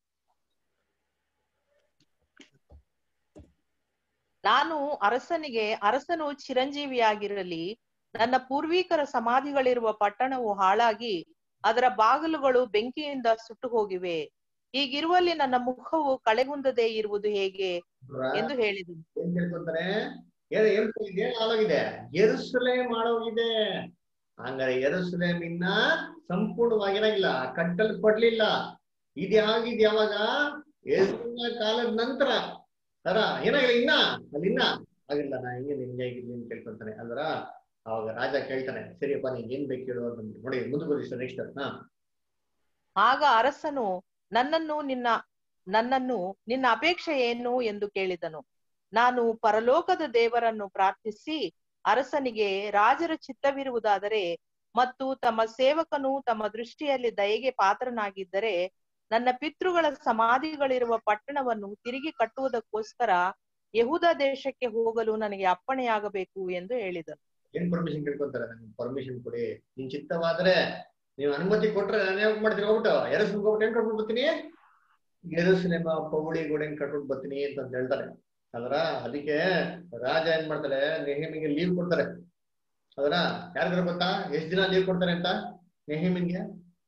ನಾನು ಅರಸನಿಗೆ ಅರಸನು ಚಿರಂಜೀವಿಯಾಗಿರಲಿ ನನ್ನ ಪೂರ್ವಿಕರ ಸಮಾಧಿಗಳಿರುವ ಪಟ್ಟಣವು ಹಾಳಾಗಿ ಅದರ ಬಾಗಿಲುಗಳು ಬೆಂಕಿಯಿಂದ ಸುಟ್ಟು ಹೋಗಿವೆ ಹೀಗಿರುವಲ್ಲಿ ನನ್ನ ಮುಖವು ಕಳೆಗುಂದದೇ ಇರುವುದು ಹೇಗೆ ಎಂದು ಹೇಳಿದನು ಏನ್ ಕೇಳ್ಕೊಂತಾನೆ ಏನ್ ಏನ್ ಏನ್ ಹಾಳಾಗಿದೆ ಎರುಸಲೇಮ್ ಮಾಡೋಗಿದೆ ಹಂಗಾರೆ ಎರುಸಲೇಮ್ ಇನ್ನ ಸಂಪೂರ್ಣವಾಗಿರಾಗಿಲ್ಲ ಕಟ್ಟಲ್ಪಡ್ಲಿಲ್ಲ ಇದ್ಯಾಗಿದ್ ಯಾವಾಗ ಯೇಸುವಿನ ಕಾಲದ ನಂತರ ಅರ ಏನಾಗಿಲ್ಲ ಇನ್ನ ಅಲ್ಲಿ ಇನ್ನ ಆಗಿಲ್ಲ ನಾ ಹೆಂಗೆ ನಿಮ್ಗೆ ಆಗಿರ್ಲಿ ಅಂತ ಕೇಳ್ಕೊಂತಾನೆ ಅಲ್ವರ ಅವಾಗ ರಾಜ ಕೇಳ್ತಾನೆ ಸರಿಯಪ್ಪ ನಿಂಗೆ ಏನ್ ಬೇಕು ಹೇಳು ಅಂತ ನೋಡಿ ಮುಂದೆ ನೆಕ್ಸ್ಟ್ ಹಾ ಆಗ ಅರಸನು ನನ್ನನ್ನು ನಿನ್ನ ನನ್ನನ್ನು ನಿನ್ನ ಅಪೇಕ್ಷೆ ಏನು ಎಂದು ಕೇಳಿದನು ನಾನು ಪರಲೋಕದ ದೇವರನ್ನು ಪ್ರಾರ್ಥಿಸಿ ಅರಸನಿಗೆ ರಾಜರ ಚಿತ್ತವಿರುವುದಾದರೆ ಮತ್ತು ತಮ್ಮ ಸೇವಕನು ತಮ್ಮ ದೃಷ್ಟಿಯಲ್ಲಿ ದಯೆಗೆ ಪಾತ್ರನಾಗಿದ್ದರೆ ನನ್ನ ಪಿತೃಗಳ ಸಮಾಧಿಗಳಿರುವ ಪಟ್ಟಣವನ್ನು ತಿರುಗಿ ಕಟ್ಟುವುದಕ್ಕೋಸ್ಕರ ಯಹೂದ ದೇಶಕ್ಕೆ ಹೋಗಲು ನನಗೆ ಅಪ್ಪಣೆಯಾಗಬೇಕು ಎಂದು ಹೇಳಿದನು ಏನ್ ಪರ್ಮಿಷನ್ ಕೇಳ್ಕೊಂತಾರೆ ನನ್ಗೆ ಪರ್ಮಿಷನ್ ಕೊಡಿ ನಿನ್ ಚಿತ್ತವಾದ್ರೆ ನೀವು ಅನುಮತಿ ಕೊಟ್ರೆ ನಾನು ಯಾವಾಗ ಮಾಡ್ತೀನಿ ಹೋಗ್ಬಿಟ್ಟು ಎರಸ್ ಹೋಗ್ಬಿಟ್ಟು ಏನ್ ಕಟ್ಬಿಟ್ಟು ಬರ್ತೀನಿ ಎರುಸಲೇಮ ಪೌಳಿ ಗೋಡೆನ್ ಕಟ್ಬಿಟ್ಟು ಬರ್ತೀನಿ ಅಂತ ಹೇಳ್ತಾರೆ ಅದ್ರ ಅದಕ್ಕೆ ರಾಜ ಏನ್ ಮಾಡ್ತಾರೆ ನೆಹಿಮಿಗೆ ಲೀವ್ ಕೊಡ್ತಾರೆ ಅದರ ಯಾರಿಗಾರ ಗೊತ್ತಾ ಎಷ್ಟ್ ದಿನ ಲೀವ್ ಕೊಡ್ತಾರೆ ಅಂತ ನೆಹಿಮಿನ್ಗೆ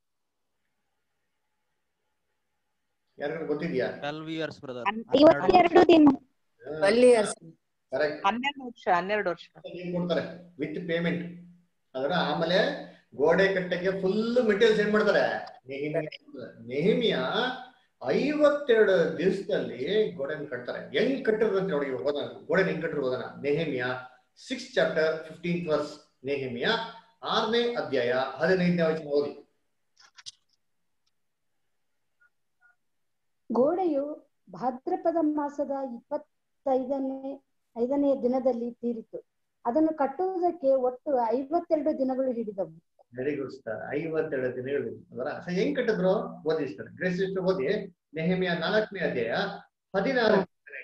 ಯಾರಿಗಾರ ಗೊತ್ತಿದ್ಯಾ ಟ್ವೆಲ್ವ್ ಇಯರ್ಸ್ ಬ್ರದರ್ ಐವತ್ತೆರಡು ದಿನ ಕರೆಕ್ಟ್ ಹನ್ನೆರಡು ವರ್ಷ ಹನ್ನೆರಡು ವರ್ಷ ಲೀವ್ ಕೊಡ್ತಾರೆ ವಿತ್ ಪೇಮೆಂಟ್ ಅದರ ಆಮೇಲೆ ಗೋಡೆ ಕಟ್ಟಕ್ಕೆ ಫುಲ್ ಮೆಟೀರಿಯಲ್ಸ್ ಏನ್ ಮಾಡ್ತಾರೆ ನೆಹಿಮಿಯ ನೆಹಿಮಿಯ ಐವತ್ತೆರಡು ದಿವಸದಲ್ಲಿ ಗೋಡೆನ ಕಟ್ತಾರೆ ಹೆಂಗ್ ಕಟ್ಟಿದ್ರು ಅಂತ ನೋಡಿ ಓದೋಣ ಗೋಡೆ ಹೆಂಗ್ ಕಟ್ಟಿರು ಓದೋಣ Nehemiah six chapter fifteen verse Nehemiah ಆರನೇ ಅಧ್ಯಾಯ ಹದಿನೈದನೇ ವಚನ ಓದಿ ಗೋಡೆಯು ಭಾದ್ರಪದ ಮಾಸದ ಇಪ್ಪತ್ತೈದನೇ ಐದನೆಯ ದಿನದಲ್ಲಿ ತೀರಿತು ಅದನ್ನು ಕಟ್ಟುವುದಕ್ಕೆ ಒಟ್ಟು ಐವತ್ತೆರಡು ದಿನಗಳು ಹಿಡಿದವು ವೆರಿ ಗುಡ್ ಸರ್ ಐವತ್ತೆರಡು ದಿನಗಳು ಅದರ ಸೊ ಹೆಂಗ್ ಕಟ್ಟಿದ್ರು ಓದಿ ಸರ್ ಗ್ರೇಸ್ ಸಿಸ್ಟರ್ ಓದಿ ನೆಹಮಿಯ ನಾಲ್ಕನೇ ಅಧ್ಯಾಯ ಹದಿನಾರು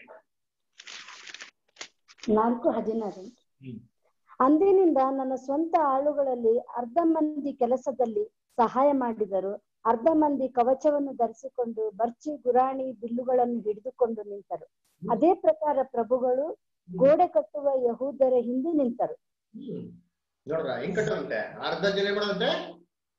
ನಾಲ್ಕು ಹದಿನಾರು ಅಂದಿನಿಂದ ನನ್ನ ಸ್ವಂತ ಆಳುಗಳಲ್ಲಿ ಅರ್ಧ ಮಂದಿ ಕೆಲಸದಲ್ಲಿ ಸಹಾಯ ಮಾಡಿದರು ಅರ್ಧ ಮಂದಿ ಕವಚವನ್ನು ಧರಿಸಿಕೊಂಡು ಬರ್ಚಿ ಗುರಾಣಿ ಬಿಲ್ಲುಗಳನ್ನು ಹಿಡಿದುಕೊಂಡು ನಿಂತರು ಅದೇ ಪ್ರಕಾರ ಪ್ರಭುಗಳು ಗೋಡೆ ಕಟ್ಟುವ ಯಹೂದರ ಹಿಂದೆ ನಿಂತರು ನೋಡ್ರ ಹೆಂಗ್ ಕಟ್ಟರಂತೆ ಅರ್ಧ ಜನ ಮಾಡಂತೆ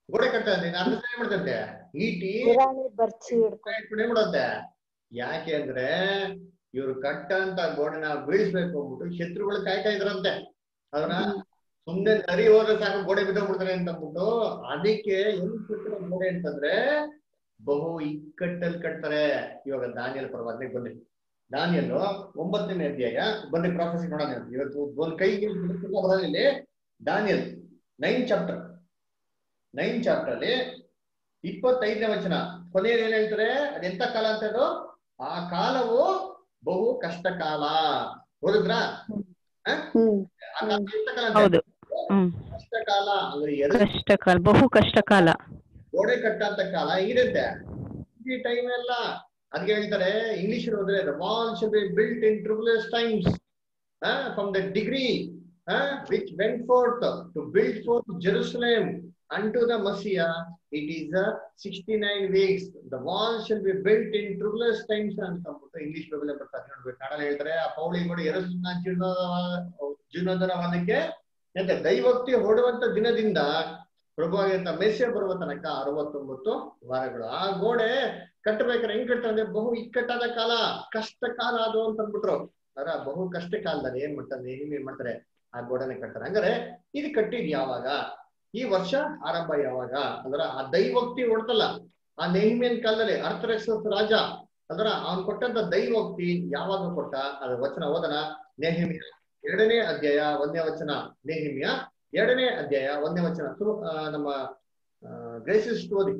ಗೋಡೆ ಕಟ್ತಾ ಇದ್ದೀನಿ ಅದ್ರ ಏನ್ ಮಾಡ್ತಂತೆ ಈಟಿ ಕಿರಾಣಿ ಬರ್ಚಿ ಹಿಡ್ಕೊಂಡು ಇಟ್ಬಿಟ್ಟು ಏನ್ ಮಾಡುತ್ತೆ ಯಾಕೆ ಅಂದ್ರೆ ಇವ್ರು ಕಟ್ಟಂತ ಗೋಡೆನ ಬೀಳಿಸ್ಬೇಕು ಅಂದ್ಬಿಟ್ಟು ಶತ್ರುಗಳು ಕಾಯ್ತಾ ಇದ್ರಂತೆ ಅದನ್ನ ಸುಮ್ನೆ ನರಿ ಹೋದ್ರೆ ಸಾಕು ಗೋಡೆ ಬಿದ್ದೋಗ್ಬಿಡ್ತಾರೆ ಅಂತ ಅಂದ್ಬಿಟ್ಟು ಅದಕ್ಕೆ ಹೆಂಗ್ ಕಟ್ಟಿರೋ ಗೋಡೆ ಅಂತಂದ್ರೆ ಬಹು ಇಕ್ಕಟ್ಟಲ್ಲಿ ಕಟ್ತಾರೆ ಇವಾಗ ದಾನಿಯಲ್ ಪರವಾಗಿ ಬನ್ನಿ ದಾನಿಯಲ್ ಒಂಬತ್ತನೇ ಅಧ್ಯಾಯ ಬನ್ನಿ ಪ್ರಾಫೆಸಿ ನೋಡೋಣ ಇವತ್ತು ಒಂದ್ ಕೈಗೆ ಬರೋದಿಲ್ಲಿ Daniel nine chapter nine chapter ಅಲ್ಲಿ ಇಪ್ಪತ್ತೈದನೇ ವಚನ ಕೊನೆಯಲ್ಲಿ ಏನ್ ಹೇಳ್ತಾರೆ ಅದೆಂತ ಕಾಲ ಅಂತ ಅದು ಆ ಕಾಲವು ಬಹು ಕಷ್ಟ ಕಾಲ ಓದಿದ್ರಾ ಹ? ಆ ಕಾಲ ಎಂತ ಕಾಲ ಅಂತ ಹೌದು ಹ್ಮ್ ಕಷ್ಟ ಕಾಲ ಅಂದ್ರೆ ಎರಡು ಕಷ್ಟಕಾಲ ಬಹು ಕಷ್ಟಕಾಲ ಗೋಡೆ ಕಟ್ಟಂತ ಕಾಲ ಇರುತ್ತೆ ಈ ಟೈಮ್ ಎಲ್ಲ ಅದಕ್ಕೆ ಹೇಳ್ತಾರೆ ಇಂಗ್ಲಿಷ್ ಹೋದ್ರೆ the wall should be built in troublous times from the decree which went forth to build forth Jerusalem unto the Messiah, it is a 69 weeks. The wall shall be built in troublous times ಅಂತ ಅಂದ್ಬಿಟ್ಟು English Bible ಬರ್ತಾರೆ ನೋಡ್ಬೇಕು ಕನ್ನಡ ಹೇಳ್ತಾರೆ ಆ ಪೌಳಿ ಕೂಡ ಎರಸನ್ನ ಜೀರ್ಣೋದ್ಧಾರವಾದಕ್ಕೆ ಎಂತ ದೈವಕ್ತಿ ಹೊರಡುವಂತ ದಿನದಿಂದ ಪ್ರಭುವಾಗಿರಂತ ಮೆಸ್ಸಿಯ ಬರುವ ತನಕ ಅರವತ್ತೊಂಬತ್ತು ವಾರಗಳು ಆ ಗೋಡೆ ಕಟ್ಟಬೇಕಾದ್ರೆ ಹೆಂಗ್ ಕಟ್ತಾರೆ ಅಂದ್ರೆ ಬಹು ಇಕ್ಕಟ್ಟಾದ ಕಾಲ ಕಷ್ಟ ಕಾಲ ಅದು ಅಂತ ಅಂದ್ಬಿಟ್ರು ಅದರ ಬಹು ಕಷ್ಟ ಕಾಲದಲ್ಲಿ ಏನ್ ಮಾಡ್ತಾರೆ ಏನ್ ಮಾಡ್ತಾರೆ ಆ ಗೋಡೆನ ಕಟ್ತಾರೆ ಹಂಗಾರೆ ಇದು ಕಟ್ಟಿದ್ ಯಾವಾಗ ಈ ವರ್ಷ ಆರಂಭ ಯಾವಾಗ ಅಂದ್ರ ಆ ದೈವೋಕ್ತಿ ಹೊಡ್ತಲ್ಲ ಆ ನೆಹಿಮಿಯನ್ ಕಾಲದಲ್ಲಿ ಅರ್ಥರಕ್ಷ ರಾಜ ಅಂದ್ರ ಅವನ್ ಕೊಟ್ಟಂತ ದೈವೋಕ್ತಿ ಯಾವಾಗ ಕೊಟ್ಟ ಅದ್ರ ವಚನ ಓದನ ನೆಹಿಮಿಯ ಎರಡನೇ ಅಧ್ಯಾಯ ಒಂದನೇ ವಚನ ನೆಹಿಮಿಯ ಎರಡನೇ ಅಧ್ಯಾಯ ಒಂದನೇ ವಚನ ಸು- ಆ, ನಮ್ಮ ಗ್ರೇಸಿಸ್ ಓದಿ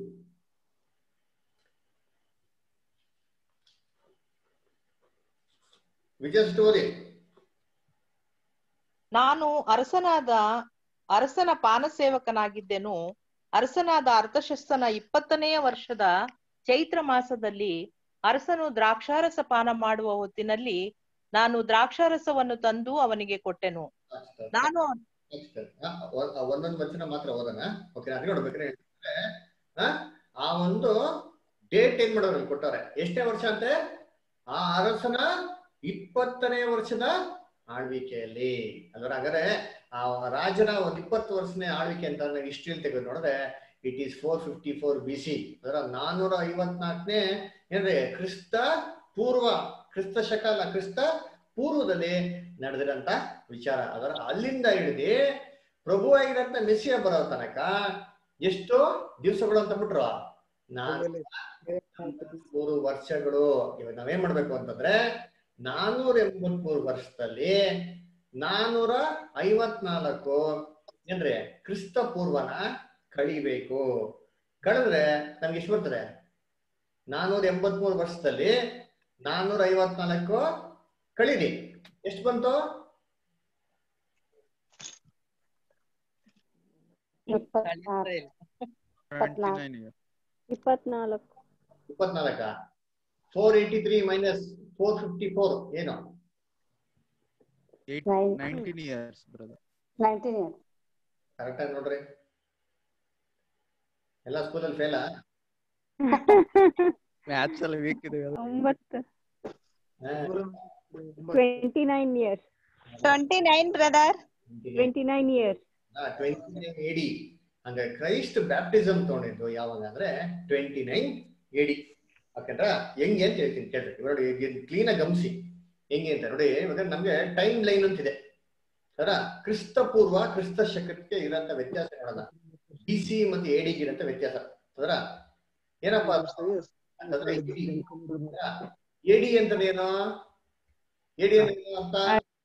ವಿಜಯ ಓದಿ ನಾನು ಅರಸನಾದ ಅರಸನ ಪಾನಸೇವಕನಾಗಿದ್ದೆನು ಅರಸನಾದ ಅರ್ಥಶಸ್ತನ ಇಪ್ಪತ್ತನೆಯ ವರ್ಷದ ಚೈತ್ರ ಮಾಸದಲ್ಲಿ ಅರಸನು ದ್ರಾಕ್ಷಾರಸ ಪಾನ ಮಾಡುವ ಹೊತ್ತಿನಲ್ಲಿ ನಾನು ದ್ರಾಕ್ಷಾರಸವನ್ನು ತಂದು ಅವನಿಗೆ ಕೊಟ್ಟೆನು ನಾನು Next. ಆ, ಒ- ಆ ಒಂದೊಂದು ವಚನ ಮಾತ್ರ ಓದೋಣ ಓಕೆ ಅದ್ ನೋಡ್ಬೇಕ್ರೆ ಹೇಳ್ತಾರೆ, ಆ, ಆ ಒಂದು ಡೇಟ್ ಏನ್ ಮಾಡೋರು ಇಲ್ಲಿ ಕೊಟ್ಟವ್ರೆ ಎಷ್ಟನೇ ವರ್ಷ ಅಂತೆ ಆ ಅರಸನ ಇಪ್ಪತ್ತನೇ ವರ್ಷದ ಆಳ್ವಿಕೆಯಲ್ಲಿ ಅದರ ಹಾಗಾದ್ರೆ ಆ ರಾಜನ ಒಂದ್ ಇಪ್ಪತ್ತು ವರ್ಷನೇ ಆಳ್ವಿಕೆ ಅಂತ ನಾವು ಹಿಸ್ಟ್ರಿಯಲ್ಲಿ ತೆಗೆದು ನೋಡಿದ್ರೆ it is four fifty four B C ಅದರ ನಾನೂರ ಐವತ್ನಾಲ್ಕನೇ ಏನ್ರಿ ಕ್ರಿಸ್ತ ಪೂರ್ವ ಕ್ರಿಸ್ತ ಶಕ ಅಲ್ಲ ಕ್ರಿಸ್ತ ಪೂರ್ವದಲ್ಲಿ ನಡೆದಿರಂತ ವಿಚಾರ ಅದರ ಅಲ್ಲಿಂದ ಹಿಡಿದು ಪ್ರಭು ಆಗಿರಂತ ಮೆಸ್ಸಿಯ ಬರೋ ತನಕ ಎಷ್ಟು ದಿವಸಗಳು ಅಂತ ಬಿಟ್ರು ನಾನು ಮೂರು ವರ್ಷಗಳು ಇವಾಗ ನಾವೇನ್ ಮಾಡ್ಬೇಕು ಅಂತಂದ್ರೆ ನಾನೂರ ಎಂಬತ್ಮೂರು ವರ್ಷದಲ್ಲಿ ನಾನೂರ ಐವತ್ನಾಲ್ಕು ಏನ್ರಿ ಕ್ರಿಸ್ತ ಪೂರ್ವನ ಕಳಿಬೇಕು ಕಳೆದ್ರೆ ನಮ್ಗೆ ಎಷ್ಟು ಬರ್ತದೆ ನಾನೂರ ಎಂಬತ್ಮೂರು ವರ್ಷದಲ್ಲಿ ನಾನೂರ ಐವತ್ನಾಲ್ಕು ಕಳೀರಿ ಎಷ್ಟು ಬಂತು ಇಪ್ಪತ್ನಾಲ್ಕು ಇಪ್ಪತ್ನಾಲ್ಕ four eighty three minus four fifty four ಏನು nineteen years brother nineteen year correct ಆಗಿ ನೋಡ್ರಿ ಎಲ್ಲ ಸ್ಕೂಲಲ್ಲಿ ಫೇಲಾ ಮ್ಯಾಥ್ಸ್ ಅಲ್ಲಿ ವೀಕ್ ಇದೆ ಒಂಬತ್ತು twenty nine years twenty nine brother twenty nine years twenty nine AD ಹಂಗ ಕ್ರೈಸ್ಟ್ ಬ್ಯಾಪ್ಟಿಸಮ್ ತಗೊಂಡಿದ್ದು ಯಾವಾಗ ಅಂದ್ರೆ ಟ್ವೆಂಟಿ ನೈನ್ ಎಡಿ ಯಾಕಂದ್ರ ಹೆಂಗೆ ಅಂತ ಹೇಳ್ತೀನಿ ಕೇಳ್ರಿ ಇವಾಗ ನೋಡಿ ಕ್ಲೀನ್ ಆಗಿ ಗಮನಿಸಿ ಹೆಂಗೆ ಅಂತ ನೋಡಿ ಇವಾಗ ನಮ್ಗೆ ಟೈಮ್ ಲೈನ್ ಅಂತಿದೆ ಅದರ ಕ್ರಿಸ್ತ ಪೂರ್ವ ಕ್ರಿಸ್ತ ಶಕಕ್ಕೆ ಇರೋಂತ ವ್ಯತ್ಯಾಸ ನೋಡೋಣ ಬಿ ಸಿ ಮತ್ತೆ ಎಡಿಗೆ ಇರೋಂತ ವ್ಯತ್ಯಾಸ ಅದರ ಏನಪ್ಪ ಅಂತಂದ್ರೆ ಎಡಿ ಅಂತ ಏನು ಎಡಿ ಅಂದ್ರೆ ಏನು ಅಂತ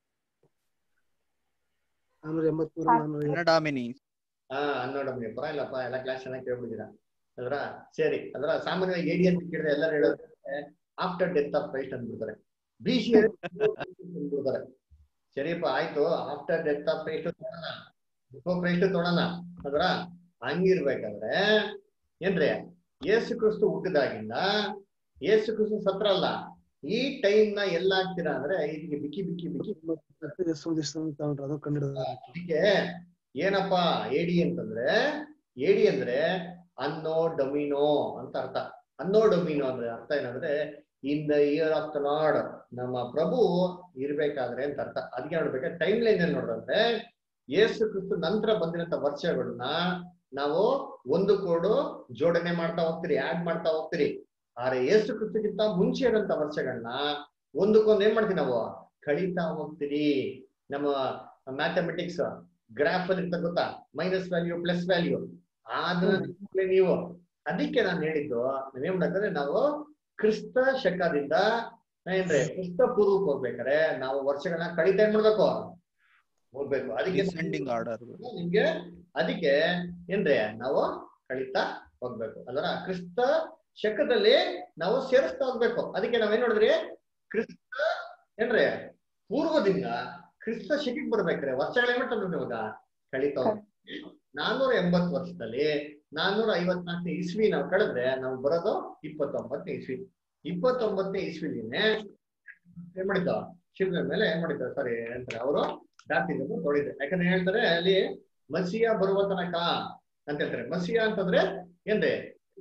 ನಾನೂರ ಎಂಬತ್ಮೂರು ನಾನೂರ ಕನ್ನಡಾಮಿನಿ ಹಾ ಹನ್ನೆರಡು ಮನೆ ಪರವಾಗಿಲ್ಲಪ್ಪ ಎಲ್ಲ ಕ್ಲಾಸ್ ಚೆನ್ನಾಗಿ ಕೇಳ್ಬಿಟ್ಟಿದ್ದೀರಾ ಅದ್ರ ಸರಿ ಅದ್ರ ಸಾಮಾನ್ಯವಾಗಿ ಎಡಿ ಅಂತ ಕೇಳಿದ್ರೆ ಎಲ್ಲರೂ ಹೇಳೋದು ಆಫ್ಟರ್ ಡೆತ್ ಆಫ್ ಕ್ರೈಸ್ಟ್ ಅಂದ್ಬಿಡ್ತಾರೆ ಬಿ ಸಿ ಅಂದ್ಬಿಡ್ತಾರೆ ಸರಿಯಪ್ಪ ಆಯ್ತು ಆಫ್ಟರ್ ಡೆತ್ ಆಫ್ ಕ್ರೈಸ್ಟ್ ತೊಗೊಳೋಣ ಬಿಫೋರ್ ಕ್ರೈಸ್ಟ್ ತೊಗೊಳೋಣ ಅದ್ರ ಹಂಗಿರ್ಬೇಕಾದ್ರೆ ಏನ್ರಿ ಯೇಸು ಕ್ರಿಸ್ತು ಹುಟ್ಟಿದಾಗಿಂದ ಯೇಸು ಕ್ರಿಸ್ತು ಸತ್ರ ಅಲ್ಲ ಈ ಟೈಮ್ ನ ಎಲ್ಲ ಹಾಕ್ತೀರಾ ಅಂದ್ರೆ ಇದಕ್ಕೆ ಬಿಕ್ಕಿ ಬಿಕ್ಕಿ ಬಿಕ್ಕಿ ಅದು ಕನ್ನಡ ಅದಕ್ಕೆ ಏನಪ್ಪಾ ಏಡಿ ಅಂತಂದ್ರೆ ಏಡಿ ಅಂದ್ರೆ ಅನ್ನೋ ಡೊಮಿನೋ ಅಂತ ಅರ್ಥ ಅನ್ನೋ ಡೊಮಿನೋ ಅಂದ್ರೆ ಅರ್ಥ ಏನಂದ್ರೆ in the year of the Lord ನಮ್ಮ ಪ್ರಭು ಇರ್ಬೇಕಾದ್ರೆ ಅಂತ ಅರ್ಥ ಅದಕ್ಕೆ ನೋಡ್ಬೇಕಾದ್ರೆ ಟೈಮ್ ಲೈನ್ ಅಲ್ಲಿ ನೋಡಿದ್ರೆ ಯೇಸು ಕ್ರಿಸ್ತು ನಂತರ ಬಂದಿರಂತ ವರ್ಷಗಳನ್ನ ನಾವು ಒಂದು ಕೋಡು ಜೋಡಣೆ ಮಾಡ್ತಾ ಹೋಗ್ತೀರಿ ಆಡ್ ಮಾಡ್ತಾ ಹೋಗ್ತೀರಿ ಆದ್ರೆ ಏಸು ಕ್ರಿಸ್ತಕ್ಕಿಂತ ಮುಂಚೆ ಇರೋಂಥ ವರ್ಷಗಳನ್ನ ಒಂದಕ್ಕೊಂದು ಏನ್ ಮಾಡ್ತೀವಿ ನಾವು ಕಳೀತಾ ಹೋಗ್ತೀರಿ ನಮ್ಮ ಮ್ಯಾಥಮೆಟಿಕ್ಸ್ ಗ್ರಾಫ್ ಅಲ್ಲಿ ಇರ್ತ ಗೊತ್ತಾ ಮೈನಸ್ ವ್ಯಾಲ್ಯೂ ಪ್ಲಸ್ ವ್ಯಾಲ್ಯೂ ಅದನ್ನ ನೀವು ಅದಕ್ಕೆ ನಾನು ಹೇಳಿದ್ದು ನಾವೇನ್ ಮಾಡಕ್ಕಂದ್ರೆ ನಾವು ಕ್ರಿಸ್ತ ಶಕದಿಂದ ಏನ್ರಿ ಕ್ರಿಸ್ತ ಪೂರ್ವಕ್ಕೆ ಹೋಗ್ಬೇಕಾರೆ ನಾವು ವರ್ಷಗಳನ್ನ ಕಳೀತಾ ಏನ್ ಮಾಡ್ಬೇಕು ಹೋಗ್ಬೇಕು ಅದಕ್ಕೆ ಡಿಸೆಂಡಿಂಗ್ ಆರ್ಡರ್ ನಿಮ್ಗೆ ಅದಕ್ಕೆ ಏನ್ರಿ ನಾವು ಕಳೀತಾ ಹೋಗ್ಬೇಕು ಅಲ್ವರ ಕ್ರಿಸ್ತ ಶಕದಲ್ಲಿ ನಾವು ಸೇರಿಸ್ತಾ ಹೋಗ್ಬೇಕು ಅದಕ್ಕೆ ನಾವೇನ್ ನೋಡಿದ್ರಿ ಕ್ರಿಸ್ತ ಏನ್ರಿ ಪೂರ್ವದಿಂದ ಕ್ರಿಸ್ತ ಶಕಿಗೆ ಬರ್ಬೇಕ್ರೆ ವರ್ಷಗಳು ಏನ್ ಮಾಡ್ತಾರೆ ಇವಾಗ ಕಳೀತಾ ಹೋಗ್ತೀವಿ ನಾನ್ನೂರ ಎಂಬತ್ತು ವರ್ಷದಲ್ಲಿ ನಾನ್ನೂರ ಐವತ್ನಾಲ್ಕನೇ ಇಸ್ವಿ ನಾವು ಕಳೆದ್ರೆ ನಾವು ಬರೋದು ಇಪ್ಪತ್ತೊಂಬತ್ತನೇ ಇಸ್ವಿ ಇಪ್ಪತ್ತೊಂಬತ್ತನೇ ಇಸ್ವಿಲಿನೇ ಏನ್ ಮಾಡಿದ್ದ ಶಿಲ್ಪೆ ಮೇಲೆ ಏನ್ ಮಾಡಿದ್ದಾರೆ ಸಾರಿ ಅಂತಾರೆ ಅವರು ಬ್ಯಾಪ್ಟಿಸಮ್ ತೊಳಿದ್ರು ಯಾಕಂದ್ರೆ ಹೇಳ್ತಾರೆ ಅಲ್ಲಿ ಮಸಿಯ ಬರುವ ತನಕ ಅಂತ ಹೇಳ್ತಾರೆ ಮಸಿಯ ಅಂತಂದ್ರೆ ಏನ್ರಿ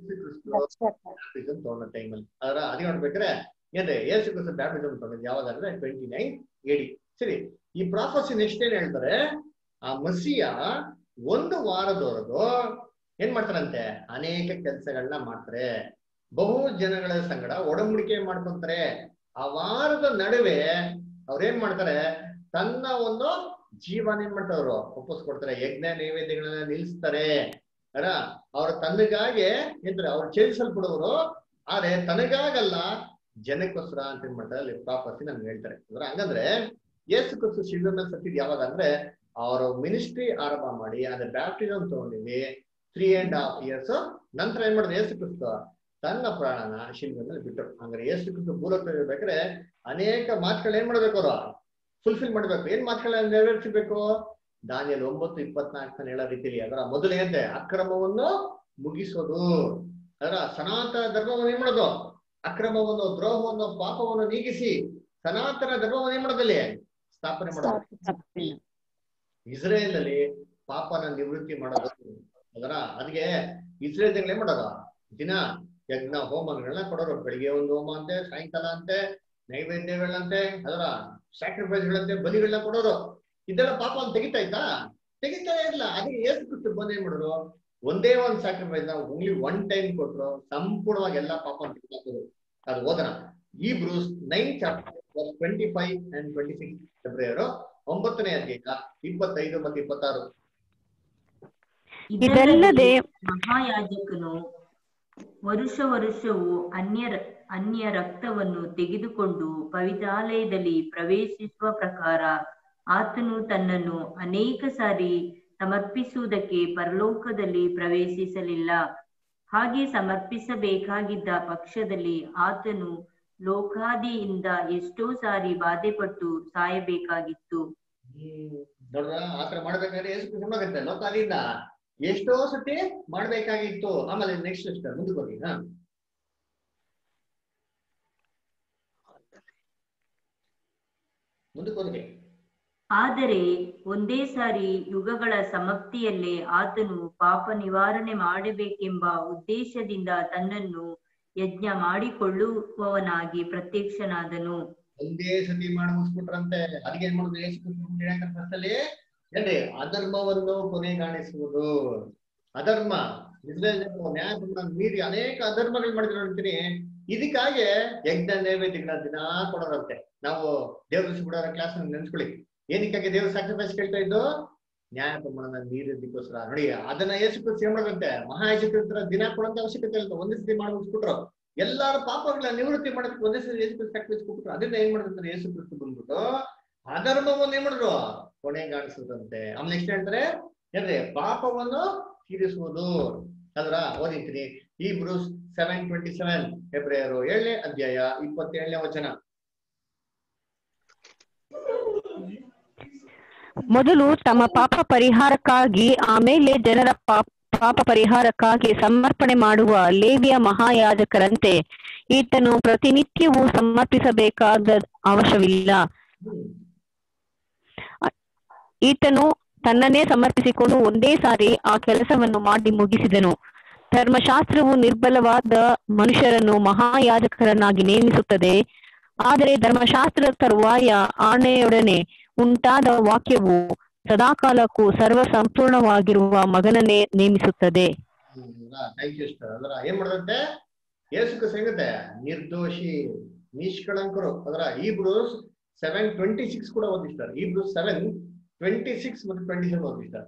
ಬ್ಯಾಪ್ಟಿಸಮ್ ತಗೊಂಡ ಟೈಮಲ್ಲಿ ಅದರ ಅದೇ ನೋಡ್ಬೇಕಾದ್ರೆ ಏನ್ರಿ ಏಸು ಕ್ರಿಸ್ತ ಬ್ಯಾಪ್ಟಿಸಮ್ ತಗೊಂಡಿದ್ದು ಯಾವಾಗಂದ್ರೆ ಟ್ವೆಂಟಿ ನೈನ್ ಏಡಿ ಸರಿ ಈ ಪ್ರಾಫಸಿ ನೆಕ್ಸ್ಟ್ ಏನ್ ಹೇಳ್ತಾರೆ ಆ ಮಸಿಯ ಒಂದು ವಾರದವರೆಗೂ ಏನ್ ಮಾಡ್ತಾರಂತೆ ಅನೇಕ ಕೆಲಸಗಳನ್ನ ಮಾಡ್ತಾರೆ ಬಹು ಜನಗಳ ಸಂಗಡ ಒಡಂಬಡಿಕೆ ಮಾಡ್ಕೊಂತಾರೆ ಆ ವಾರದ ನಡುವೆ ಅವ್ರೇನ್ ಮಾಡ್ತಾರೆ ತನ್ನ ಒಂದು ಜೀವನ ಏನ್ ಮಾಡ್ತಾರೆ ಅವರು ಒಪ್ಪಿಸ್ಕೊಡ್ತಾರೆ ಯಜ್ಞ ನೈವೇದ್ಯಗಳನ್ನ ನಿಲ್ಲಿಸ್ತಾರೆ ಅರ ಅವ್ರ ತನಗಾಗಿ ಏನ್ತಾರೆ ಅವ್ರು ಚೇರಿಸಲ್ಪಡುವರು ಆದ್ರೆ ತನಗಾಗಲ್ಲ ಜನಕ್ಕೋಸ್ಕರ ಅಂತ ಏನ್ ಮಾಡ್ತಾರೆ ಅಲ್ಲಿ ಪ್ರಾಪರ್ಟಿ ನಮ್ಗೆ ಹೇಳ್ತಾರೆ ಅಂದ್ರೆ ಹಂಗಂದ್ರೆ ಯೇಸು ಕ್ರಿಸ್ತು ಶಿಲ್ವೆ ಮೇಲೆ ಸತ್ತಿದ್ ಯಾವಾಗ ಅಂದ್ರೆ ಅವರು ಮಿನಿಸ್ಟ್ರಿ ಆರಂಭ ಮಾಡಿ ಅದ್ರ ಬ್ಯಾಪ್ಟಿಸಮ್ ತಗೊಂಡಿವಿ ತ್ರೀ ಅಂಡ್ ಹಾಫ್ ಇಯರ್ಸ್ ನಂತರ ಏನ್ ಮಾಡಿದ್ರು ಯೇಸು ಕ್ರಿಸ್ತು ತನ್ನ ಪ್ರಾಣನ ಶಿಲ್ವೆ ಮೇಲೆ ಬಿಟ್ಟರು ಹಂಗಾರೆ ಯೇಸು ಕ್ರಿಸ್ತು ಭೂಲೋಕ ಇರ್ಬೇಕಾದ್ರೆ ಅನೇಕ ಮಾತುಗಳು ಏನ್ ಮಾಡ್ಬೇಕು ಅವರು ಫುಲ್ಫಿಲ್ ಮಾಡ್ಬೇಕು ಏನ್ ಮಾತುಗಳನ್ನ ನೆರವೇರಿಸಬೇಕು ದಾನಿಯಲ್ಲಿ ಒಂಬತ್ತು ಇಪ್ಪತ್ನಾಲ್ಕನ ಹೇಳೋ ರೀತಿಯಲ್ಲಿ ಅದರ ಮೊದಲು ಏನಂತೆ ಅಕ್ರಮವನ್ನು ಮುಗಿಸೋದು ಅದರ ಸನಾತನ ಧರ್ಮವನ್ನು ಏನ್ ಮಾಡೋದು ಅಕ್ರಮವನ್ನು ದ್ರೋಹವನ್ನು ಪಾಪವನ್ನು ನೀಗಿಸಿ ಸನಾತನ ಧರ್ಮವನ್ನು ಏನ್ ಮಾಡೋದಲ್ಲಿ ಸ್ಥಾಪನೆ ಮಾಡೋದು ಇಸ್ರೇಲ್ ಅಲ್ಲಿ ಪಾಪನ ನಿವೃತ್ತಿ ಮಾಡೋದು ಅದರ ಅದಕ್ಕೆ ಇಸ್ರೇಲ್ ಏನ್ ಮಾಡೋದು ದಿನ ಯಜ್ಞ ಹೋಮಗಳನ್ನ ಕೊಡೋರು ಬೆಳಿಗ್ಗೆ ಒಂದು ಹೋಮ ಅಂತೆ ಸಾಯಂಕಾಲ ಅಂತೆ ನೈವೇದ್ಯಗಳಂತೆ ಅದರ ಸ್ಯಾಕ್ರಿಫೈಸ್ಗಳಂತೆ ಬಲಿಗಳನ್ನ ಕೊಡೋರು ಇದೆಲ್ಲ ಪಾಪ ಅಂತ ತೆಗಿತಾ ಇತ್ತಾ ತೆಗಿತಾ ಇಲ್ಲ ಅದಕ್ಕೆ ಏಸು ಕ್ರಿಸ್ತು ಬಂದ್ ಏನ್ ಮಾಡಿದ್ರು ಒಂದೇ ಒಂದು ಸ್ಯಾಕ್ರಿಫೈಸ್ ನ ಓನ್ಲಿ ಒನ್ ಟೈಮ್ ಕೊಟ್ರು ಸಂಪೂರ್ಣವಾಗಿ ಎಲ್ಲಾ ಪಾಪ ತೆಗಿತಾಕೋದು ಅದು ಓದನ Hebrews nine chapter twenty five and twenty six ಫೆಬ್ರವರಿ ಒಂಬತ್ತನೇ ಅಧ್ಯಾಯ ಇಪ್ಪತ್ತೈದು ಮತ್ತು ಇಪ್ಪತ್ತಾರು ಇದಲ್ಲದೆ ಮಹಾಯಾಜಕನು ವರುಷ ವರುಷವೂ ಅನ್ಯ ಅನ್ಯ ರಕ್ತವನ್ನು ತೆಗೆದುಕೊಂಡು ಪವಿತ್ರಾಲಯದಲ್ಲಿ ಪ್ರವೇಶಿಸುವ ಪ್ರಕಾರ ಆತನು ತನ್ನನ್ನು ಅನೇಕ ಸಾರಿ ಸಮರ್ಪಿಸುವುದಕ್ಕೆ ಪರಲೋಕದಲ್ಲಿ ಪ್ರವೇಶಿಸಲಿಲ್ಲ ಹಾಗೆ ಸಮರ್ಪಿಸಬೇಕಾಗಿದ್ದ ಪಕ್ಷದಲ್ಲಿ ಆತನು ಲೋಕಾದಿಯಿಂದ ಎಷ್ಟೋ ಸಾರಿ ಬಾಧೆಪಟ್ಟು ಸಾಯಬೇಕಾಗಿತ್ತು ನೋಡ್ರ ಆತರ ಮಾಡ್ಬೇಕಾದ್ರೆ ಎಷ್ಟು ಸುಮ್ಮನಾಗುತ್ತೆ ಲೋಕಾದಿಂದ ಎಷ್ಟೋ ಸತಿ ಮಾಡ್ಬೇಕಾಗಿತ್ತು ಆಮೇಲೆ ನೆಕ್ಸ್ಟ್ ಸಿಸ್ಟರ್ ಮುಂದಕ್ಕೆ ಹೋಗಿ ಹಾ ಮುಂದಕ್ಕೆ ಹೋಗಿ ಆದರೆ ಒಂದೇ ಸಾರಿ ಯುಗಗಳ ಸಮಾಪ್ತಿಯಲ್ಲೇ ಆತನು ಪಾಪ ನಿವಾರಣೆ ಮಾಡಬೇಕೆಂಬ ಉದ್ದೇಶದಿಂದ ತನ್ನನ್ನು ಯಜ್ಞ ಮಾಡಿಕೊಳ್ಳುವವನಾಗಿ ಪ್ರತ್ಯಕ್ಷನಾದನು ಒಂದೇ ಸತಿ ಮಾಡಿ ಮುಗಿಸ್ಬಿಟ್ರಂತೆ ಅದಕ್ಕೆ ಏನ್ ಮಾಡುದು ಯೇಸು ಕ್ರಿಸ್ತಲ್ಲಿ ಏನ್ರಿ ಅಧರ್ಮವನ್ನು ಕೊನೆಗಾಣಿಸುವುದು ಅಧರ್ಮ ಇಸ್ರೇಲ್ ಜನರು ನ್ಯಾಯ ಪ್ರಮಾಣ ಮೀರಿ ಅನೇಕ ಅಧರ್ಮಗಳು ಮಾಡಿದ್ರು ನೋಡ್ತೀನಿ ಇದಕ್ಕಾಗಿ ಯಜ್ಞ ನೈವೇದ್ಯಗಳ ದಿನ ಕೊಡೋರಂತೆ ನಾವು ದೇವ್ರ ಬಿಡೋರ ಕ್ಲಾಸ್ ನೆನ್ಸ್ಕೊಳ್ಳಿ ಏನಕ್ಕಾಗಿ ದೇವ್ರ ಸ್ಯಾಕ್ರಿಫೈಸ್ ಕೇಳ್ತಾ ಇದ್ದು ನ್ಯಾಯ ಪ್ರಮಾಣನ ಮೀರಿದ್ದಕ್ಕೋಸ್ಕರ ನೋಡಿ ಅದನ್ನ ಯೇಸು ಕ್ರಿಸ್ತ ಏನ್ ಮಾಡೋದಂತೆ ಮಹಾಯಾಜಕರ ದಿನ ಕೊಡೋಂತ ಅವಶ್ಯಕತೆ ಇಲ್ಲ ಒಂದೇ ಸತಿ ಮಾಡಿ ಮುಗಿಸ್ಬಿಟ್ರು ಎಲ್ಲಾರ ಪಾಪಗಳ ನಿವೃತ್ತಿ ಮಾಡೋದಕ್ಕೆ ಒಂದೇ ಸತಿ ಯೇಸು ಕ್ರಿಸ್ತ ಸ್ಯಾಕ್ರಿಫೈಸ್ ಕೊಟ್ಬಿಟ್ರು ಅದನ್ನ ಏನ್ ಮಾಡಿದ್ರೆ ಯೇಸು ಕ್ರಿಸ್ತ ಬಂದ್ಬಿಟ್ಟು ಅಧರ್ಮವನ್ನು ಏನ್ ಮಾಡಿದ್ರು ಕೊನೆಗಾಣಿಸುದಂತೆ ಆಮೇಲೆ ನೆಕ್ಸ್ಟ್ ಹೇಳ್ತಾರೆ ಏನ್ರಿ ಪಾಪವನ್ನು ತೀರಿಸುವುದು ಅದ್ರ ಓದಿರ್ತೀನಿ Hebrews seven twenty seven ಫೆಬ್ರವರಿ ಏಳನೇ ಅಧ್ಯಾಯ ಇಪ್ಪತ್ತೇಳನೇ ವಚನ ಮೊದಲು ತಮ್ಮ ಪಾಪ ಪರಿಹಾರಕ್ಕಾಗಿ ಆಮೇಲೆ ಜನರ ಪಾಪ ಪಾಪ ಪರಿಹಾರಕ್ಕಾಗಿ ಸಮರ್ಪಣೆ ಮಾಡುವ ಲೇವಿಯ ಮಹಾಯಾಜಕರಂತೆ ಈತನು ಪ್ರತಿನಿತ್ಯವೂ ಸಮರ್ಪಿಸಬೇಕಾದ ಅವಶ್ಯವಿಲ್ಲ ಈತನು ತನ್ನನ್ನೇ ಸಮರ್ಪಿಸಿಕೊಂಡು ಒಂದೇ ಸಾರಿ ಆ ಕೆಲಸವನ್ನು ಮಾಡಿ ಮುಗಿಸಿದನು ಧರ್ಮಶಾಸ್ತ್ರವು ನಿರ್ಬಲವಾದ ಮನುಷ್ಯರನ್ನು ಮಹಾಯಾಜಕರನ್ನಾಗಿ ನೇಮಿಸುತ್ತದೆ ಆದರೆ ಧರ್ಮಶಾಸ್ತ್ರದ ತರುವಾಯ ಆಣೆಯೊಡನೆ ಉಂಟಾದ ವಾಕ್ಯವು ಸದಾಕಾಲಕ್ಕೂ ಸರ್ವ ಸಂಪೂರ್ಣವಾಗಿರುವ ಮಗನನ್ನೇ ನೇಮಿಸುತ್ತದೆ ಥ್ಯಾಂಕ್ ಯು ಸರ್ ಅದರ ಏನ್ ಮಾಡದಂತೆ ಯೇಸುக்கு ಸಿಗುತ್ತೆ ನಿರ್ದೋಷಿ ನಿಷ್ಕಳಂಕರು ಅದರ ಈಬ್ರೂಸ್ ಸೆವೆನ್ ಟ್ವೆಂಟಿ ಸಿಕ್ಸ್ ಕೂಡ ಓದಿಸ್ತಾರೆ ಈಬ್ರೂಸ್ ಸೆವೆನ್ ಟ್ವೆಂಟಿ ಸಿಕ್ಸ್ ಮತ್ತು ಟ್ವೆಂಟಿ ಸೆವೆನ್ ಓದಿಸ್ತಾರೆ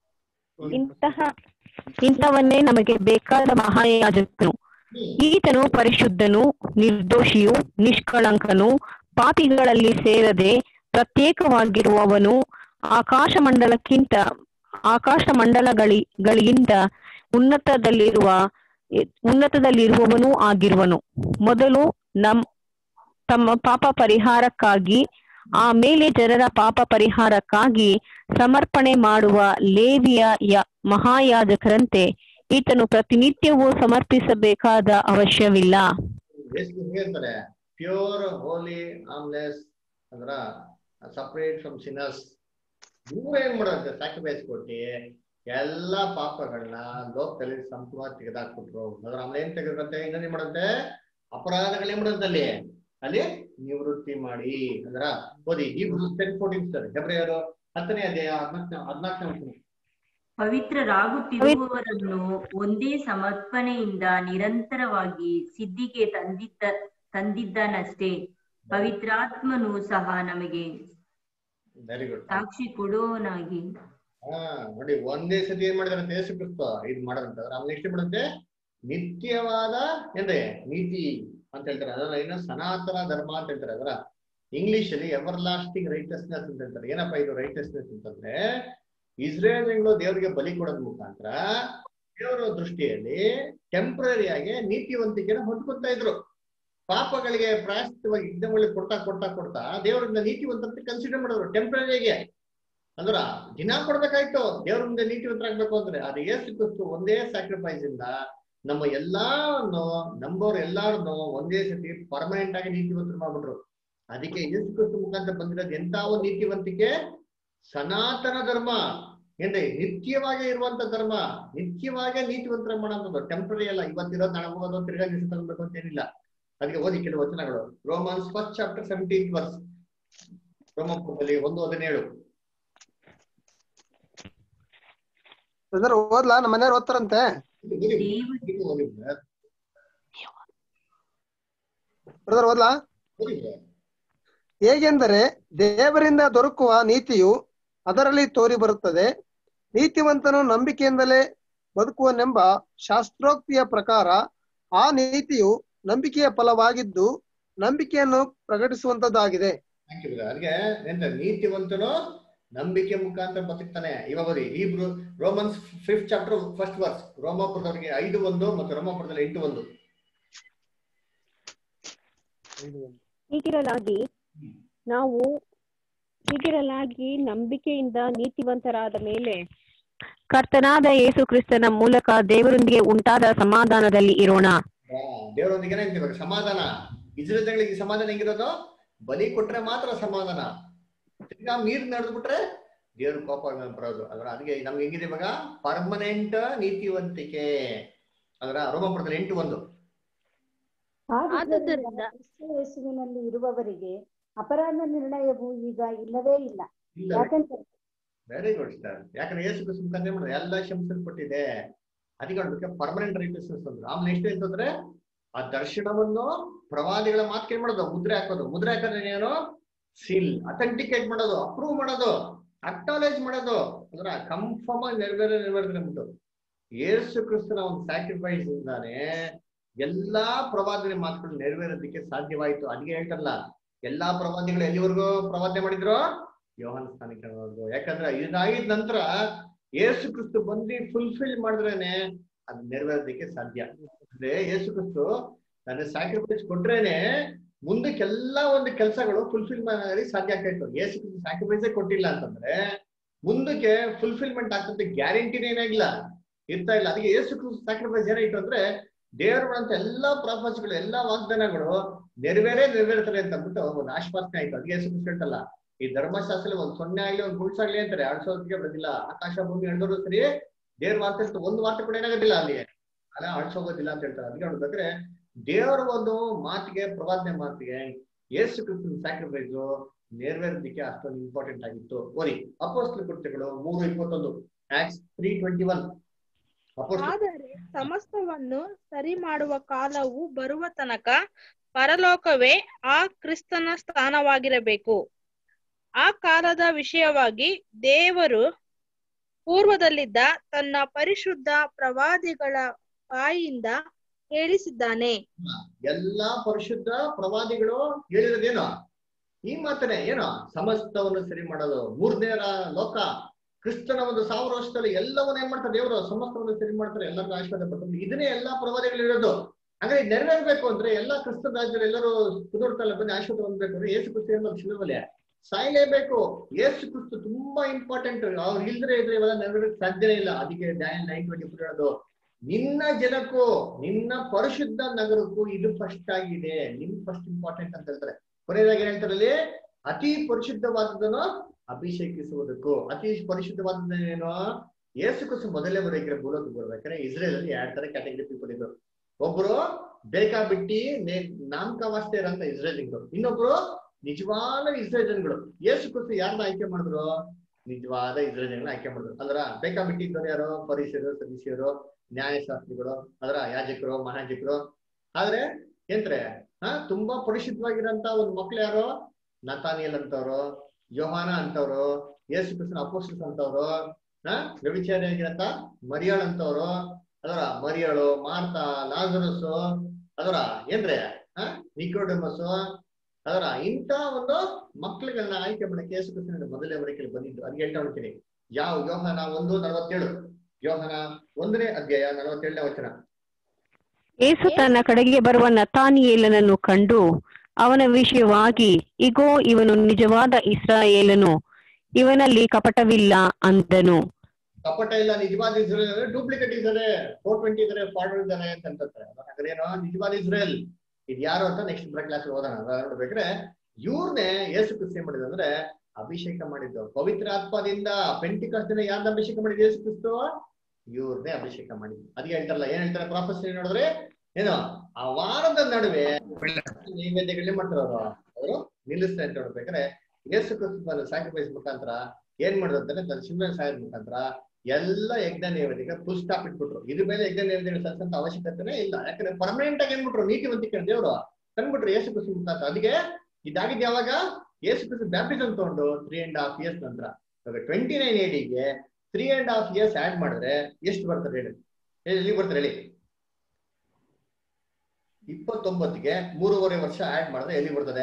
ಇಂತಹ ಇಂಥವನ್ನೇ ನಮಗೆ ಬೇಕಾದ ಮಹಾಯಾಜಕನು ಈತನು ಪರಿಶುದ್ಧನು ನಿರ್ದೋಷಿಯು ನಿಷ್ಕಳಂಕನು ಪಾಪಿಗಳಲ್ಲಿ ಸೇರದೆ ಪ್ರತ್ಯೇಕವಾಗಿರುವವನು ಆಕಾಶ ಮಂಡಲಕ್ಕಿಂತ ಆಕಾಶ ಮಂಡಲಗಳಿ ಗಳಿಗಿಂತ ಉನ್ನತದಲ್ಲಿರುವ ಉನ್ನತದಲ್ಲಿರುವವನೂ ಆಗಿರುವನು ಮೊದಲು ನಮ್ ತಮ್ಮ ಪಾಪ ಪರಿಹಾರಕ್ಕಾಗಿ ಆಮೇಲೆ ಜನರ ಪಾಪ ಪರಿಹಾರಕ್ಕಾಗಿ ಸಮರ್ಪಣೆ ಮಾಡುವ ಲೇವಿಯ ಯ- ಮಹಾಯಾಜಕರಂತೆ ಈತನು ಪ್ರತಿನಿತ್ಯವೂ ಸಮರ್ಪಿಸಬೇಕಾದ ಅವಶ್ಯವಿಲ್ಲ ಯೇಸು ಹೇಳ್ತಾರೆ ಪ್ಯೂರ್ ಹೋಲಿ ಆಮ್ಲೆಸ್ ಅಂದ್ರ ಸಪರೇಟ್ ಫ್ರಮ್ ಸಿನರ್ಸ್ ಇವ್ರು ಏನ್ ಮಾಡೋದು ಸ್ಯಾಕ್ರಿಫೈಸ್ ಕೊಟ್ಟು ಎಲ್ಲಾ ಪಾಪಗಳನ್ನ ಲೋಕದಲ್ಲಿ ಸಂಪೂರ್ಣ ತೆಗೆದಾಕ್ಬಿಟ್ರು ಅದ್ರ ಆಮೇಲೆ ಏನ್ ತೆಗೆದಂತೆ ಇನ್ನೊಂದ್ ಏನ್ ಮಾಡಂತೆ ಅಪರಾಧಗಳು ಏನ್ ಮಾಡಂತೆ ಅಲ್ಲಿ ಅಲ್ಲಿ ನಿವೃತ್ತಿ ಮಾಡಿ ಅಂದ್ರ ಓದಿ ಈ ಟೆನ್ ಫೋರ್ಟೀನ್ ಸರ್ ಹೆಬ್ರಿಯರು ಹತ್ತನೇ ಅಧ್ಯಾಯ ಹದಿನಾಲ್ಕನೇ ಹದಿನಾಲ್ಕನೇ ವರ್ಷ ಪವಿತ್ರರಾಗುತ್ತಿರುವವರನ್ನು ಒಂದೇ ಸಮರ್ಪಣೆಯಿಂದ ನಿರಂತರವಾಗಿ ಸಿದ್ಧಿಗೆ ತಂದಿದ್ದ ತಂದಿದ್ದಾನಷ್ಟೇ ಪವಿತ್ರಾತ್ಮನು ಸಹ ನಮಗೆ ವೆರಿ ಗುಡ್ ಸಾಕ್ಷಿ ಕೊಡುವವನಾಗಿ ಹಾ ನೋಡಿ ಒಂದೇ ಸತಿ ಏನ್ ಮಾಡಿದಾರಂತೆ ಯೇಸು ಕ್ರಿಸ್ತ ಇದು ಮಾಡದಂತ ಆಮೇಲೆ ನೆಕ್ಸ್ಟ್ ಮಾಡಂತೆ ನಿತ್ಯವಾದ ಏನ್ರಿ ನೀತಿ ಅಂತ ಹೇಳ್ತಾರೆ ಅದರ ಏನು ಸನಾತನ ಧರ್ಮ ಅಂತ ಹೇಳ್ತಾರೆ ಅದರ ಇಂಗ್ಲಿಷ್ ಅಲ್ಲಿ ಎವರ್ ಲಾಸ್ಟಿಂಗ್ ರೈಟಸ್ನೆಸ್ ಅಂತ ಹೇಳ್ತಾರೆ ಏನಪ್ಪ ಇದು ರೈಟಸ್ನೆಸ್ ಅಂತಂದ್ರೆ ಇಸ್ರೇಲ್ಗಳು ದೇವರಿಗೆ ಬಲಿ ಕೊಡೋದ್ ಮುಖಾಂತರ ದೇವರ ದೃಷ್ಟಿಯಲ್ಲಿ ಟೆಂಪ್ರರಿ ಆಗಿ ನೀತಿವಂತಿಕೆನ ಹೊಂದ್ಕೊತಾ ಇದ್ರು ಪಾಪಗಳಿಗೆ ಪ್ರಾಯಶ್ಚಿತವಾಗಿ ಯಜ್ಞಗಳಿಗೆ ಕೊಡ್ತಾ ಕೊಡ್ತಾ ಕೊಡ್ತಾ ದೇವರಿಂದ ನೀತಿವಂತ ಕನ್ಸಿಡರ್ ಮಾಡಿದ್ರು ಟೆಂಪ್ರರಿಯಾಗಿ ಅಂದ್ರ ದಿನ ಕೊಡ್ಬೇಕಾಯ್ತು ದೇವ್ರ ಮುಂದೆ ನೀತಿವಂತರಾಗ್ಬೇಕು ಅಂದ್ರೆ ಅದು ಏಸು ಕ್ರಿಸ್ತು ಒಂದೇ ಸ್ಯಾಕ್ರಿಫೈಸ್ ಇಂದ ನಮ್ಮ ಎಲ್ಲಾರನ್ನು ನಂಬೋರ್ ಎಲ್ಲಾರನ್ನು ಒಂದೇ ಸತಿ ಪರ್ಮನೆಂಟ್ ಆಗಿ ನೀತಿವಂತರು ಮಾಡ್ಬಿಟ್ರು ಅದಕ್ಕೆ ಯೇಸು ಕ್ರಿಸ್ತು ಮುಖಾಂತರ ಬಂದಿರೋದು ಎಂತ ಒಂದು ನೀತಿವಂತಿಕೆ ಸನಾತನ ಧರ್ಮ ಏನ್ರಿ ನಿತ್ಯವಾಗಿ ಇರುವಂತ ಧರ್ಮ ನಿತ್ಯವಾಗೇ ನೀತಿವಂತರ ಮಾಡೋದು ಟೆಂಪ್ರರಿ ಅಲ್ಲ ಇವತ್ತಿರೋದು ನಾಳೆ ಹೋಗೋದು ತಿರ್ಗಾ ದಿವಸ ತಗೊಳ್ಬೇಕು ಅಂತ ಏನಿಲ್ಲ ಅದಕ್ಕೆ ಓದಿ ಕೆಲವು ವಚನಗಳು Romans first chapter seventeen verse ರೋಮಪುರದಲ್ಲಿ ಒಂದು ಹದಿನೇಳು ಬ್ರದರ್ ಓದ್ಲಾ ನಮ್ಮ ಮನೆಯವ್ರು ಓದ್ತಾರಂತೆ ಬ್ರದರ್ ಓದ್ಲಾ ಹೇಗೆಂದರೆ ದೇವರಿಂದ ದೊರಕುವ ನೀತಿಯು ಅದರಲ್ಲಿ ತೋರಿ ಬರುತ್ತದೆ ನೀತಿವಂತನು ನಂಬಿಕೆಯಿಂದಲೇ ಬದುಕುವನೆಂಬ ಶಾಸ್ತ್ರೋಕ್ತಿಯ ಪ್ರಕಾರ ಆ ನೀತಿಯು ನಂಬಿಕೆಯ ಫಲವಾಗಿದ್ದು ನಂಬಿಕೆಯನ್ನು ಪ್ರಕಟಿಸುವಂತದ್ದಾಗಿದೆ ಥ್ಯಾಂಕ್ ಯು ಅದಕ್ಕೆ ಎಂತ ನೀತಿವಂತನು ನಂಬಿಕೆ ಮುಖಾಂತರ ಬದುಕ್ತಾನೆ ಇವಾಗ ಓದಿ ಈ Romans fifth chapter first verse ರೋಮಾಪುರದವರಿಗೆ ಐದು ಒಂದು ಮತ್ತು ರೋಮಾಪುರದಲ್ಲಿ ಎಂಟು ಒಂದು ಹೀಗಿರಲಾಗಿ ನಾವು ಹೀಗಿರಲಾಗಿ ನಂಬಿಕೆಯಿಂದ ನೀತಿವಂತರಾದ ಮೇಲೆ ಕರ್ತನಾದ ಯೇಸು ಕ್ರಿಸ್ತನ ಮೂಲಕ ದೇವರೊಂದಿಗೆ ಉಂಟಾದ ಸಮಾಧಾನದಲ್ಲಿ ಇರೋಣ ಆ, ದೇವರೊಂದಿಗೆ ಏನಾಯ್ತು ಇವಾಗ ಸಮಾಧಾನ ಇಸ್ರೇಲ್ಗಳಿಗೆ ಸಮಾಧಾನ ಹೆಂಗಿರೋದು ಬಲಿ ಕೊಟ್ರೆ ಮಾತ್ರ ಸಮಾಧಾನ ತಿರ್ಗಾ ಮೀರ್ ನಡೆದ್ಬಿಟ್ರೆ ದೇವ್ರ ಕೋಪ ಬರೋದು ಅದರ ಅದಕ್ಕೆ ನಮ್ಗೆ ಹೆಂಗಿದೆ ಇವಾಗ ಪರ್ಮನೆಂಟ್ ನೀತಿವಂತಿಕೆ ಅದರ ರೋಮಪುರದಲ್ಲಿ ಎಂಟು ಒಂದು ಆದುದರಿಂದ ಕ್ರಿಸ್ತ ಯೇಸುವಿನಲ್ಲಿ ಇರುವವರಿಗೆ ಅಪರಾಧ ನಿರ್ಣಯವು ಈಗ ಇಲ್ಲವೇ ಇಲ್ಲ ಇಲ್ಲ. ಯಾಕಂದ್ರೆ ವೆರಿ ಗುಡ್ ಸರ್ ಯಾಕಂದ್ರೆ ಯೇಸು ಕ್ರಿಸ್ತ ಮುಖಾಂತರ ಏನ್ ಮಾಡಿದ್ರು? ಎಲ್ಲ ಶಂಸಲ್ಪಟ್ಟಿದೆ ಅದಕ್ಕೆ ಅದಕ್ಕೆ ಪರ್ಮನೆಂಟ್ ರೈಟಸ್ನೆಸ್ ಅಂದ್ರು ಆಮೇಲೆ ನೆಕ್ಸ್ಟ್ ಅಂತಂದ್ರೆ ಆ ದರ್ಶನವನ್ನು ಪ್ರವಾದಿಗಳ ಮಾತು ಏನ್ ಮಾಡೋದು ಮುದ್ರೆ ಹಾಕೋದು ಮುದ್ರೆ ಹಾಕೋದ್ರೆ ಏನು ಸೀಲ್ ಅಥೆಂಟಿಕೇಟ್ ಮಾಡೋದು ಅಪ್ರೂವ್ ಮಾಡೋದು ಅಕ್ನಾಲೇಜ್ ಮಾಡೋದು ಅಂದ್ರೆ ಕನ್ಫರ್ಮ್ ಆಗಿ ನೆರವೇರ ನೆರವೇರಿದ್ರೆ ಅಂದ್ಬಿಟ್ಟು ಯೇಸು ಕ್ರಿಸ್ತನ ಒಂದು ಸ್ಯಾಕ್ರಿಫೈಸ್ ಇಂದಾನೆ ಎಲ್ಲಾ ಪ್ರವಾದನೆ ಮಾತುಗಳು ನೆರವೇರೋದಕ್ಕೆ ಸಾಧ್ಯವಾಯಿತು ಅದಕ್ಕೆ ಹೇಳ್ತಾರಲ್ಲ ಎಲ್ಲಾ ಪ್ರವಾದಿಗಳು ಎಲ್ಲಿವರೆಗೂ ಪ್ರವಾದನೆ ಮಾಡಿದ್ರು ಯೋಹನ್ ಸ್ಥಾನಕ್ಕೆ ಯಾಕಂದ್ರೆ ಇದಾಗಿದ ನಂತರ ಯೇಸು ಕ್ರಿಸ್ತು ಬಂದು ಫುಲ್ಫಿಲ್ ಮಾಡಿದ್ರೇನೆ ಅದು ನೆರವೇರೋದಕ್ಕೆ ಸಾಧ್ಯ ಅಂದ್ರೆ ಯೇಸು ಕ್ರಿಸ್ತು ತನ್ನ ಸ್ಯಾಕ್ರಿಫೈಸ್ ಕೊಟ್ರೇನೆ ಮುಂದಕ್ಕೆಲ್ಲ ಒಂದು ಕೆಲಸಗಳು ಫುಲ್ಫಿಲ್ ಮಾಡಿ ಸಾಧ್ಯ ಆಗ್ತಾ ಇತ್ತು ಯೇಸು ಕ್ರಿಸ್ತು ಸ್ಯಾಕ್ರಿಫೈಸೇ ಕೊಟ್ಟಿಲ್ಲ ಅಂತಂದ್ರೆ ಮುಂದಕ್ಕೆ ಫುಲ್ಫಿಲ್ಮೆಂಟ್ ಆಗ್ತದೆ ಗ್ಯಾರಂಟಿನೇ ಏನಾಗಿಲ್ಲ ಇರ್ತಾ ಇಲ್ಲ ಅದಕ್ಕೆ ಯೇಸು ಕ್ರಿಸ್ತು ಸ್ಯಾಕ್ರಿಫೈಸ್ ಏನಾಯ್ತು ಅಂದ್ರೆ ದೇವರುಗಳಂತ ಎಲ್ಲಾ ಪ್ರಾಫಸ್ಗಳು ಎಲ್ಲಾ ವಾಗ್ದಾನಗಳು ನೆರವೇರೇ ನೆರವೇರ್ತಾರೆ ಅಂತ ಅಂದ್ಬಿಟ್ಟು ಒಂದು ಆಶ್ವಾಸನೆ ಆಯ್ತು ಅದಕ್ಕೆ ಯೇಸು ಕ್ರಿಸ್ತು ಹೇಳ್ತಲ್ಲ ಈ ಧರ್ಮಶಾಸ್ತ್ರದಲ್ಲಿ ಒಂದ್ ಸೊನ್ನೆ ಆಗ್ಲಿ ಒಂದ್ ಗುಡ್ಸಾಗ್ಲಿ ಅಂತಾರೆ ಅಳ್ಸೋದಕ್ಕೆ ಬರೋದಿಲ್ಲ ಆಕಾಶ ಭೂಮಿ ಎಳ್ದೋರು ಸರಿ ದೇವ್ರ ವಾರ್ತೆ ಇರ್ತದೆ, ಒಂದು ವಾರ್ತೆ ಕೂಡ ಏನಾಗೋದಿಲ್ಲ ಅಲ್ಲಿ ಅಲ್ಲ ಅಳ್ಸೋಗೋದಿಲ್ಲ ಅಂತ ಹೇಳ್ತಾರೆ ಅದಕ್ಕೆ ನೋಡ್ಬೇಕಾದ್ರೆ ದೇವರ ಒಂದು ಮಾತಿಗೆ ಪ್ರವಾದನೆ ಮಾತಿಗೆ ಯೇಸು ಕ್ರಿಸ್ತನ ಸ್ಯಾಕ್ರಿಫೈಸ್ ನೆರವೇರೋದಕ್ಕೆ ಅಷ್ಟೊಂದು ಇಂಪಾರ್ಟೆಂಟ್ ಆಗಿತ್ತು ಓದಿ ಅಪೋಸ್ಲ ಕೃತ್ಯಗಳು ಮೂರು ಇಪ್ಪತ್ತೊಂದು Acts three twenty one apostle ಆದರೆ ಸಮಸ್ತವನ್ನು ಸರಿ ಮಾಡುವ ಕಾಲವು ಬರುವ ತನಕ ಪರಲೋಕವೇ ಆ ಕ್ರಿಸ್ತನ ಸ್ಥಾನವಾಗಿರಬೇಕು ಆ ಕಾಲದ ವಿಷಯವಾಗಿ ದೇವರು ಪೂರ್ವದಲ್ಲಿದ್ದ ತನ್ನ ಪರಿಶುದ್ಧ ಪ್ರವಾದಿಗಳ ಬಾಯಿಯಿಂದ ಹೇಳಿಸಿದ್ದಾನೆ ಎಲ್ಲಾ ಪರಿಶುದ್ಧ ಪ್ರವಾದಿಗಳು ಹೇಳಿರೋದೇನು ಈ ಮಾತನೆ ಏನು ಸಮಸ್ತವನ್ನು ಸರಿ ಮಾಡೋದು ಮೂರನೇ ಲೋಕ ಕ್ರಿಸ್ತನ ಒಂದು ಸಾವಿರ ವರ್ಷದಲ್ಲಿ ಎಲ್ಲವನ್ನ ಏನ್ ಮಾಡ್ತಾರೆ ದೇವರು ಸಮಸ್ತವನ್ನು ಸರಿ ಮಾಡ್ತಾರೆ ಎಲ್ಲರಿಗೂ ಆಶೀರ್ವಾದ ಪಡ್ತಾರೆ ಇದನ್ನೇ ಎಲ್ಲಾ ಪ್ರವಾದಿಗಳು ಇರೋದು ಅಂದ್ರೆ ಇದ್ ನೆರವೇರ್ಬೇಕು ಅಂದ್ರೆ ಎಲ್ಲಾ ಕ್ರಿಸ್ತನ ರಾಜ್ಯದಲ್ಲಿ ಎಲ್ಲರೂ ಪುನರ್ತಲ್ಲ ಬಂದು ಆಶೀರ್ವಾದ ಹೊಂದ್ಬೇಕು ಅಂದ್ರೆ ಏಸು ಕ್ರಿಸ್ತ ಏನ್ ಮಾಡ್ತಾರೆ ಶಿಲುಬೆಲೆ ಸಾಯ್ಲೇಬೇಕು ಏಸು ಕ್ರಿಸ್ತು ತುಂಬಾ ಇಂಪಾರ್ಟೆಂಟ್ ಅವ್ರು ಇಲ್ದ್ರೆ ಇದ್ರೆ ಇವೆಲ್ಲ ನೆರವೇರಕ್ಕೆ ಸಾಧ್ಯನೇ ಇಲ್ಲ ಅದಕ್ಕೆ ಡ್ಯಾನ್ ನೈನ್ ಟ್ವೆಂಟಿ ಫೋರ್ ಹೇಳೋದು ನಿನ್ನ ಜನಕ್ಕೂ ನಿನ್ನ ಪರಿಶುದ್ಧ ನಗರಕ್ಕೂ ಇದು ಫಸ್ಟ್ ಆಗಿದೆ ನಿಮ್ ಫಸ್ಟ್ ಇಂಪಾರ್ಟೆಂಟ್ ಅಂತ ಹೇಳ್ತಾರೆ ಕೊನೆಯದಾಗಿ ಏನ್ ಹೇಳ್ತಾರೆ ಅಲ್ಲಿ ಅತಿ ಪರಿಶುದ್ಧವಾದದನ್ನು ಅಭಿಷೇಕಿಸುವುದಕ್ಕೂ ಅತಿ ಪರಿಶುದ್ಧವಾದದ್ದು ಏನು ಏಸು ಕ್ರಿಸ್ತು ಮೊದಲೇ ಬರೋಕಿರ ಭೂಲೋಕ ಬರ್ಬೇಕಾದ್ರೆ ಇಸ್ರೇಲ್ ಅಲ್ಲಿ ಎರಡ್ ತರ ಕ್ಯಾಟಗರಿ ಪೀಪಲ್ ಇದ್ರು ಒಬ್ರು ಬೇಕಾಬಿಟ್ಟಿ ನಾಮಕಾವಾಸ್ತೆ ಇರೋಂತ ಇಸ್ರೇಲಿಗಳು ಇನ್ನೊಬ್ರು ನಿಜವಾದ ಇಸ್ರೇಲ್ ಜನಗಳು ಏಸು ಕ್ರಿಸ್ತು ಯಾರನ್ನ ಆಯ್ಕೆ ಮಾಡಿದ್ರು ನಿಜವಾದ ಇಸ್ರೇಲ್ ಜನಗಳನ್ನ ಆಯ್ಕೆ ಮಾಡಿದ್ರು ಅಂದ್ರ ಬೇಕಾಬಿಟ್ಟಿ ಇದ್ದವ್ರು ಯಾರು ಪರಿಸರು ಸದಸ್ಯರು ನ್ಯಾಯಶಾಸ್ತ್ರಿಗಳು ಅದರ ಯಾಜಕರು ಮಹಾಜಕರು ಆದ್ರೆ ಏನ್ರೆ ಹಾ ತುಂಬಾ ಪರಿಶುದ್ಧವಾಗಿರಂತ ಒಂದ್ ಮಕ್ಳು ಯಾರು ನತಾನಿಯಲ್ ಅಂತವ್ರು ಯೋಹಾನ ಅಂತವ್ರು ಯೇಸು ಕೃಷ್ಣ ಅಪೋಸ್ಟಲ್ಸ್ ಅಂತವ್ರು ಹಾ ವ್ಯಭಿಚಾರಿಯಾಗಿರಂತ ಮರಿಯಾಳ್ ಅಂತವ್ರು ಅದರ ಮರಿಯಾಳು ಮಾರ್ತಾ ಲಾಜರಸ್ ಅದರ ಏನ್ರೆ ಹಾ ನಿಕೋಡಮಸ್ ಅದರ ಇಂಥ ಒಂದು ಮಕ್ಳುಗಳನ್ನ ಆಯ್ಕೆ ಮಾಡಕ್ಕೆ ಯೇಸು ಕೃಷ್ಣ ಮೊದಲೇ ಬರಕ್ಕೆ ಬಂದಿದ್ದು ಅದ್ ಹೇಳ್ತಾ ಹೋಗ್ತೀನಿ ಯಾವ ಯೋಹಾನ ಒಂದು ನಲವತ್ತೇಳು ಯೋಹಾನ ಒಂದನೇ ಅಧ್ಯಾಯ ನಲವತ್ತೇಳನೇ ವಚನ ಯೇಸು ತನ್ನ ಕಡೆಗೆ ಬರುವ ನತಾನಿಯೇಲನನ್ನು ಕಂಡು ಅವನ ವಿಷಯವಾಗಿ ಇಗೋ ಇವನು ನಿಜವಾದ ಇಸ್ರಾಯೇಲನು ಇವನಲ್ಲಿ ಕಪಟವಿಲ್ಲ ಅಂದನು ಕಪಟ ಇಲ್ಲ ನಿಜವಾದ ಇಸ್ರೇಲ್ ಅಂದ್ರೆ ಡೂಪ್ಲಿಕೇಟ್ ಇದ್ದಾರೆ ಫೋರ್ ಟ್ವೆಂಟಿ ಇದಾರೆ ಫಾರ್ವರ್ಡ್ ಇದ್ದಾರೆ ಅಂತ ಅಂತಾರೆ ಹಾಗಾದ್ರೆ ಏನೋ ನಿಜವಾದ ಇಸ್ರೇಲ್ ಇದು ಯಾರು ಅಂತ ನೆಕ್ಸ್ಟ್ ಬ್ರೇಕ್ ಕ್ಲಾಸ್ ಓದೋಣ ನೋಡ್ಬೇಕ್ರೆ ಇವ್ರನ್ನೇ ಯೇಸು ಕ್ರಿಸ್ತ ಏನ್ ಮಾಡಿದ್ರು ಅಂದ್ರೆ ಅಭಿಷೇಕ ಮಾಡಿದ್ದು ಪವಿತ್ರ ಆತ್ಮದಿಂದ ಪೆಂಟಿಕಾಸ್ ದಿನ ಯಾರನ್ನ ಅಭಿಷೇಕ ಮಾಡಿದ್ದು ಯೇಸು ಕ್ರಿಸ್ತು ಇವ್ರನ್ನೇ ಅಭಿಷೇಕ ಮಾಡಿದ್ದು ಅದಕ್ಕೆ ಹೇಳ್ತಾರಲ್ಲ ಏನ್ ಹೇಳ್ತಾರೆ ಪ್ರಾಫಸ್ ನೋಡಿದ್ರೆ ಏನು ಆ ವಾರದ ನಡುವೆ ನೈವೇದ್ಯಗಳನ್ನ ಮಾಡ್ತಾರೆ ಅವರು ಅವರು ನಿಲ್ಲಿಸ್ತಾರೆ ಅಂತ ನೋಡ್ಬೇಕಾದ್ರೆ ಯೇಸು ಕ್ರಿಸ್ತ ಸ್ಯಾಕ್ರಿಫೈಸ್ ಮುಖಾಂತರ ಏನ್ ಮಾಡಿದ್ರು ಅಂತಾನೆ ತನ್ನ ಸಿಂಹ ಸಾಯದ ಮುಖಾಂತರ ಎಲ್ಲ ಯಜ್ಞ ನೈವೇದ್ಯಕ್ಕೆ ಫುಲ್ ಸ್ಟಾಪ್ ಇಟ್ಬಿಟ್ರು ಇದ್ರ ಮೇಲೆ ಯಜ್ಞ ನೈವೇದ್ಯಗಳು ಸಲ್ಲಿಸಂತ ಅವಶ್ಯಕತೆನೇ ಇಲ್ಲ ಯಾಕಂದ್ರೆ ಪರ್ಮನೆಂಟ್ ಆಗಿ ಏನ್ಬಿಟ್ರು ನೀತಿವಂತಿಕೆ ದೇವರು ತಂದ್ಬಿಟ್ರು ಯೇಸು ಕ್ರಿಸ್ತ ಮುಖಾಂತರ ಅದಕ್ಕೆ ಇದಾಗಿದ್ ಯಾವಾಗ ಯೇಸು ಕ್ರಿಸ್ತ ಬ್ಯಾಪ್ಟಿಸಮ್ ತಗೊಂಡು ತ್ರೀ ಅಂಡ್ ಹಾಫ್ ಇಯರ್ಸ್ ನಂತರ ಟ್ವೆಂಟಿ ನೈನ್ ಏಡಿಗೆ three and half years add ಮಾಡಿದ್ರೆ ಎಷ್ಟು ಬರ್ತದೆ ಹೇಳಿ ಎಲ್ಲಿ ಬರ್ತಾರೆ ಹೇಳಿ ಇಪ್ಪತ್ತೊಂಬತ್ತಿಗೆ ಮೂರುವರೆ ವರ್ಷ ಆಡ್ ಮಾಡಿದ್ರೆ ಎಲ್ಲಿ ಬರ್ತದೆ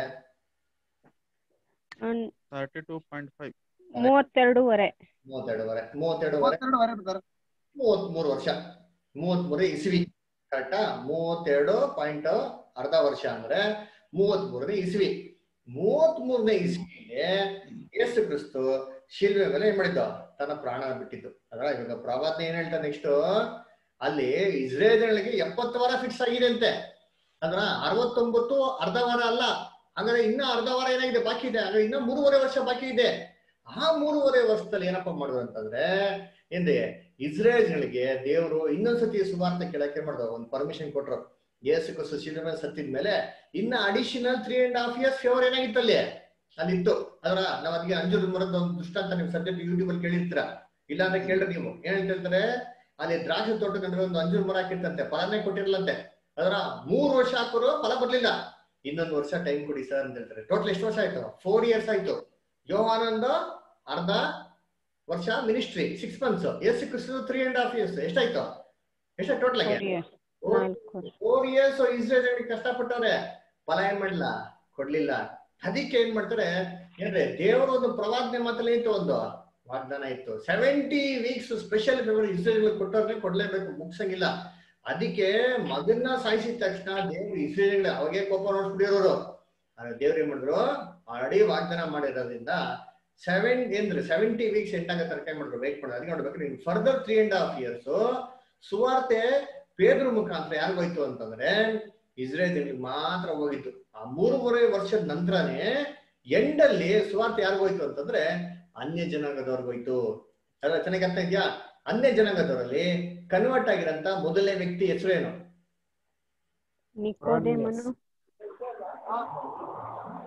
ತರ್ಟಿ ಟೂ ಪಾಯಿಂಟ್ ಫೈವ್ ಮೂವತ್ತೆರಡೂವರೆ ಮೂವತ್ತೆರಡುವರೆ ಮೂವತ್ತೆರಡುವರೆ ಮೂವತ್ ಮೂರು ವರ್ಷ ಮೂವತ್ ಮೂರು ಇಸ್ವಿ ಕರೆಕ್ಟಾ ಮೂವತ್ತೆರಡು ಪಾಯಿಂಟ್ ಅರ್ಧ ವರ್ಷ ಅಂದ್ರೆ ಮೂವತ್ ಮೂರನೇ ಇಸ್ವಿ ಮೂವತ್ ಮೂರನೇ ಇಸ್ವಿಗೆ ಯೇಸು ಕ್ರಿಸ್ತು ಶಿಲ್ವೆ ಮೇಲೆ ಏನ್ ಮಾಡಿದ್ದು ತನ್ನ ಪ್ರಾಣ ಬಿಟ್ಟಿದ್ದು ಅದ್ರ ಇವಾಗ ಪ್ರವಾದನೆ ಏನ್ ಹೇಳ್ತಾರೆ ನೆಕ್ಸ್ಟ್ ಅಲ್ಲಿ ಇಸ್ರೇಲ್ಗಳಿಗೆ ಎಪ್ಪತ್ತು ವಾರ ಫಿಕ್ಸ್ ಆಗಿದೆ ಅಂತೆ ಅಂದ್ರ ಅರವತ್ತೊಂಬತ್ತು ಅರ್ಧ ವಾರ ಅಲ್ಲ ಹಂಗಾದ್ರೆ ಇನ್ನ ಅರ್ಧ ವಾರ ಏನಾಗಿದೆ ಬಾಕಿ ಇದೆ ಹಾಗಾದ್ರೆ ಇನ್ನ ಮೂರುವರೆ ವರ್ಷ ಬಾಕಿ ಇದೆ ಆ ಮೂರುವರೆ ವರ್ಷದಲ್ಲಿ ಏನಪ್ಪಾ ಮಾಡಿದ್ರು ಅಂತಂದ್ರೆ ಏನ್ರಿ ಇಸ್ರೇಲ್ಗಳಿಗೆ ದೇವರು ಇನ್ನೊಂದ್ಸತಿ ಸುವಾರ್ತೆ ಕೇಳಕ್ಕೆ ಮಾಡಿದ್ರು ಒಂದು ಪರ್ಮಿಷನ್ ಕೊಟ್ರು ಯೇಸು ಕ್ರಿಸ್ತು ಶಿಲ್ವೆ ಮೇಲೆ ಸತ್ತಿದ ಮೇಲೆ ಇನ್ನ additional three and half years favour ಏನಾಗಿತ್ತು ಅಲ್ಲಿ ಅಲ್ಲಿತ್ತು ಅದರ ನಾವ್ ಅದಕ್ಕೆ ಅಂಜೂರ್ ಮರದ ಒಂದು ದೃಷ್ಟಾಂತ ನೀವು ಸದ್ಯಕ್ಕೆ ಯೂಟ್ಯೂಬ್ ಅಲ್ಲಿ ಕೇಳಿರ್ತೀರ ಇಲ್ಲ ಅಂದ್ರೆ ಕೇಳ್ರಿ ನೀವು ಏನ್ ಹೇಳ್ತಾರೆ ಅಲ್ಲಿ ದ್ರಾಕ್ಷಿ ತೋಟದ ನಡುವೆ ಒಂದು ಅಂಜೂರ್ ಮರ ಹಾಕಿರ್ತಂತೆ ಫಲನೇ ಕೊಟ್ಟಿರ್ಲಂತೆ ಅದರ ಮೂರು ವರ್ಷ ಹಾಕೋರು ಫಲ ಬರ್ಲಿಲ್ಲ ಇನ್ನೊಂದು ವರ್ಷ ಟೈಮ್ ಕೊಡಿ ಸರ್ ಅಂತ ಹೇಳ್ತಾರೆ ಟೋಟಲ್ ಎಷ್ಟು ವರ್ಷ ಆಯ್ತು ಫೋರ್ ಇಯರ್ಸ್ ಆಯ್ತು ಯೋಹಾನಂದ ಅರ್ಧ ವರ್ಷ ಮಿನಿಸ್ಟ್ರಿ ಸಿಕ್ಸ್ ಮಂತ್ಸ್ ಎಸ್ ಕ್ರಿಸ್ತು ತ್ರೀ ಅಂಡ್ ಹಾಫ್ ಇಯರ್ಸ್ ಎಷ್ಟಾಯ್ತು ಎಷ್ಟ ಟೋಟಲ್ ಆಗಿ ಫೋರ್ ಇಯರ್ಸ್ ಇಸ್ರೇಲ್ ಕಷ್ಟಪಟ್ಟವ್ರೆ ಫಲ ಏನ್ ಮಾಡ್ಲಿಲ್ಲ ಕೊಡ್ಲಿಲ್ಲ ಅದಕ್ಕೆ ಏನ್ ಮಾಡ್ತಾರೆ ಏನ್ರೆ ದೇವರ ಒಂದು ಪ್ರವಾದನೆ ಮಾತಲ್ಲಿ ಇತ್ತು ಒಂದು ವಾಗ್ದಾನ ಇತ್ತು seventy weeks special favour Israel ಕೊಟ್ಟವ್ರೆ ಕೊಡ್ಲೇಬೇಕು ಮುಗ್ಸಂಗಿಲ್ಲ ಅದಕ್ಕೆ ಮಗನ್ನ ಸಾಯಿಸಿದ ತಕ್ಷಣ ದೇವ್ರು ಇಸ್ರೇಲ್ ಅವಾಗೆ ಕೋಪ ನೋಡ್ಬಿಟ್ಟಿರೋರು ಆದ್ರೆ ದೇವ್ರು ಏನ್ ಮಾಡಿದ್ರು ಆಲ್ರೆಡಿ ವಾಗ್ದಾನ ಮಾಡಿರೋದ್ರಿಂದ ಸೆವೆನ್ ಏನ್ರಿ ಸೆವೆಂಟಿ ವೀಕ್ಸ್ ಎಂಟಾಗ ತರಕಾರಿ ಮಾಡಿದ್ರು ವೇಟ್ ಮಾಡೋದು ಅದಕ್ಕೆ ನೋಡ್ಬೇಕು in further three and half years ಸುವಾರ್ತೆ ಪೇದ್ರ ಮುಖಾಂತರ ಯಾರಿಗೋಯ್ತು ಅಂತಂದ್ರೆ ಇಸ್ರೇಲ್ ಮಾತ್ರ ಹೋಗಿತ್ತು ಆ ಮೂರುವರೆ ವರ್ಷದ ನಂತರನೇ ಎಂಡಲ್ಲಿ ಸುವಾರ್ತೆ ಯಾರಿಗೋಯ್ತು ಅಂತಂದ್ರೆ ಅನ್ಯ ಜನಾಂಗದವ್ರಿಗೋಯ್ತು ಅಲ್ಲ ಚೆನ್ನಾಗಿ ಅರ್ಥ ಇದೆಯಾ ಅನ್ಯ ಜನಾಂಗದವರಲ್ಲಿ ಕನ್ವರ್ಟ್ ಆಗಿರಂತ ಮೊದಲನೇ ವ್ಯಕ್ತಿ ಹೆಸರೇನು ನಿಕೋದೇಮನು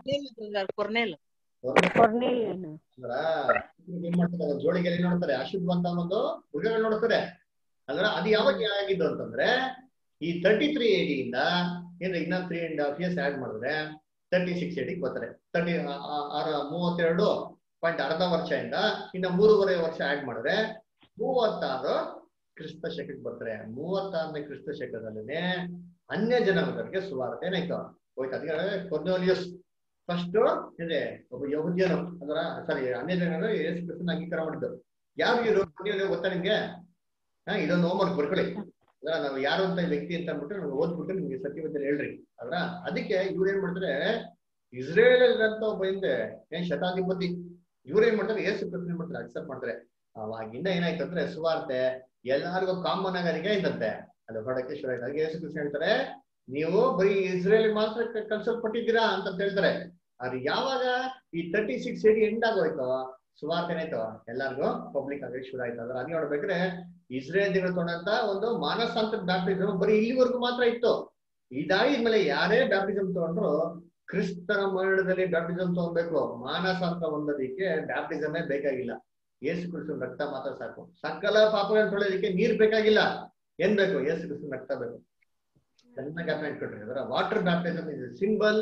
ಕೊರ್ನೇಲ್ ಕೊರ್ನೇಲಿಯನು ಅಂದ್ರ ಏನ್ ಮಾಡ್ತಾರೆ ಒಂದ್ ಜೋಳಿಗೆ ಏನ್ ನೋಡ್ತಾರೆ ಅಶುದ್ಧ ಅಂತ ಒಂದು ಮೃಗಗಳು ನೋಡ್ತಾರೆ ಅಂದ್ರ ಅದು ಯಾವಾಗ ಆಗಿದ್ದು ಅಂತಂದ್ರೆ ಈ ತರ್ಟಿ ತ್ರೀ ಇಂದ ಏನ್ರಿ ಇನ್ನೊಂದ್ three and half years add ಮಾಡಿದ್ರೆ ತರ್ಟಿ ಸಿಕ್ಸ್ ಏಡಿಗೆ ಬರ್ತಾರೆ ತರ್ಟಿ ಮೂವತ್ತೆರಡು ಪಾಯಿಂಟ್ ಅರ್ಧ ವರ್ಷದಿಂದ ಇನ್ನ ಮೂರುವರೆ ವರ್ಷ ಆಡ್ ಮಾಡಿದ್ರೆ ಮೂವತ್ತಾರು ಕ್ರಿಸ್ತ ಶಕಕ್ಕೆ ಬರ್ತಾರೆ ಮೂವತ್ತಾರನೇ ಕ್ರಿಸ್ತ ಶಕದಲ್ಲೇ ಅನ್ಯ ಜನಾಂಗದವರಿಗೆ ಸುವಾರ್ತೆ ಏನಾಯ್ತು ಹೋಯ್ತು ಅದಕ್ಕೆ ಕೊರ್ನೋಲಿಯಸ್ ಫಸ್ಟ್ ಇದೆ ಒಬ್ಬ ಯಹುದ್ಯನು ಅದರ ಸಾರಿ ಅನ್ಯ ಜನರು ಯೇಸು ಕ್ರಿಸ್ತನ ಅಂಗೀಕಾರ ಮಾಡಿದ್ದು ಯಾರು ಇರೋ ಗೊತ್ತಾ ನಿಮ್ಗೆ ಹಾ ಇದೊಂದು ಹೋಮ್ವರ್ಕ್ ಬರ್ಕೊಳ್ಳಿ ಅದ್ರ ನಾವು ಯಾರು ಅಂತ ಈ ವ್ಯಕ್ತಿ ಅಂತ ಅಂದ್ಬಿಟ್ಟು ನಾವು ಓದ್ಬಿಟ್ಟು ನಿಮ್ಗೆ ಸತ್ಯವಂತರು ಹೇಳ್ರಿ ಅದ್ರ ಅದಕ್ಕೆ ಇವ್ರು ಏನ್ ಮಾಡ್ತಾರೆ ಇಸ್ರೇಲ್ ಅಂತ ಒಬ್ಬ ಹಿಂದೆ ಏನ್ ಶತಾಧಿಪತಿ ಇವ್ರು ಏನ್ ಮಾಡ್ತಾರೆ ಯೇಸು ಕ್ರಿಸ್ತನ ಏನ್ ಮಾಡ್ತಾರೆ ಅಕ್ಸೆಪ್ಟ್ ಮಾಡ್ತಾರೆ ಅವಾಗಿಂದ ಏನಾಯ್ತು ಅಂದ್ರೆ ಸುವಾರ್ತೆ ಎಲ್ಲಾರ್ಗು ಕಾಮನ್ ಆಗರಿಗೆ ಇದ್ದಂತೆ ಅದು ಹೊರಡಕ್ಕೆ ಶುರು ಆಯ್ತು ಅದಕ್ಕೆ ಯೇಸು ಕ್ರಿಸ್ತ ಹೇಳ್ತಾರೆ ನೀವು ಬರೀ ಇಸ್ರೇಲ್ ಮಾತ್ರ ಕ- ಕಲ್ಸಲ್ಪಟ್ಟಿದ್ದೀರಾ ಅಂತ ಹೇಳ್ತಾರೆ ಆದ್ರೆ ಯಾವಾಗ ಈ ತರ್ಟಿ ಸಿಕ್ಸ್ ಏಡಿ ಎಂಡ್ ಆಗೋಯ್ತು ಸುವಾರ್ತೆ ಏನಾಯ್ತು ಎಲ್ಲಾರ್ಗು ಪಬ್ಲಿಕ್ ಆಗಕ್ಕೆ ಶುರು ಆಯ್ತು ಅದ್ರ ಅದ್ ನೋಡ್ಬೇಕ್ರೆ ಇಸ್ರೇಲ್ ದಿನ ತೊಗೊಂಡಂತ ಒಂದು ಮಾನಸಾಂತರ ಬ್ಯಾಪ್ಟಿಸಮ್ ಬರೀ ಇಲ್ಲಿವರೆಗೂ ಮಾತ್ರ ಇತ್ತು ಇದಾಗಿದ್ಮೇಲೆ ಯಾರೇ ಬ್ಯಾಪ್ಟಿಸಮ್ ತಗೊಂಡ್ರು ಕ್ರಿಸ್ತನ ಮರಣದಲ್ಲಿ ಬ್ಯಾಪ್ಟಿಸಮ್ ತಗೊಬೇಕು ಮಾನಸಾಂತರ ಹೊಂದೋದಿಕ್ಕೆ ಬ್ಯಾಪ್ಟಿಸಮೇ ಬೇಕಾಗಿಲ್ಲ ಯೇಸು ಕ್ರಿಸ್ತನ ರಕ್ತ ಮಾತ್ರ ಸಾಕು ಸಕಲ ಪಾಪಗಳನ್ನು ತೊಳೆಯೋದಕ್ಕೆ ನೀರ್ ಬೇಕಾಗಿಲ್ಲ ಏನ್ ಬೇಕು ಯೇಸು ಕ್ರಿಸ್ತನ ರಕ್ತ ಬೇಕು ಚೆನ್ನಾಗಿ ಅರ್ಥ ಇಟ್ಕೊಟ್ರಿ ಅದರ water baptism is symbol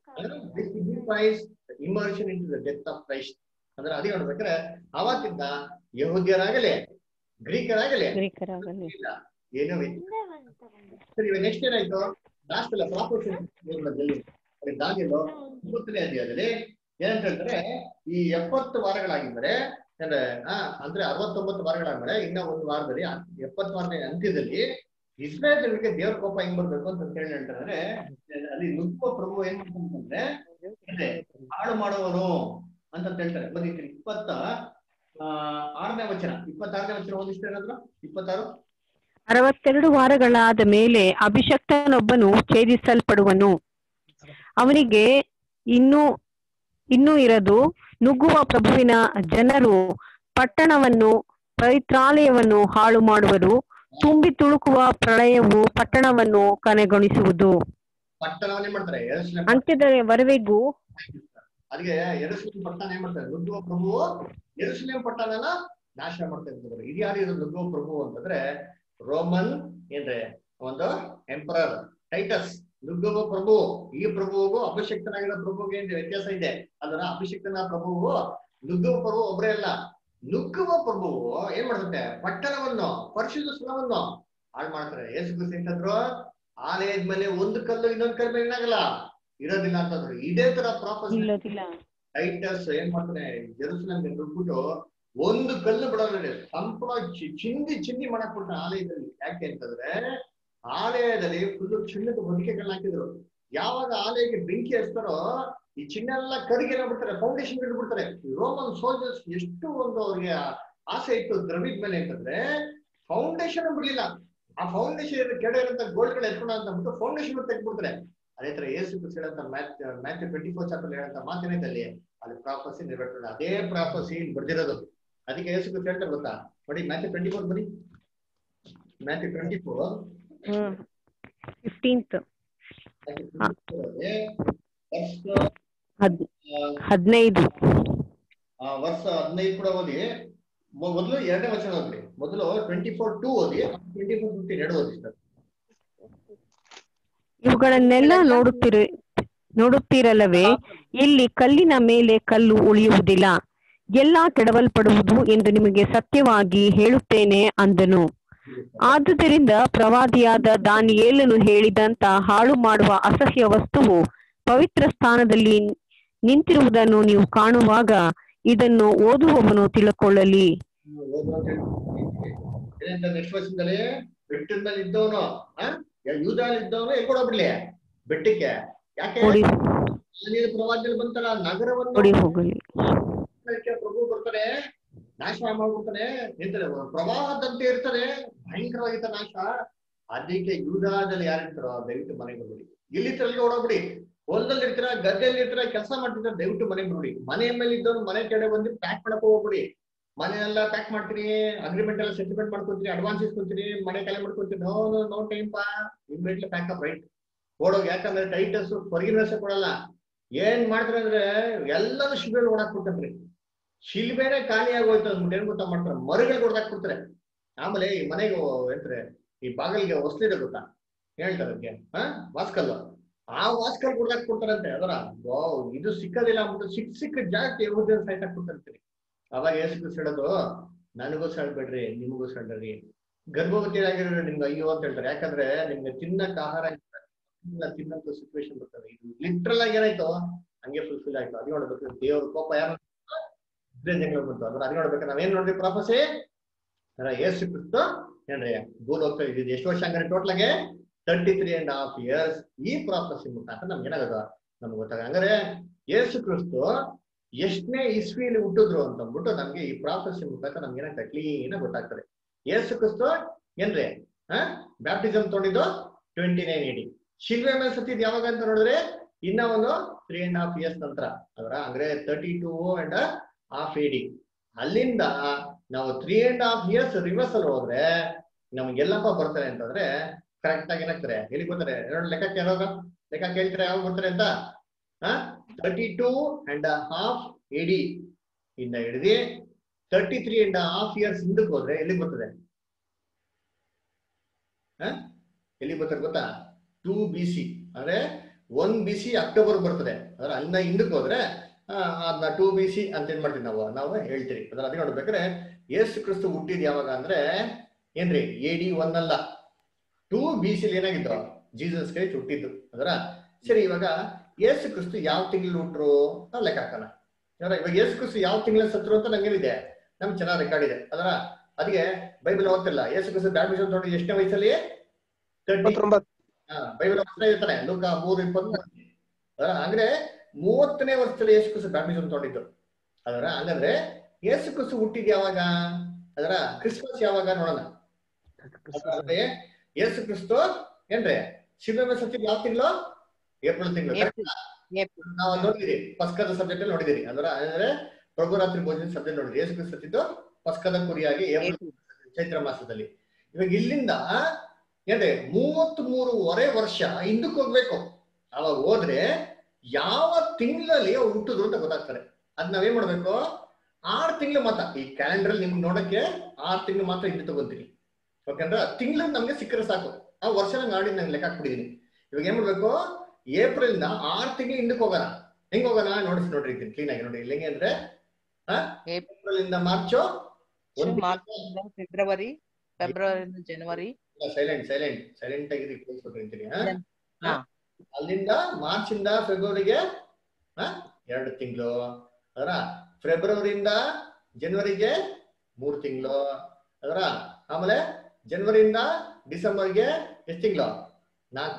signifies immersion into the death of Christ ಅಂದ್ರೆ ಅದೇ ನೋಡ್ಬೇಕಾದ್ರೆ ಅವತ್ತಿಂದ ಯಹೂದ್ಯರಾಗಲಿ ಗ್ರೀಕರಾಗಲಿ ಗ್ರೀಕರಾಗಲಿ ಇಲ್ಲ ಏನೂ ಇಲ್ಲ ಸರಿ ಇವಾಗ ನೆಕ್ಸ್ಟ್ ಏನಾಯ್ತು ಲಾಸ್ಟ್ ಅಲ್ಲ ಪ್ರಾಪೋರ್ಷನ್ ದಾನಿಯಲು ಒಂಬತ್ತನೇ ಅಧ್ಯಾಯದಲ್ಲಿ ಏನಂತ ಹೇಳ್ತಾರೆ ಈ ಎಪ್ಪತ್ತು ವಾರಗಳಾಗಿದ್ದರೆ ಅಂದ್ರೆ ಆ ಅಂದ್ರೆ ಅರವತ್ತೊಂಬತ್ತು ವಾರಗಳಾದ್ಮೇಲೆ ಇನ್ನ ಒಂದು ವಾರದಲ್ಲಿ ಆ ಎಪ್ಪತ್ತು ವಾರದ ಅಂತ್ಯದಲ್ಲಿ ಇಸ್ರೇಲ್ ಜನರಿಗೆ ದೇವ್ರ ಕೋಪ ಹೆಂಗ್ ಬರ್ಬೇಕು ಅಂತ ಹೇಳಿ ಹೇಳ್ತಾರೆ ಅಲ್ಲಿ ನುಗ್ಗುವ ಪ್ರಭು ಏನ್ ಮಾಡ್ತಾನೆ ಅಂದ್ರೆ ಹಾಳು ಮಾಡುವನು ಅಂತ ಹೇಳ್ತಾರೆ ಬಂದಿತ್ತು ಇಪ್ಪತ್ತ ಆ ಆರನೇ ವಚನ ಇಪ್ಪತ್ತಾರನೇ ವಚನ ಒಂದಿಷ್ಟು ಏನಾದ್ರು ಇಪ್ಪತ್ತಾರು ಅರವತ್ತೆರಡು ವಾರಗಳಾದ ಮೇಲೆ ಅಭಿಷಕ್ತನೊಬ್ಬನು ಛೇದಿಸಲ್ಪಡುವನು ಅವನಿಗೆ ಇನ್ನೂ ಇನ್ನೂ ಇರದು ನುಗ್ಗುವ ಪ್ರಭುವಿನ ಜನರು ಪಟ್ಟಣವನ್ನು ಪವಿತ್ರಾಲಯವನ್ನು ಹಾಳು ಮಾಡುವರು ತುಂಬಿ ತುಳುಕುವ ಪ್ರಳಯವು ಪಟ್ಟಣವನ್ನು ಕನೆಗೊಳಿಸುವುದು ಪಟ್ಟಣವನ್ನೇ ಮಾಡ್ತಾರೆ ಯೆರೂಸಲೇಮ್ ಅಂತ್ಯದವರೆಗೂ ಅದಕ್ಕೆ ಯೆರೂಸಲೇಮ್ ಪಟ್ಟಣ ಏನ್ ಮಾಡ್ತಾರೆ ನುಗ್ಗುವ ಪ್ರಭು ಯೆರೂಸಲೇಮ್ ಪಟ್ಟಣನ ನಾಶ ಮಾಡ್ತಾ ಇದ್ದಾರೆ ಇದು ಯಾರು ಇದು ನುಗ್ಗುವ ಪ್ರಭು ಅಂತಂದ್ರೆ ರೋಮನ್ ಏನ್ರೆ ಒಂದು ಎಂಪರರ್ ಟೈಟಸ್ ನುಗ್ಗುವ ಪ್ರಭು ಈ ಪ್ರಭುವಿಗೂ ಅಭಿಷಕ್ತನಾಗಿರೋ ಪ್ರಭುಗೆ ಏನ್ ವ್ಯತ್ಯಾಸ ಇದೆ ಅದರ ಅಭಿಷಕ್ತನ ಪ್ರಭುವು ನುಗ್ಗುವ ಪ್ರಭು ಒಬ್ಬರೇ ಅಲ್ಲ ನುಗ್ಗುವ ಪ್ರಭುವು ಏನ್ ಮಾಡ್ತಂತೆ ಪಟ್ಟಣವನ್ನು ಪರಿಶುದ್ಧ ಸ್ಥಳವನ್ನು ಹಾಳು ಮಾಡ್ತಾರೆ ಯೇಸು ಕ್ರಿಸ್ತ ಅಂತಂದ್ರು ಆಲಯದ ಮೇಲೆ ಒಂದು ಕಲ್ಲು ಇನ್ನೊಂದು ಕಲ್ಲು ಮೇಲೆ ಏನಾಗಲ್ಲ ಇರೋದಿಲ್ಲ ಅಂತಂದ್ರು ಇದೇ ತರ ಪ್ರಾಪಸ್ ಇಲ್ಲದಿಲ್ಲ ಟೈಟಸ್ ಏನ್ ಮಾಡ್ತಾನೆ ಜೆರುಸಲೇಮ್ಗೆ ನುಗ್ಬಿಟ್ಟು ಒಂದು ಕಲ್ಲು ಬಿಡೋಲ್ಲ ಸಂಪೂರ್ಣ ಚಿ- ಚಿಂದಿ ಚಿಂದಿ ಮಾಡಕ್ ಬಿಡ್ತಾನೆ ಆಲಯದಲ್ಲಿ ಯಾಕೆ ಅಂತಂದ್ರೆ ಆಲಯದಲ್ಲಿ ಫುಲ್ ಚಿನ್ನದ ಹೊದಿಕೆಗಳನ್ನ ಹಾಕಿದ್ರು ಯಾವಾಗ ಆಲಯಕ್ಕೆ ಬೆಂಕಿ ಹಚ್ತಾರೋ ಈ ಚಿನ್ನ ಎಲ್ಲ ಕರಿಗೆ ಬಿಡ್ತಾರೆ ಫೌಂಡೇಶನ್ ಬಿಡ್ತಾರೆ ರೋಮನ್ ಸೋಲ್ಜರ್ಸ್ ಎಷ್ಟು ಒಂದು ಅವ್ರಿಗೆ ಆಸೆ ಇತ್ತು ದ್ರವ್ಯದ ಮೇಲೆ ಅಂತಂದ್ರೆ ಫೌಂಡೇಶನ್ ಬಿಡ್ಲಿಲ್ಲ ಆ ಫೌಂಡೇಶನ್ ಕೆಳ ಇರೋಂತ ಗೋಲ್ಡ್ ಗಳು ಎತ್ಕೊಂಡ ಅಂತ ಅಂದ್ಬಿಟ್ಟು ಫೌಂಡೇಶನ್ ತೆಗೆದ್ಬಿಡ್ತಾರೆ ಅದೇ ತರ ಏಸು ಕ್ರಿಸ್ತ ಹೇಳಂತ Matt Matthew twenty four chapter ಹೇಳಂತ ಮಾತೇನೈತೆ ಅಲ್ಲಿ ಅಲ್ಲಿ ಪ್ರಾಪಸಿ ನೆರವೇರ್ತದೆ ಅದೇ ಪ್ರಾಪಸಿ ಇಲ್ಲಿ ಬರ್ದಿರೋದು ಅದಕ್ಕೆ ಏಸು ಕ್ರಿಸ್ತ ಹೇಳ್ತಾರೆ ಗೊತ್ತಾ ನೋಡಿ ಮ್ಯಾಥ್ಯೂ ಟ್ವೆಂಟಿ ಫೋರ್ ಬನ್ನಿ Matthew twenty four hmm fifteenth ಹದ್ ಹದಿನೈದು ವರ್ಷ ಹದಿನೈದು ಕೂಡ ಓದಿ ಮೊ- ಮೊದಲು ಎರಡನೇ ವಚನ ಓದ್ರಿ ಮೊದಲು ಟ್ವೆಂಟಿ ಫೋರ್ ಟೂ ಓದಿ ಟ್ವೆಂಟಿ ಫೋರ್ ಫಿಫ್ಟೀನ್ ಎರಡು ಓದಿ ಸರ್ ಇವುಗಳನ್ನೆಲ್ಲ ನೋಡುತ್ತಿರ ನೋಡುತ್ತಿರಲವೇ ಇಲ್ಲಿ ಕಲ್ಲಿನ ಮೇಲೆ ಕಲ್ಲು ಉಳಿಯುವುದಿಲ್ಲ ಎಲ್ಲಾ ಕೆಡವಲ್ಪಡುವುದು ಎಂದು ನಿಮಗೆ ಸತ್ಯವಾಗಿ ಹೇಳುತ್ತೇನೆ ಅಂದನು ಆದುದರಿಂದ ಪ್ರವಾದಿಯಾದ ದಾನಿಯೇಲನು ಹೇಳಿದಂತ ಹಾಳು ಮಾಡುವ ಅಸಹ್ಯ ವಸ್ತುವು ಪವಿತ್ರ ಸ್ಥಾನದಲ್ಲಿ ನಿಂತಿರುವುದನ್ನು ನೀವು ಕಾಣುವಾಗ ಇದನ್ನು ಓದುವವನು ತಿಳ್ಕೊಳ್ಳಲಿ ನೆಕ್ಸ್ಟ್ ವರ್ಷದಲ್ಲಿ ಬೆಟ್ಟದ ಮೇಲೆ ಇದ್ದವನು ಯೂದಲ್ಲಿ ಇದ್ದವನು ಎಕ್ಕೊಡೋಗ್ಬಿಡ್ಲಿ ಬೆಟ್ಟಕ್ಕೆ ಯಾಕೆ ಓಡಿ ನೀನು ಪ್ರವಾದದಲ್ಲಿ ಬಂತಲ್ಲ ನಗರವನ್ನು ಓಡಿ ಹೋಗಲಿ ಅದಕ್ಕೆ ಪ್ರಭು ಬರ್ತಾರೆ ನಾಶ ಮಾಡ್ಬಿಡ್ತಾನೆ ನಿಂತಾರೆ ಪ್ರವಾಹದಂತೆ ಇರ್ತಾರೆ ಭಯಂಕರವಾಗಿದ್ದ ನಾಶ ಅದಕ್ಕೆ ಯೂದಾದಲ್ಲಿ ಯಾರಿರ್ತಾರೋ ದಯವಿಟ್ಟು ಮನೆಗೆ ಬರ್ಬಿಡಿ ಇಲ್ಲಿ ತಲೆಗೆ ಓಡೋಗ್ಬಿಡಿ ಹೊಲದಲ್ಲಿ ಇರ್ತೀರ ಗದ್ದೆಯಲ್ಲಿ ಇರ್ತೀರ ಕೆಲಸ ಮಾಡ್ತಿದ್ರೆ ದಯವಿಟ್ಟು ಮನೆಗೆ ಬರ್ಬಿಡಿ ಮನೆ ಮೇಲೆ ಇದ್ದವ್ರು ಮನೆ ಕಡೆ ಬಂದು ಪ್ಯಾಕ್ ಮಾಡಕ್ ಹೋಗ್ಬಿಡಿ ಮನೆ ಎಲ್ಲ ಪ್ಯಾಕ್ ಮಾಡ್ತೀನಿ ಅಗ್ರಿಮೆಂಟ್ ಎಲ್ಲ ಸೆಟಲ್ಮೆಂಟ್ ಮಾಡ್ಕೊಂತೀನಿ ಅಡ್ವಾನ್ಸ್ ಇಸ್ಕೊಂತೀನಿ ಮನೆ ಕಾಲ ಮಾಡ್ಕೊಂತೀನಿ ನೋ ನೋ ನೋ ಟೈಮ್ ಪಾ ಇಮ್ಮಿಡಿಯೇಟ್ಲಿ ಪ್ಯಾಕ್ ಅಪ್ ರೈಟ್ ಓಡೋಗಿ ಯಾಕಂದ್ರೆ ಟೈಟಸ್ ಹೊರಗಿನ ವರ್ಷ ಕೊಡಲ್ಲ ಏನ್ ಮಾಡ್ತಾರೆ ಅಂದ್ರೆ ಎಲ್ಲಾನು ಶಿಲ್ಬೆಲ್ ಓಡಾಕ್ಬಿಡ್ತಾನ್ರಿ ಶಿಲ್ಬೆನೆ ಖಾಲಿ ಆಗೋಯ್ತು ಅಂದ್ಬಿಟ್ಟು ಏನ್ ಗೊತ್ತಾ ಮಾಡ್ತಾರೆ ಮರಗಳಿಗೆ ಹೊಡೆದಾಕ್ಬಿಡ್ತಾರೆ ಆಮೇಲೆ ಈ ಮನೆಗೆ ಎಂದ್ರೆ ಈ ಬಾಗಿಲಿಗೆ ಹೊಸ್ಲಿದೆ ಗೊತ್ತಾ ಹೇಳ್ತಾರೆ ಅದಕ್ಕೆ ಹಾ ವಾಸ್ಕಲ್ಲು ಆ ವಾಸ್ಕಲ್ ಹೊಡೆದಾಕ್ಬಿಡ್ತಾರಂತೆ ಅದರ ವಾವ್ ಇದು ಸಿಕ್ಕದಿಲ್ಲ ಅಂದ್ಬಿಟ್ಟು ಸಿಕ್ ಸಿಕ್ಕ ಜಾಸ್ತಿ ಹೋದ್ರೆ ಸೈಟ್ ಹಾಕ್ಬಿಡ್ತಾರಂತೀರಿ ಅವಾಗ ಏಸು ಕ್ರಿಸ್ತ ಹೇಳೋದು ನನಗೂ ಹೇಳ್ಬೇಡ್ರಿ ನಿಮಗೂ ಹೇಳ್ರಿ ಗರ್ಭವತಿ ಆಗಿರೋ ನಿಮ್ಗೆ ಅಯ್ಯೋ ಅಂತ ಹೇಳ್ತಾರೆ ಯಾಕಂದ್ರೆ ನಿಮ್ಗೆ ತಿನ್ನಕ್ ಆಹಾರ ಇಲ್ಲ ತಿನ್ನಂತ ಸಿಚುವೇಶನ್ ಬರ್ತದೆ ಇದು ಲಿಟ್ರಲ್ ಆಗಿ ಏನಾಯ್ತು ಹಂಗೆ ಫುಲ್ಫಿಲ್ ಆಯ್ತು ಅದು ನೋಡ್ಬೇಕು ದೇವ್ರ ಕೋಪ ಯಾರು ಜಗಳ ಬಂತು ಅಂದ್ರೆ ಅದು ನೋಡ್ಬೇಕು ನಾವೇನ್ ನೋಡ್ರಿ ಪ್ರಾಪಸಿ ಅದ್ರ ಏಸು ಕ್ರಿಸ್ತ ಏನ್ರಿ ಭೂಲ್ ಹೋಗ್ತಾ ಇದ್ದಿದ್ದು ಎಷ್ಟು ವರ್ಷ ಹಂಗಾರೆ ಟೋಟಲ್ ಆಗಿ thirty three and half years ಈ ಪ್ರಾಪಸಿ ಮುಖಾಂತರ ನಮ್ಗೆ ಏನಾಗದ ನಮ್ಗೆ ಗೊತ್ತಾಗ ಹಂಗಾರೆ ಯೇಸು ಕ್ರಿಸ್ತು ಎಷ್ಟನೇ ಇಸ್ವಿಯಲ್ಲಿ ಹುಟ್ಟಿದ್ರು ಅಂತ ಅಂದ್ಬಿಟ್ಟು ನಮ್ಗೆ ಈ ಪ್ರಾಪಸಿ ಮುಖಾಂತರ ನಮ್ಗೆ ಏನಾಗ್ತದೆ ಕ್ಲೀನ್ ಗೊತ್ತಾಗ್ತದೆ ಯೇಸು ಕ್ರಿಸ್ತು ಏನ್ರಿ ಹಾ ಬ್ಯಾಪ್ಟಿಸಮ್ ತೊಗೊಂಡಿದ್ದು ಟ್ವೆಂಟಿ ನೈನ್ ಏಡಿ ಶಿಲ್ವೆ ಮೇಲೆ ಸತ್ತಿದ್ ಯಾವಾಗ ಅಂತ ನೋಡಿದ್ರೆ ಇನ್ನ ಒಂದು ತ್ರೀ ಅಂಡ್ ಹಾಫ್ ಇಯರ್ಸ್ ನಂತರ ಅದರ ಅಂದ್ರೆ thirty two and half AD ಅಲ್ಲಿಂದ ನಾವು three and half years reverse ಅಲ್ಲಿ ಹೋದ್ರೆ ನಮ್ಗೆಲ್ಲಪ್ಪ ಬರ್ತಾರೆ ಅಂತಂದ್ರೆ ಕರೆಕ್ಟ್ ಆಗಿ ಏನಾಗ್ತಾರೆ ಹೇಳಿ ಬರ್ತಾರೆ ಎರಡು ಲೆಕ್ಕಕ್ಕೆ ಯಾವಾಗ ಲೆಕ್ಕ ಕೇಳ್ತಾರೆ ಯಾವಾಗ ಬರ್ತಾರೆ ಅಂತ thirty two and half AD ಇಂದ ಹಿಡಿದು thirty three and half years ಹಿಂದಕ್ಕೆ ಹೋದ್ರೆ ಎಲ್ಲಿ ಬರ್ತದೆ ಎಲ್ಲಿ ಬರ್ತಾರೆ ಗೊತ್ತಾ ಟೂ ಬಿ ಸಿ ಅಂದ್ರೆ ಒನ್ ಬಿ ಸಿ ಅಕ್ಟೋಬರ್ ಬರ್ತದೆ ಅಂದ್ರೆ ಅಲ್ಲಿಂದ ಹಿಂದಕ್ಕೆ ಹೋದ್ರೆ ಅದನ್ನ ಟೂ ಬಿ ಸಿ ಅಂತ ಏನ್ ಮಾಡ್ತೀವಿ ನಾವು ನಾವು ಹೇಳ್ತೀರಿ ಅದ್ರ ಅದೇ ನೋಡ್ಬೇಕಾದ್ರೆ ಯೇಸು ಕ್ರಿಸ್ತು ಹುಟ್ಟಿದ್ ಯಾವಾಗ ಅಂದ್ರೆ ಏನ್ರಿ ಎ ಡಿ ಒನ್ ಅಲ್ಲ ಟೂ ಬಿ ಸಿ ಏನಾಗಿತ್ತು ಜೀಸಸ್ ಕ್ರೈಸ್ಟ್ ಹುಟ್ಟಿದ್ದು ಅದರ ಸರಿ ಇವಾಗ ಯೇಸು ಕ್ರಿಸ್ತು ಯಾವ ತಿಂಗಳು ಹುಟ್ರು ನಾವು ಲೆಕ್ಕ ಹಾಕೋಣ ಇವಾಗ ಯೇಸು ಕ್ರಿಸ್ತು ಯಾವ ತಿಂಗಳ ಸತ್ರು ಅಂತ ನಂಗೇನಿದೆ ನಮ್ಗೆ ಚೆನ್ನಾಗಿ ರೆಕಾರ್ಡ್ ಇದೆ ಅದರ ಅದಕ್ಕೆ ಬೈಬಲ್ ಓದ್ತಿಲ್ಲ ಯೇಸು ಕ್ರಿಸ್ತು ಬ್ಯಾಪ್ಟಿಸಮ್ ತೊಗೊಂಡು ಎಷ್ಟನೇ ವಯಸ್ಸಲ್ಲಿ ತರ್ಟಿ ಬೈಬಲ್ ಓದ್ತಾ ಇರ್ತಾನೆ ಲೋಕ ಮೂರು ಇಪ್ಪತ್ತು ಅಂದ್ರೆ ಮೂವತ್ತನೇ ವರ್ಷದಲ್ಲಿ ಯೇಸು ಕ್ರಿಸ್ತು ಬ್ಯಾಪ್ಟಿಸಮ್ ತೊಗೊಂಡಿದ್ದು ಅದರ ಹಂಗಂದ್ರೆ ಯೇಸು ಕ್ರಿಸ್ತು ಹುಟ್ಟಿದ್ ಯಾವಾಗ ಅದರ ಕ್ರಿಸ್ಮಸ್ ಯಾವಾಗ ನೋಡೋಣ ಅಂದ್ರೆ ಯೇಸು ಕ್ರಿಸ್ತು ಏನ್ರಿ ಶಿವನ ಸತ್ಯ ಯಾವ ತಿಂಗಳು ಏಪ್ರಿಲ್ ತಿಂಗಳು ನಾವು ನೋಡಿದಿರಿ ಪಸ್ಕದ ಸಬ್ಜೆಕ್ಟ್ ಅಲ್ಲಿ ನೋಡಿದಿರಿ ಅಂದ್ರೆ ಅಂದ್ರೆ ಪ್ರಭು ರಾತ್ರಿ ಭೋಜನ ಸಬ್ಜೆಕ್ಟ್ ನೋಡಿದ್ರಿ ಯೇಸು ಕ್ರಿಸ್ತು ಸತ್ತಿದ್ದು ಪಸ್ಕದ ಕುರಿಯಾಗಿ ಏಪ್ರಿಲ್ ಚೈತ್ರ ಮಾಸದಲ್ಲಿ ಇವಾಗ ಇಲ್ಲಿಂದ ಏನ್ರಿ ಮೂವತ್ತ್ ಮೂರುವರೆ ವರ್ಷ ಹಿಂದಕ್ಕೆ ಹೋಗ್ಬೇಕು ಅವಾಗ ಹೋದ್ರೆ ಯಾವ ತಿಂಗಳಲ್ಲಿ ಅವ್ರು ಹುಟ್ಟಿದ್ರು ಅಂತ ಗೊತ್ತಾಗ್ತಾರೆ ಅದ್ ನಾವೇನ್ ಮಾಡ್ಬೇಕು ಆರ್ ತಿಂಗಳು ಮಾತ್ರ ಈ ಕ್ಯಾಲೆಂಡರ್ ನಿಮ್ಗೆ ನೋಡಕ್ಕೆ ಆರ್ ತಿಂಗಳು ಮಾತ್ರ ಹಿಂದೆ ತಗೊಂತೀರಿ ಓಕೆಂದ್ರ ತಿಂಗಳು ನಮ್ಗೆ ಸಿಕ್ಕರೆ ಸಾಕು ಆ ವರ್ಷ ಮಾಡಿ ನಂಗೆ ಲೆಕ್ಕ ಹಾಕ್ಬಿಟ್ಟಿದೀನಿ ಇವಾಗ ಏನ್ ಮಾಡ್ಬೇಕು ಏಪ್ರಿಲ್ ನ ಆರ್ ತಿಂಗಳು ಹಿಂದಕ್ಕೆ ಹೋಗೋಣ ಹೆಂಗ್ ಹೋಗೋಣ ನೋಡಿಸಿ ನೋಡ್ರಿ ಕ್ಲೀನ್ ಆಗಿ ನೋಡಿ ಇಲ್ಲಿ ಹೆಂಗೆ ಅಂದ್ರೆ ಏಪ್ರಿಲ್ ಇಂದ March February February January silent silent silent ಆಗಿ ಕೇಳಿಸ್ಕೊಟ್ರಿ ಅಂತೀನಿ ಅಲ್ಲಿಂದ ಮಾರ್ಚ್ ಇಂದ ಫೆಬ್ರವರಿಗೆ ಎರಡು ತಿಂಗಳು ಅದರ ಫೆಬ್ರವರಿಯಿಂದ ಜನವರಿಗೆ ಮೂರು ತಿಂಗಳು ಅದರ ಆಮೇಲೆ ಜನವರಿಯಿಂದ ಡಿಸೆಂಬರ್ಗೆ ಎಷ್ಟು ತಿಂಗಳು ನಾಲ್ಕು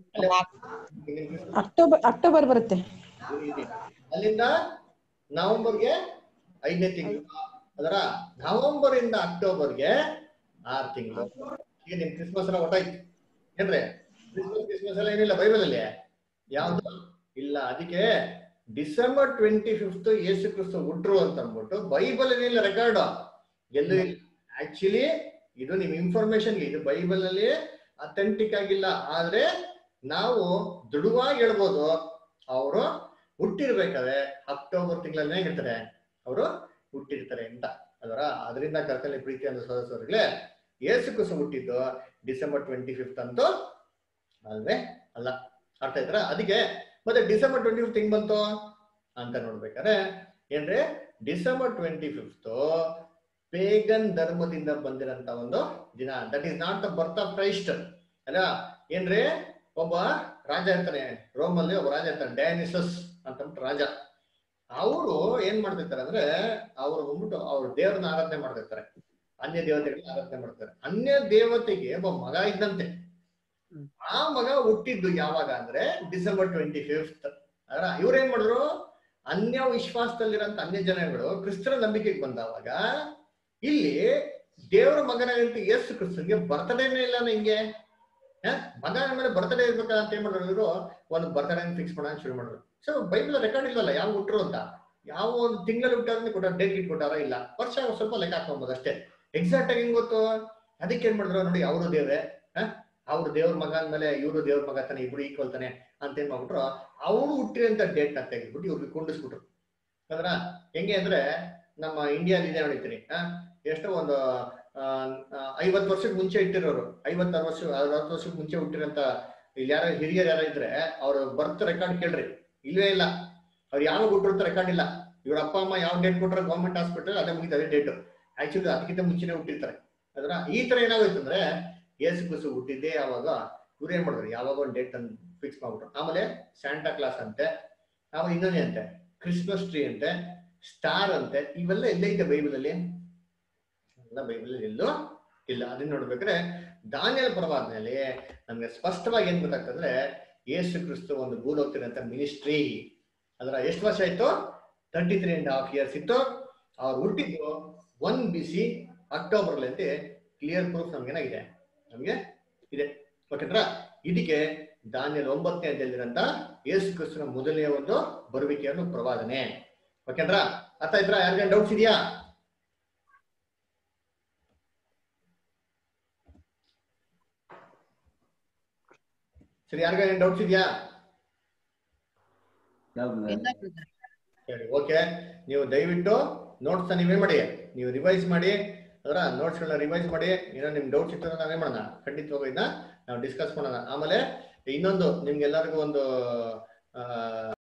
ತಿಂಗಳು ಅಕ್ಟೋಬರ್ ಅಕ್ಟೋಬರ್ ಬರುತ್ತೆ ಅಲ್ಲಿಂದ ನವೆಂಬರ್ಗೆ ಐದನೇ ತಿಂಗಳು ಅದರ ನವೆಂಬರ್ ಇಂದ ಅಕ್ಟೋಬರ್ಗೆ ಆರು ತಿಂಗಳು ಈಗ ನಿಮ್ ಕ್ರಿಸ್ಮಸ್ ಎಲ್ಲ ಒಟ್ಟಾಯ್ತು ಏನ್ರಿ ಕ್ರಿಸ್ಮಸ್ ಕ್ರಿಸ್ಮಸ್ ಎಲ್ಲ ಏನಿಲ್ಲ ಬೈಬಲ್ ಅಲ್ಲಿ ಯಾವ್ದು ಇಲ್ಲ ಅದಕ್ಕೆ ಡಿಸೆಂಬರ್ ಟ್ವೆಂಟಿ ಫಿಫ್ತ್ ಯೇಸು ಕ್ರಿಸ್ತು ಹುಟ್ರು ಅಂತ ಅಂದ್ಬಿಟ್ಟು ಬೈಬಲ್ ಏನಿಲ್ಲ ರೆಕಾರ್ಡ್ ಎಲ್ಲೂ ಇಲ್ಲ ಆಕ್ಚುಲಿ ಇದು ನಿಮ್ ಇನ್ಫಾರ್ಮೇಶನ್ ಇದು ಬೈಬಲ್ ಅಲ್ಲಿ ಅಥೆಂಟಿಕ್ ಆಗಿಲ್ಲ ಆದ್ರೆ ನಾವು ದೃಢವಾಗಿ ಹೇಳ್ಬೋದು ಅವರು ಹುಟ್ಟಿರ್ಬೇಕಾದ್ರೆ ಅಕ್ಟೋಬರ್ ತಿಂಗಳಲ್ಲಿ ಹೇಗಿರ್ತಾರೆ ಅವರು ಹುಟ್ಟಿರ್ತಾರೆ ಅಂತ ಅದರ ಅದರಿಂದ ಕರ್ತನೆ ಪ್ರೀತಿ ಅನ್ನೋ ಸದಸ್ಯರುಗಳೇ ಏಸು ಕುಸ ಹುಟ್ಟಿದ್ದು ಡಿಸೆಂಬರ್ ಟ್ವೆಂಟಿ ಫಿಫ್ತ್ ಅಂತೂ ಅಲ್ವೇ ಅಲ್ಲ ಅರ್ಥ ಆಯ್ತಾರ ಅದಕ್ಕೆ ಮತ್ತೆ ಡಿಸೆಂಬರ್ ಟ್ವೆಂಟಿ ಫಿಫ್ತ್ ಹೆಂಗ್ ಬಂತು ಅಂತ ನೋಡ್ಬೇಕಾದ್ರೆ ಏನ್ರಿ ಡಿಸೆಂಬರ್ ಟ್ವೆಂಟಿ ಫಿಫ್ತ್ ಪೇಗನ್ ಧರ್ಮದಿಂದ ಬಂದಿರಂತ ಒಂದು ದಿನ that is not the birth of Christ ಅಲ್ಲ ಏನ್ರಿ ಒಬ್ಬ ರಾಜ ಇರ್ತಾನೆ ರೋಮ್ ಅಲ್ಲಿ ಒಬ್ಬ ರಾಜ ಇರ್ತಾನೆ ಡಯಾನಿಸಸ್ ಅಂತ ರಾಜ ಅವರು ಏನ್ ಮಾಡ್ತಿರ್ತಾರೆ ಅಂದ್ರೆ ಅವ್ರು ಬಂದ್ಬಿಟ್ಟು ಅವ್ರ ದೇವ್ರನ್ನ ಆರಾಧನೆ ಮಾಡ್ತಿರ್ತಾರೆ ಅನ್ಯ ದೇವತೆಗಳನ್ನ ಆರಾಧನೆ ಮಾಡ್ತಾರೆ ಅನ್ಯ ದೇವತೆಗೆ ಒಬ್ಬ ಮಗ ಇದ್ದಂತೆ ಆ ಮಗ ಹುಟ್ಟಿದ್ದು ಯಾವಾಗ ಅಂದ್ರೆ ಡಿಸೆಂಬರ್ ಟ್ವೆಂಟಿ ಫಿಫ್ತ್ ಅದ್ರ ಇವ್ರ ಏನ್ ಮಾಡಿದ್ರು ಅನ್ಯ ವಿಶ್ವಾಸದಲ್ಲಿರೋಂಥ ಅನ್ಯ ಜನಗಳು ಕ್ರಿಸ್ತರ ನಂಬಿಕೆಗೆ ಬಂದವಾಗ ಇಲ್ಲಿ ದೇವರ ಮಗನಾಗಂತ ಯೇಸು ಕ್ರಿಸ್ತನ್ಗೆ ಬರ್ತಡೇನೇ ಇಲ್ಲ ಹಿಂಗೆ ಮಗ ಮೇಲೆ ಬರ್ತಡೇ ಇರ್ಬೇಕಾ ಅಂತ ಏನ್ ಮಾಡಿದ್ರು ಇವರು ಒಂದು ಬರ್ತಡೇ ಫಿಕ್ಸ್ ಮಾಡೋಣ ಶುರು ಮಾಡಿದ್ರು ಸೊ ಬೈಬಲ್ ರೆಕಾರ್ಡ್ ಇಲ್ವಲ್ಲ ಯಾವ ಹುಟ್ರು ಅಂತ ಯಾವ ಒಂದು ತಿಂಗಳಲ್ಲಿ ಹುಟ್ಟಾರ ಕೊಟ್ಟಾರ ಡೇಟ್ ಇಟ್ ಕೊಟ್ಟಾರ ಇಲ್ಲ ವರ್ಷ ಸ್ವಲ್ಪ ಲೆಕ್ಕ ಹಾಕೊಬೋದು ಅಷ್ಟೇ ಎಕ್ಸಾಕ್ಟ್ ಆಗಿ ಹೆಂಗ್ ಗೊತ್ತು ಅದಕ್ಕೆ ಏನ್ ಮಾಡಿದ್ರು ನೋಡಿ ಅವರು ದೇವ್ರೆ ಅವ್ರು ದೇವ್ರ ಮಗ ಅಂದ್ಮೇಲೆ ಇವರು ದೇವ್ರ ಮಗ ತಾನೆ ಇಬ್ರು ಈಕ್ವಲ್ ತಾನೆ ಅಂತ ಏನ್ ಮಾಡ್ಬಿಟ್ರು ಅವನು ಹುಟ್ಟಿರೋಂಥ ಡೇಟ್ ನ ತೆಗೆದ್ಬಿಟ್ಟು ಇವ್ರಿಗೆ ಕುಂಡಿಸ್ಬಿಟ್ರು ಅಂದ್ರ ಹೆಂಗೆ ಅಂದ್ರೆ ನಮ್ಮ ಇಂಡಿಯಾದ ಇದೆ ನೋಡಿತೀನಿ ಆ ಎಷ್ಟೋ ಒಂದು ಐವತ್ತು ವರ್ಷಕ್ಕೆ ಮುಂಚೆ ಇಟ್ಟಿರೋರು ಐವತ್ತಾರು ವರ್ಷ ಅರವತ್ತು ವರ್ಷಕ್ಕೆ ಮುಂಚೆ ಹುಟ್ಟಿರೋಂಥ ಇಲ್ಲಿ ಯಾರೋ ಹಿರಿಯರು ಯಾರೋ ಇದ್ರೆ ಅವ್ರ ಬರ್ತ್ ರೆಕಾರ್ಡ್ ಕೇಳ್ರಿ ಇಲ್ವೇ ಇಲ್ಲ ಅವ್ರು ಯಾವಾಗ ಹುಟ್ಟಿರ್ತ ರೆಕಾರ್ಡ್ ಇಲ್ಲ ಇವ್ರ ಅಪ್ಪ ಅಮ್ಮ ಯಾವ ಡೇಟ್ ಕೊಟ್ಟರೆ ಗೌರ್ಮೆಂಟ್ ಹಾಸ್ಪಿಟಲ್ ಅದೇ ಮುಗಿದ ಅದೇ ಡೇಟ್ ಆಕ್ಚುಲಿ ಅದಕ್ಕಿಂತ ಮುಂಚೆನೆ ಹುಟ್ಟಿರ್ತಾರೆ ಅದರ ಈ ತರ ಏನಾಗೋಯ್ತು ಅಂದ್ರೆ ಏಸು ಕುಸು ಹುಟ್ಟಿದ್ದೆ ಯಾವಾಗ ಇವ್ರು ಏನ್ ಮಾಡಿದ್ರು ಯಾವಾಗ ಒಂದು ಡೇಟ್ ಅನ್ನು ಫಿಕ್ಸ್ ಮಾಡ್ಬಿಟ್ರು ಆಮೇಲೆ ಸ್ಯಾಂಟಾ ಕ್ಲಾಸ್ ಅಂತೆ ಆಮೇಲೆ ಇನ್ನೊಂದೇ ಅಂತೆ ಕ್ರಿಸ್ಮಸ್ ಟ್ರೀ ಅಂತೆ ಸ್ಟಾರ್ ಅಂತೆ ಇವೆಲ್ಲ ಎಲ್ಲೈತೆ ಬೈಬಲ್ ಅಲ್ಲಿ ಎಲ್ಲ ಬೈಬಲ್ ಎಲ್ಲೂ ಇಲ್ಲ ಅದನ್ನ ನೋಡ್ಬೇಕಾದ್ರೆ ದಾನಿಯಲ್ ಪ್ರವಾದನೆಯಲ್ಲಿ ನಮ್ಗೆ ಸ್ಪಷ್ಟವಾಗಿ ಏನ್ ಗೊತ್ತಾಗ್ತಂದ್ರೆ ಯೇಸು ಕ್ರಿಸ್ತು ಒಂದು ಭೂಲೋಕತಿರಂತ ಮಿನಿಸ್ಟ್ರಿ ಅದರ ಎಷ್ಟು ವರ್ಷ ಆಯ್ತು thirty three and half years ಇತ್ತು ಅವ್ರು ಹುಟ್ಟಿದ್ದು ಒನ್ ಬಿ ಸಿ ಅಕ್ಟೋಬರ್ ಅಂತ ಕ್ಲಿಯರ್ ಪ್ರೂಫ್ ನಮ್ಗೇನಾಗಿದೆ ನಮ್ಗೆ ಇದೆ ಓಕೆಂದ್ರ ಇದಕ್ಕೆ ದಾನಿಯಲ್ ಒಂಬತ್ತನೇ ಅಧ್ಯಾಯದಲ್ಲಿರಂತ ಯೇಸು ಕ್ರಿಸ್ತನ ಮೊದಲನೇ ಒಂದು ಬರುವಿಕೆಯನ್ನು ಪ್ರವಾದನೆ ಓಕೆಂದ್ರ ಅರ್ಥ ಆಯ್ತಾ ಯಾರಿಗೇನು ಡೌಟ್ಸ್ ಇದೆಯಾ ಸರಿ ಯಾರಿಗೇನು ಡೌಟ್ಸ್ ಇದೆಯಾ ಸರಿ ಓಕೆ ನೀವು ದಯವಿಟ್ಟು ನೋಟ್ಸ್ ನೀವೇ ಮಾಡಿ ನೀವು ರಿವೈಸ್ ಮಾಡಿ ಅದರ ನೋಟ್ಸ್ಗಳನ್ನ ರಿವೈಸ್ ಮಾಡಿ ಏನೋ ನಿಮ್ ಡೌಟ್ಸ್ ಇತ್ತು ನಾವೇ ಮಾಡೋಣ ಖಂಡಿತವಾಗಿ ಇದನ್ನ ನಾವು ಡಿಸ್ಕಸ್ ಮಾಡೋಣ ಆಮೇಲೆ ಇನ್ನೊಂದು ನಿಮ್ಗೆಲ್ಲರಿಗೂ ಒಂದು ಆ,